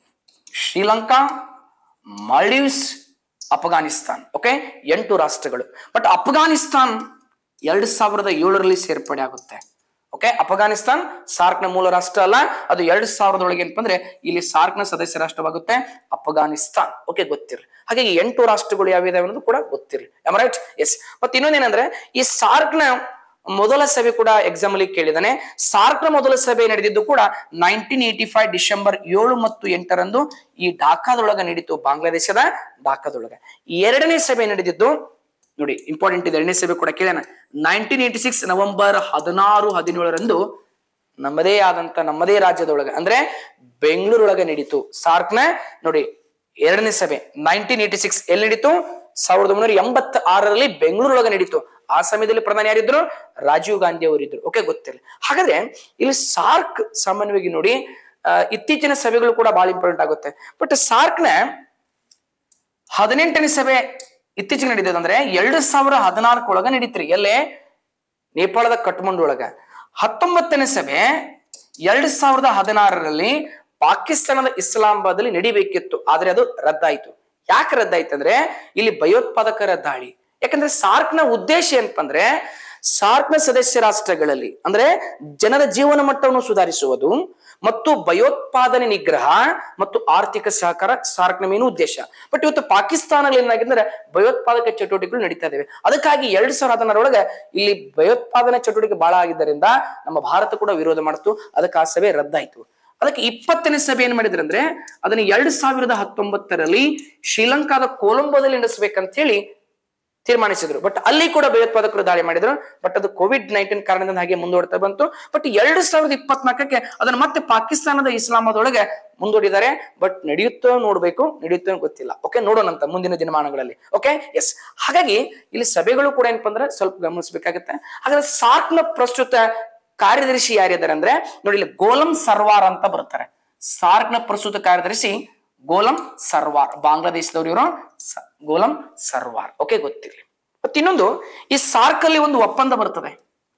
ಶ್ರೀಲಂಕಾ ಮಾಲ್ಡೀವ್ಸ್ ಅಫ್ಘಾನಿಸ್ತಾನ್ ಓಕೆ ಎಂಟು ರಾಷ್ಟ್ರಗಳು ಬಟ್ ಅಫ್ಘಾನಿಸ್ತಾನ್ ಎರಡ್ ಸಾವಿರದ ಏಳರಲ್ಲಿ ಸೇರ್ಪಡೆ ಆಗುತ್ತೆ ಓಕೆ ಅಫ್ಘಾನಿಸ್ತಾನ್ ಸಾರ್ಕ್ನ ಮೂಲ ರಾಷ್ಟ್ರ ಅಲ್ಲ ಅದು ಎರಡ್ ಸಾವಿರದೊಳಗೆ ಏನಪ್ಪ ಅಂದ್ರೆ ಇಲ್ಲಿ ಸಾರ್ಕ್ನ ಸದಸ್ಯ ರಾಷ್ಟ್ರವಾಗುತ್ತೆ ಅಫ್ಘಾನಿಸ್ತಾನ್ ಓಕೆ ಗೊತ್ತಿರಲಿ ಹಾಗಾಗಿ ಎಂಟು ರಾಷ್ಟ್ರಗಳು ಯಾವಿದಾವೆ ಅನ್ನೋದು ಕೂಡ ಗೊತ್ತಿರಲಿ ರೈಟ್ ಎಸ್ ಮತ್ತೆ ಇನ್ನೊಂದೇನಂದ್ರೆ ಈ ಸಾರ್ಕ್ನ ಮೊದಲ ಸಭೆ ಕೂಡ ಎಕ್ಸಾಮ್ ಅಲ್ಲಿ ಕೇಳಿದಾನೆ ಸಾರ್ಕ್ನ ಮೊದಲ ಸಭೆ ನಡೆದಿದ್ದು ಕೂಡ ನೈನ್ಟೀನ್ ಏಟಿ ಫೈವ್ ಡಿಸೆಂಬರ್ ಏಳು ಮತ್ತು ಎಂಟರಂದು ಈ ಢಾಕಾದೊಳಗ ನಡೀತು ಬಾಂಗ್ಲಾದೇಶದ ಢಾಕಾದೊಳಗ ಎರಡನೇ ಸಭೆ ನಡೆದಿದ್ದು ನೋಡಿ ಇಂಪಾರ್ಟೆಂಟ್ ಇದೆ ಎರಡನೇ ಸಭೆ ಕೂಡ ಕೇಳೋಣ ನೈನ್ಟೀನ್ ಏಟಿ ಸಿಕ್ಸ್ ನವೆಂಬರ್ ಹದಿನಾರು ಹದಿನೇಳರಂದು ನಮ್ಮದೇ ಆದಂತ ನಮ್ಮದೇ ರಾಜ್ಯದೊಳಗೆ ಅಂದ್ರೆ ಬೆಂಗಳೂರೊಳಗೆ ನಡೀತು ಸಾರ್ಕ್ನ ನೋಡಿ ಎರಡನೇ ಸಭೆ ನೈನ್ಟೀನ್ ಏಟಿ ಸಿಕ್ಸ್ ಎಲ್ಲಿ ನಡೀತು ಸಾವಿರದ ಒಂಬೈನೂರ ಎಂಬತ್ತ ಆರರಲ್ಲಿ ಬೆಂಗಳೂರೊಳಗೆ ನಡೀತು ಆ ಸಮಯದಲ್ಲಿ ಪ್ರಧಾನಿ ಯಾರಿದ್ರು ರಾಜೀವ್ ಗಾಂಧಿ ಅವರಿದ್ರು ಓಕೆ ಗೊತ್ತಿಲ್ಲ ಹಾಗಾದ್ರೆ ಇಲ್ಲಿ ಸಾರ್ಕ್ ಸಾಮಾನ್ಯವಾಗಿ ನೋಡಿ ಆ, ಇತ್ತೀಚಿನ ಸಭೆಗಳು ಕೂಡ ಬಹಳ ಇಂಪಾರ್ಟೆಂಟ್ ಆಗುತ್ತೆ ಬಟ್ ಸಾರ್ಕ್ನ ಹದಿನೆಂಟನೇ ಸಭೆ ಇತ್ತೀಚೆಗೆ ನಡೀತದೆ ಅಂದ್ರೆ ಎರಡು ಸಾವಿರ ಹದಿನಾಲ್ಕರೊಳಗ ನಡೀತ್ರಿ ಎಲ್ಲೇ ನೇಪಾಳದ ಕಟ್ಮಂಡು ಒಳಗ ಹತ್ತೊಂಬತ್ತನೇ ಸಭೆ ಎರಡ್ ಸಾವಿರದ ಹದಿನಾರರಲ್ಲಿ ಪಾಕಿಸ್ತಾನದ ಇಸ್ಲಾಮಾಬಾದಲ್ಲಿ ನಡಿಬೇಕಿತ್ತು ಆದ್ರೆ ಅದು ರದ್ದಾಯ್ತು ಯಾಕೆ ರದ್ದಾಯ್ತು ಅಂದ್ರೆ ಇಲ್ಲಿ ಭಯೋತ್ಪಾದಕರ ದಾಳಿ ಯಾಕಂದ್ರೆ ಸಾರ್ಕ್ನ ಉದ್ದೇಶ ಏನಪ್ಪ ಅಂದ್ರೆ ಸಾರ್ಕ್ನ ಸದಸ್ಯ ರಾಷ್ಟ್ರಗಳಲ್ಲಿ ಅಂದ್ರೆ ಜನರ ಜೀವನ ಮಟ್ಟವನ್ನು ಸುಧಾರಿಸುವುದು ಮತ್ತು ಭಯೋತ್ಪಾದನೆ ನಿಗ್ರಹ ಮತ್ತು ಆರ್ಥಿಕ ಸಹಕಾರ ಸಾರ್ಕ್ನ ಮೇನು ಉದ್ದೇಶ ಬಟ್ ಇವತ್ತು ಪಾಕಿಸ್ತಾನದಲ್ಲಿ ಏನಾಗಿದ್ರೆ ಭಯೋತ್ಪಾದಕ ಚಟುವಟಿಕೆಗಳು ನಡೀತಾ ಇದಾವೆ ಅದಕ್ಕಾಗಿ ಎರಡ್ ಸಾವಿರದ ಹದಿನಾರೊಳಗೆ ಇಲ್ಲಿ ಭಯೋತ್ಪಾದನೆ ಚಟುವಟಿಕೆ ಬಹಳ ಆಗಿದ್ದರಿಂದ ನಮ್ಮ ಭಾರತ ಕೂಡ ವಿರೋಧ ಮಾಡ್ತು ಅದಕ್ಕೆ ಆ ಸಭೆ ರದ್ದಾಯ್ತು ಅದಕ್ಕೆ ಇಪ್ಪತ್ತನೇ ಸಭೆ ಏನ್ ಮಾಡಿದ್ರು ಅಂದ್ರೆ ಅದನ್ನ ಎರಡ್ ಸಾವಿರದ ಹತ್ತೊಂಬತ್ತರಲ್ಲಿ ಶ್ರೀಲಂಕಾದ ಕೊಲಂಬೋದಲ್ಲಿ ನಡೆಸಬೇಕಂತ ಹೇಳಿ ತೀರ್ಮಾನಿಸಿದ್ರು ಬಟ್ ಅಲ್ಲಿ ಕೂಡ ಭಯೋತ್ಪಾದಕರು ದಾಳಿ ಮಾಡಿದ್ರು ಬಟ್ ಅದು ಕೋವಿಡ್ ನೈನ್ಟೀನ್ ಕಾರಣದಿಂದ ಹಾಗೆ ಮುಂದುವರ್ತಾ ಬಂತು ಬಟ್ ಎರಡ್ ಸಾವಿರದ ಇಪ್ಪತ್ನಾಲ್ಕಕ್ಕೆ ಅದನ್ನ ಮತ್ತೆ ಪಾಕಿಸ್ತಾನದ ಇಸ್ಲಾಮಾದೊಳಗೆ ಮುಂದೂಡಿದ್ದಾರೆ ಬಟ್ ನಡೆಯುತ್ತೋ ನೋಡ್ಬೇಕು ನಡೆಯುತ್ತೋ ಗೊತ್ತಿಲ್ಲ ಓಕೆ ನೋಡೋಣಂತ ಮುಂದಿನ ದಿನಮಾನಗಳಲ್ಲಿ ಓಕೆ ಎಸ್ ಹಾಗಾಗಿ ಇಲ್ಲಿ ಸಭೆಗಳು ಕೂಡ ಏನಪ್ಪ ಅಂದ್ರೆ ಸ್ವಲ್ಪ ಗಮನಿಸಬೇಕಾಗುತ್ತೆ ಹಾಗಾದ್ರೆ ಸಾರ್ಕ್ನ ಪ್ರಸ್ತುತ ಕಾರ್ಯದರ್ಶಿ ಯಾರಿದ್ದಾರೆ ಅಂದ್ರೆ ನೋಡಿ ಇಲ್ಲಿ ಗೋಲಂ ಸರ್ವಾರ್ ಅಂತ ಬರ್ತಾರೆ ಸಾರ್ಕ್ನ ಪ್ರಸ್ತುತ ಕಾರ್ಯದರ್ಶಿ ಗೋಲಂ ಸರ್ವಾರ್ ಬಾಂಗ್ಲಾದೇಶದವ್ರು ಇವರು ಸ- ಗೋಲಂ ಸರ್ವಾರ್ ಓಕೆ ಗೊತ್ತಿರಲಿ ಮತ್ತೆ ಇನ್ನೊಂದು ಈ ಸಾರ್ಕ್ ಅಲ್ಲಿ ಒಂದು ಒಪ್ಪಂದ ಬರ್ತದೆ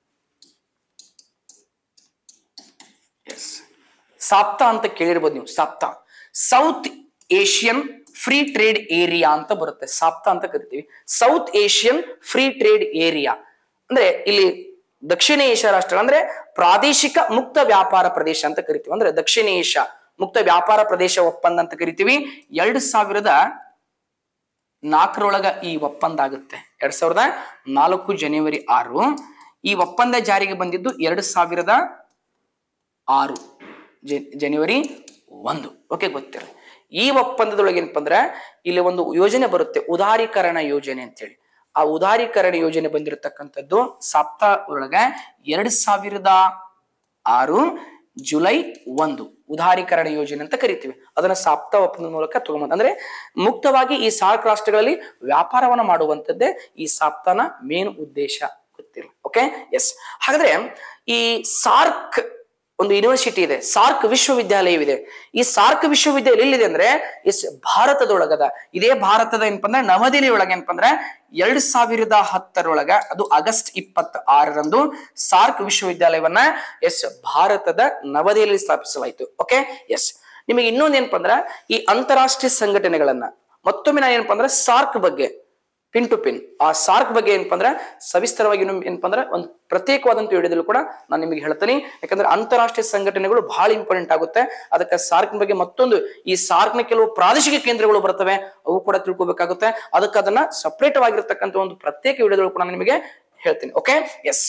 ಎಸ್ ಸಾಪ್ತಾ ಅಂತ ಕೇಳಿರ್ಬೋದು ನೀವು SAPTA South Asian free trade area ಅಂತ ಬರುತ್ತೆ ಸಾಪ್ತಾ ಅಂತ ಕರಿತೀವಿ South Asian free trade area ಅಂದ್ರೆ ಇಲ್ಲಿ ದಕ್ಷಿಣ ಏಷ್ಯಾ ರಾಷ್ಟ್ರ ಅಂದ್ರೆ ಪ್ರಾದೇಶಿಕ ಮುಕ್ತ ವ್ಯಾಪಾರ ಪ್ರದೇಶ ಅಂತ ಕರಿತೀವಿ ಅಂದ್ರೆ ದಕ್ಷಿಣ ಏಷ್ಯಾ ಮುಕ್ತ ವ್ಯಾಪಾರ ಪ್ರದೇಶ ಒಪ್ಪಂದ ಅಂತ ಕರಿತೀವಿ ಎರಡ್ ಸಾವಿರದ ನಾಲ್ಕರೊಳಗ ಈ ಒಪ್ಪಂದ ಆಗುತ್ತೆ ಎರಡ್ ಸಾವಿರದ ನಾಲ್ಕು ಜನವರಿ ಆರು ಈ ಒಪ್ಪಂದ ಜಾರಿಗೆ ಬಂದಿದ್ದು ಎರಡ್ ಸಾವಿರದ ಆರು ಜ- ಜನವರಿ ಒಂದು ಓಕೆ ಗೊತ್ತಿರಲಿ ಈ ಒಪ್ಪಂದದೊಳಗೆ ಏನಪ್ಪ ಅಂದ್ರೆ ಇಲ್ಲಿ ಒಂದು ಯೋಜನೆ ಬರುತ್ತೆ ಉದಾರೀಕರಣ ಯೋಜನೆ ಅಂತೇಳಿ ಆ ಉದಾರೀಕರಣ ಯೋಜನೆ ಬಂದಿರತಕ್ಕಂಥದ್ದು ಸಪ್ತಾ ಒಳಗ ಎರಡ್ ಸಾವಿರದ ಆರು ಜುಲೈ ಒಂದು ಉದಾರೀಕರಣ ಯೋಜನೆ ಅಂತ ಕರಿತೀವಿ ಅದನ್ನ ಸಾಪ್ತಾ ಒಪ್ಪಂದದ ಮೂಲಕ ತಗೊಂಬಂದ ಅಂದ್ರೆ ಮುಕ್ತವಾಗಿ ಈ ಸಾರ್ಕ್ ರಾಷ್ಟ್ರಗಳಲ್ಲಿ ವ್ಯಾಪಾರವನ್ನ ಮಾಡುವಂತದ್ದೇ ಈ ಸಾಪ್ತಾನ ಮೇನ್ ಉದ್ದೇಶ ಗೊತ್ತಿಲ್ಲ ಓಕೆ ಎಸ್ ಹಾಗಾದ್ರೆ ಈ ಸಾರ್ಕ್ ಒಂದು ಯೂನಿವರ್ಸಿಟಿ ಇದೆ ಸಾರ್ಕ್ ವಿಶ್ವವಿದ್ಯಾಲಯವಿದೆ ಈ ಸಾರ್ಕ್ ವಿಶ್ವವಿದ್ಯಾಲಯ ಎಲ್ಲಿದೆ ಅಂದ್ರೆ ಎಸ್ ಭಾರತದೊಳಗದ ಇದೇ ಭಾರತದ ಏನಪ್ಪ ಅಂದ್ರೆ ನವದೆಹಲಿ ಒಳಗೆ ಏನಪ್ಪ ಅಂದ್ರೆ ಎರಡ್ ಸಾವಿರದ ಹತ್ತರೊಳಗ ಅದು ಆಗಸ್ಟ್ ಇಪ್ಪತ್ತ ಆರರಂದು ಸಾರ್ಕ್ ವಿಶ್ವವಿದ್ಯಾಲಯವನ್ನ ಎಸ್ ಭಾರತದ ನವದೆಹಲಿಯಲ್ಲಿ ಸ್ಥಾಪಿಸಲಾಯಿತು ಓಕೆ ಎಸ್ ನಿಮಗೆ ಇನ್ನೊಂದು ಏನಪ್ಪ ಅಂದ್ರೆ ಈ ಅಂತಾರಾಷ್ಟ್ರೀಯ ಸಂಘಟನೆಗಳನ್ನ ಮತ್ತೊಮ್ಮೆ ನಾನು ಏನಪ್ಪ ಅಂದ್ರೆ ಸಾರ್ಕ್ ಬಗ್ಗೆ ಪಿನ್ ಟು ಪಿನ್ ಆ ಸಾರ್ಕ್ ಬಗ್ಗೆ ಏನಪ್ಪ ಅಂದ್ರೆ ಸವಿಸ್ತರವಾಗಿ ಇನ್ನೊಮ್ಮೆ ಏನಪ್ಪ ಅಂದ್ರೆ ಒಂದು ಪ್ರತ್ಯೇಕವಾದಂತ ವಿಡಿಯೋದಲ್ಲೂ ಕೂಡ ನಾನು ನಿಮಗೆ ಹೇಳ್ತೀನಿ ಯಾಕಂದ್ರೆ ಅಂತಾರಾಷ್ಟ್ರೀಯ ಸಂಘಟನೆಗಳು ಬಹಳ ಇಂಪಾರ್ಟೆಂಟ್ ಆಗುತ್ತೆ ಅದಕ್ಕೆ ಸಾರ್ಕ್ ಬಗ್ಗೆ ಮತ್ತೊಂದು ಈ ಸಾರ್ಕ್ನ ಕೆಲವು ಪ್ರಾದೇಶಿಕ ಕೇಂದ್ರಗಳು ಬರ್ತವೆ ಅವು ಕೂಡ ತಿಳ್ಕೊಬೇಕಾಗುತ್ತೆ ಅದಕ್ಕೆ ಅದನ್ನ ಸಪರೇಟ್ ಆಗಿರ್ತಕ್ಕಂಥ ಒಂದು ಪ್ರತ್ಯೇಕ ವಿಡಿಯೋದಲ್ಲೂ ಕೂಡ ನಾನು ನಿಮಗೆ ಹೇಳ್ತೀನಿ ಓಕೆ ಎಸ್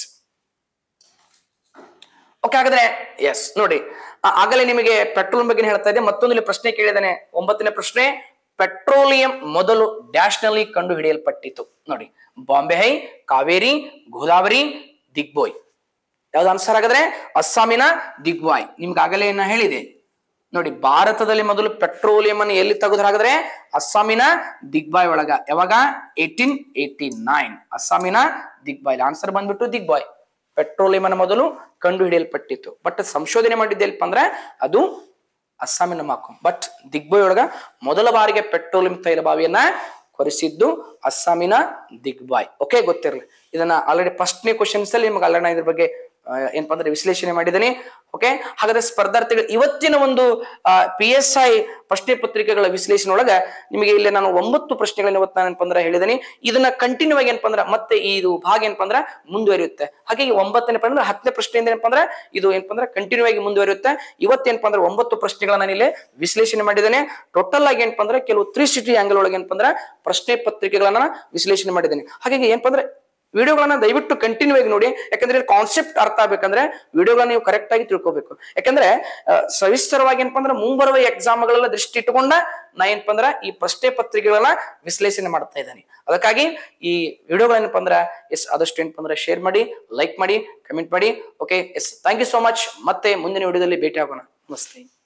ಓಕೆ ಹಾಗಾದ್ರೆ ಎಸ್ ನೋಡಿ ಆ- ಆಗಲೇ ನಿಮಗೆ ಪೆಟ್ರೋಲ್ ಬಗ್ಗೆ ಹೇಳ್ತಾ ಇದ್ದೆ ಮತ್ತೊಂದು ಇಲ್ಲಿ ಪ್ರಶ್ನೆ ಕೇಳಿದಾನೆ ಒಂಬತ್ತನೇ ಪ್ರಶ್ನೆ ಪೆಟ್ರೋಲಿಯಂ ಮೊದಲು ಡ್ಯಾಶ್ ನಲ್ಲಿ ಕಂಡು ಹಿಡಿಯಲ್ಪಟ್ಟಿತು ನೋಡಿ ಬಾಂಬೆ ಹೈ ಕಾವೇರಿ ಗೋದಾವರಿ ದಿಗ್ಬೋಯ್ ಯಾವ್ದು ಆನ್ಸರ್ ಹಾಗಾದ್ರೆ ಅಸ್ಸಾಮಿನ ದಿಗ್ವಾಯ್ ನಿಮ್ಗೆ ಆಗಲೇ ನಾ ಹೇಳಿದೆ ನೋಡಿ ಭಾರತದಲ್ಲಿ ಮೊದಲು ಪೆಟ್ರೋಲಿಯಂ ಅನ್ನು ಎಲ್ಲಿ ತೆಗೆದ್ರು ಹಾಗಾದ್ರೆ ಅಸ್ಸಾಮಿನ ದಿಗ್ಬಾಯ್ ಒಳಗ ಯಾವಾಗ ಏಟೀನ್ ಏಟಿ ನೈನ್ ಅಸ್ಸಾಮಿನ ದಿಗ್ಬಾಯ್ ಆನ್ಸರ್ ಬಂದ್ಬಿಟ್ಟು ದಿಗ್ಬಾಯ್ ಪೆಟ್ರೋಲಿಯಂ ಅನ್ನು ಮೊದಲು ಕಂಡು ಹಿಡಿಯಲ್ಪಟ್ಟಿತ್ತು ಬಟ್ ಸಂಶೋಧನೆ ಮಾಡಿದ್ದೆ ಎಲ್ಪ ಅಂದ್ರೆ ಅದು ಅಸ್ಸಾಮಿನ ಮಾಕು ಬಟ್ ದಿಗ್ಬಾಯ್ ಒಳಗ ಮೊದಲ ಬಾರಿಗೆ ಪೆಟ್ರೋಲಿಯಂ ತೈಲ ಬಾವಿಯನ್ನ ಕೊರೆಸಿದ್ದು ಅಸ್ಸಾಮಿನ ದಿಗ್ಬಾಯ್ ಓಕೆ ಗೊತ್ತಿರಲಿ ಇದನ್ನ ಆಲ್ರೆಡಿ ಫಸ್ಟ್ನೇ ಕ್ವಶನ್ಸ್ ಅಲ್ಲಿ ನಿಮ್ಗೆ ಆಲ್ರೆಡಿ ಇದ್ರ ಬಗ್ಗೆ ಆ, ಏನಪ್ಪಾ ಅಂದ್ರೆ ವಿಶ್ಲೇಷಣೆ ಮಾಡಿದ್ದೀನಿ ಓಕೆ ಹಾಗಾದ್ರೆ ಸ್ಪರ್ಧಾರ್ಥಿಗಳು ಇವತ್ತಿನ ಒಂದು ಪಿ ಎಸ್ ಐ ಪ್ರಶ್ನೆ ಪತ್ರಿಕೆಗಳ ವಿಶ್ಲೇಷಣೆ ಒಳಗ ನಿಮಗೆ ಇಲ್ಲಿ ನಾನು ಒಂಬತ್ತು ಪ್ರಶ್ನೆಗಳನ್ನ ಇವತ್ತು ನಾನು ಏನಪ್ಪ ಅಂದ್ರೆ ಹೇಳಿದ್ದೀನಿ ಇದನ್ನ ಕಂಟಿನ್ಯೂ ಆಗಿ ಏನಪ್ಪ ಅಂದ್ರೆ ಮತ್ತೆ ಇದು ಭಾಗ ಏನಪ್ಪ ಅಂದ್ರೆ ಮುಂದುವರಿಯುತ್ತೆ ಹಾಗಾಗಿ ಒಂಬತ್ತನೇ ಅಂದ್ರೆ ಹತ್ತನೇ ಪ್ರಶ್ನೆಯಿಂದ ಏನಪ್ಪ ಅಂದ್ರೆ ಇದು ಏನಪ್ಪ ಅಂದ್ರೆ ಕಂಟಿನ್ಯೂ ಆಗಿ ಮುಂದುವರಿಯುತ್ತೆ ಇವತ್ತೇನಪ್ಪ ಅಂದ್ರೆ ಒಂಬತ್ತು ಪ್ರಶ್ನೆಗಳನ್ನ ನಾನು ಇಲ್ಲಿ ವಿಶ್ಲೇಷಣೆ ಮಾಡಿದ್ದೇನೆ ಟೋಟಲ್ ಆಗಿ ಏನಪ್ಪ ಅಂದ್ರೆ ಕೆಲವು ತ್ರೀ ಸಿಟಿ ಆಂಗಲ್ ಒಳಗೆ ಏನಪ್ಪ ಅಂದ್ರೆ ಪ್ರಶ್ನೆ ಪತ್ರಿಕೆಗಳನ್ನ ವಿಶ್ಲೇಷಣೆ ಮಾಡಿದ್ದೇನೆ ಹಾಗಾಗಿ ಏನಪ್ಪ ಅಂದ್ರೆ ವಿಡಿಯೋಗಳನ್ನ ದಯವಿಟ್ಟು ಕಂಟಿನ್ಯೂ ಆಗಿ ನೋಡಿ ಯಾಕಂದ್ರೆ ಕಾನ್ಸೆಪ್ಟ್ ಅರ್ಥ ಆಗ್ಬೇಕಂದ್ರೆ ವಿಡಿಯೋಗಳನ್ನ ನೀವು ಕರೆಕ್ಟ್ ಆಗಿ ತಿಳ್ಕೊಬೇಕು ಯಾಕಂದ್ರೆ ಆ, ಸವಿಸ್ತರವಾಗಿ ಏನಪ್ಪ ಅಂದ್ರೆ ಮುಂಬರುವ ಎಕ್ಸಾಮ್ಗಳೆಲ್ಲ ದೃಷ್ಟಿ ಇಟ್ಟುಕೊಂಡ ನಾ ಏನಪ್ಪ ಅಂದ್ರೆ ಈ ಪ್ರಶ್ನೆ ಪತ್ರಿಕೆಗಳನ್ನ ವಿಶ್ಲೇಷಣೆ ಮಾಡ್ತಾ ಇದ್ದೀನಿ ಅದಕ್ಕಾಗಿ ಈ ವಿಡಿಯೋಗಳೇನಪ್ಪ ಅಂದ್ರೆ ಎಸ್ ಆದಷ್ಟು ಏನಪ್ಪ ಅಂದ್ರೆ ಶೇರ್ ಮಾಡಿ ಲೈಕ್ ಮಾಡಿ ಕಮೆಂಟ್ ಮಾಡಿ okay yes thank you so much ಮತ್ತೆ ಮುಂದಿನ ವಿಡಿಯೋದಲ್ಲಿ ಭೇಟಿ ಆಗೋಣ ನಮಸ್ತೆ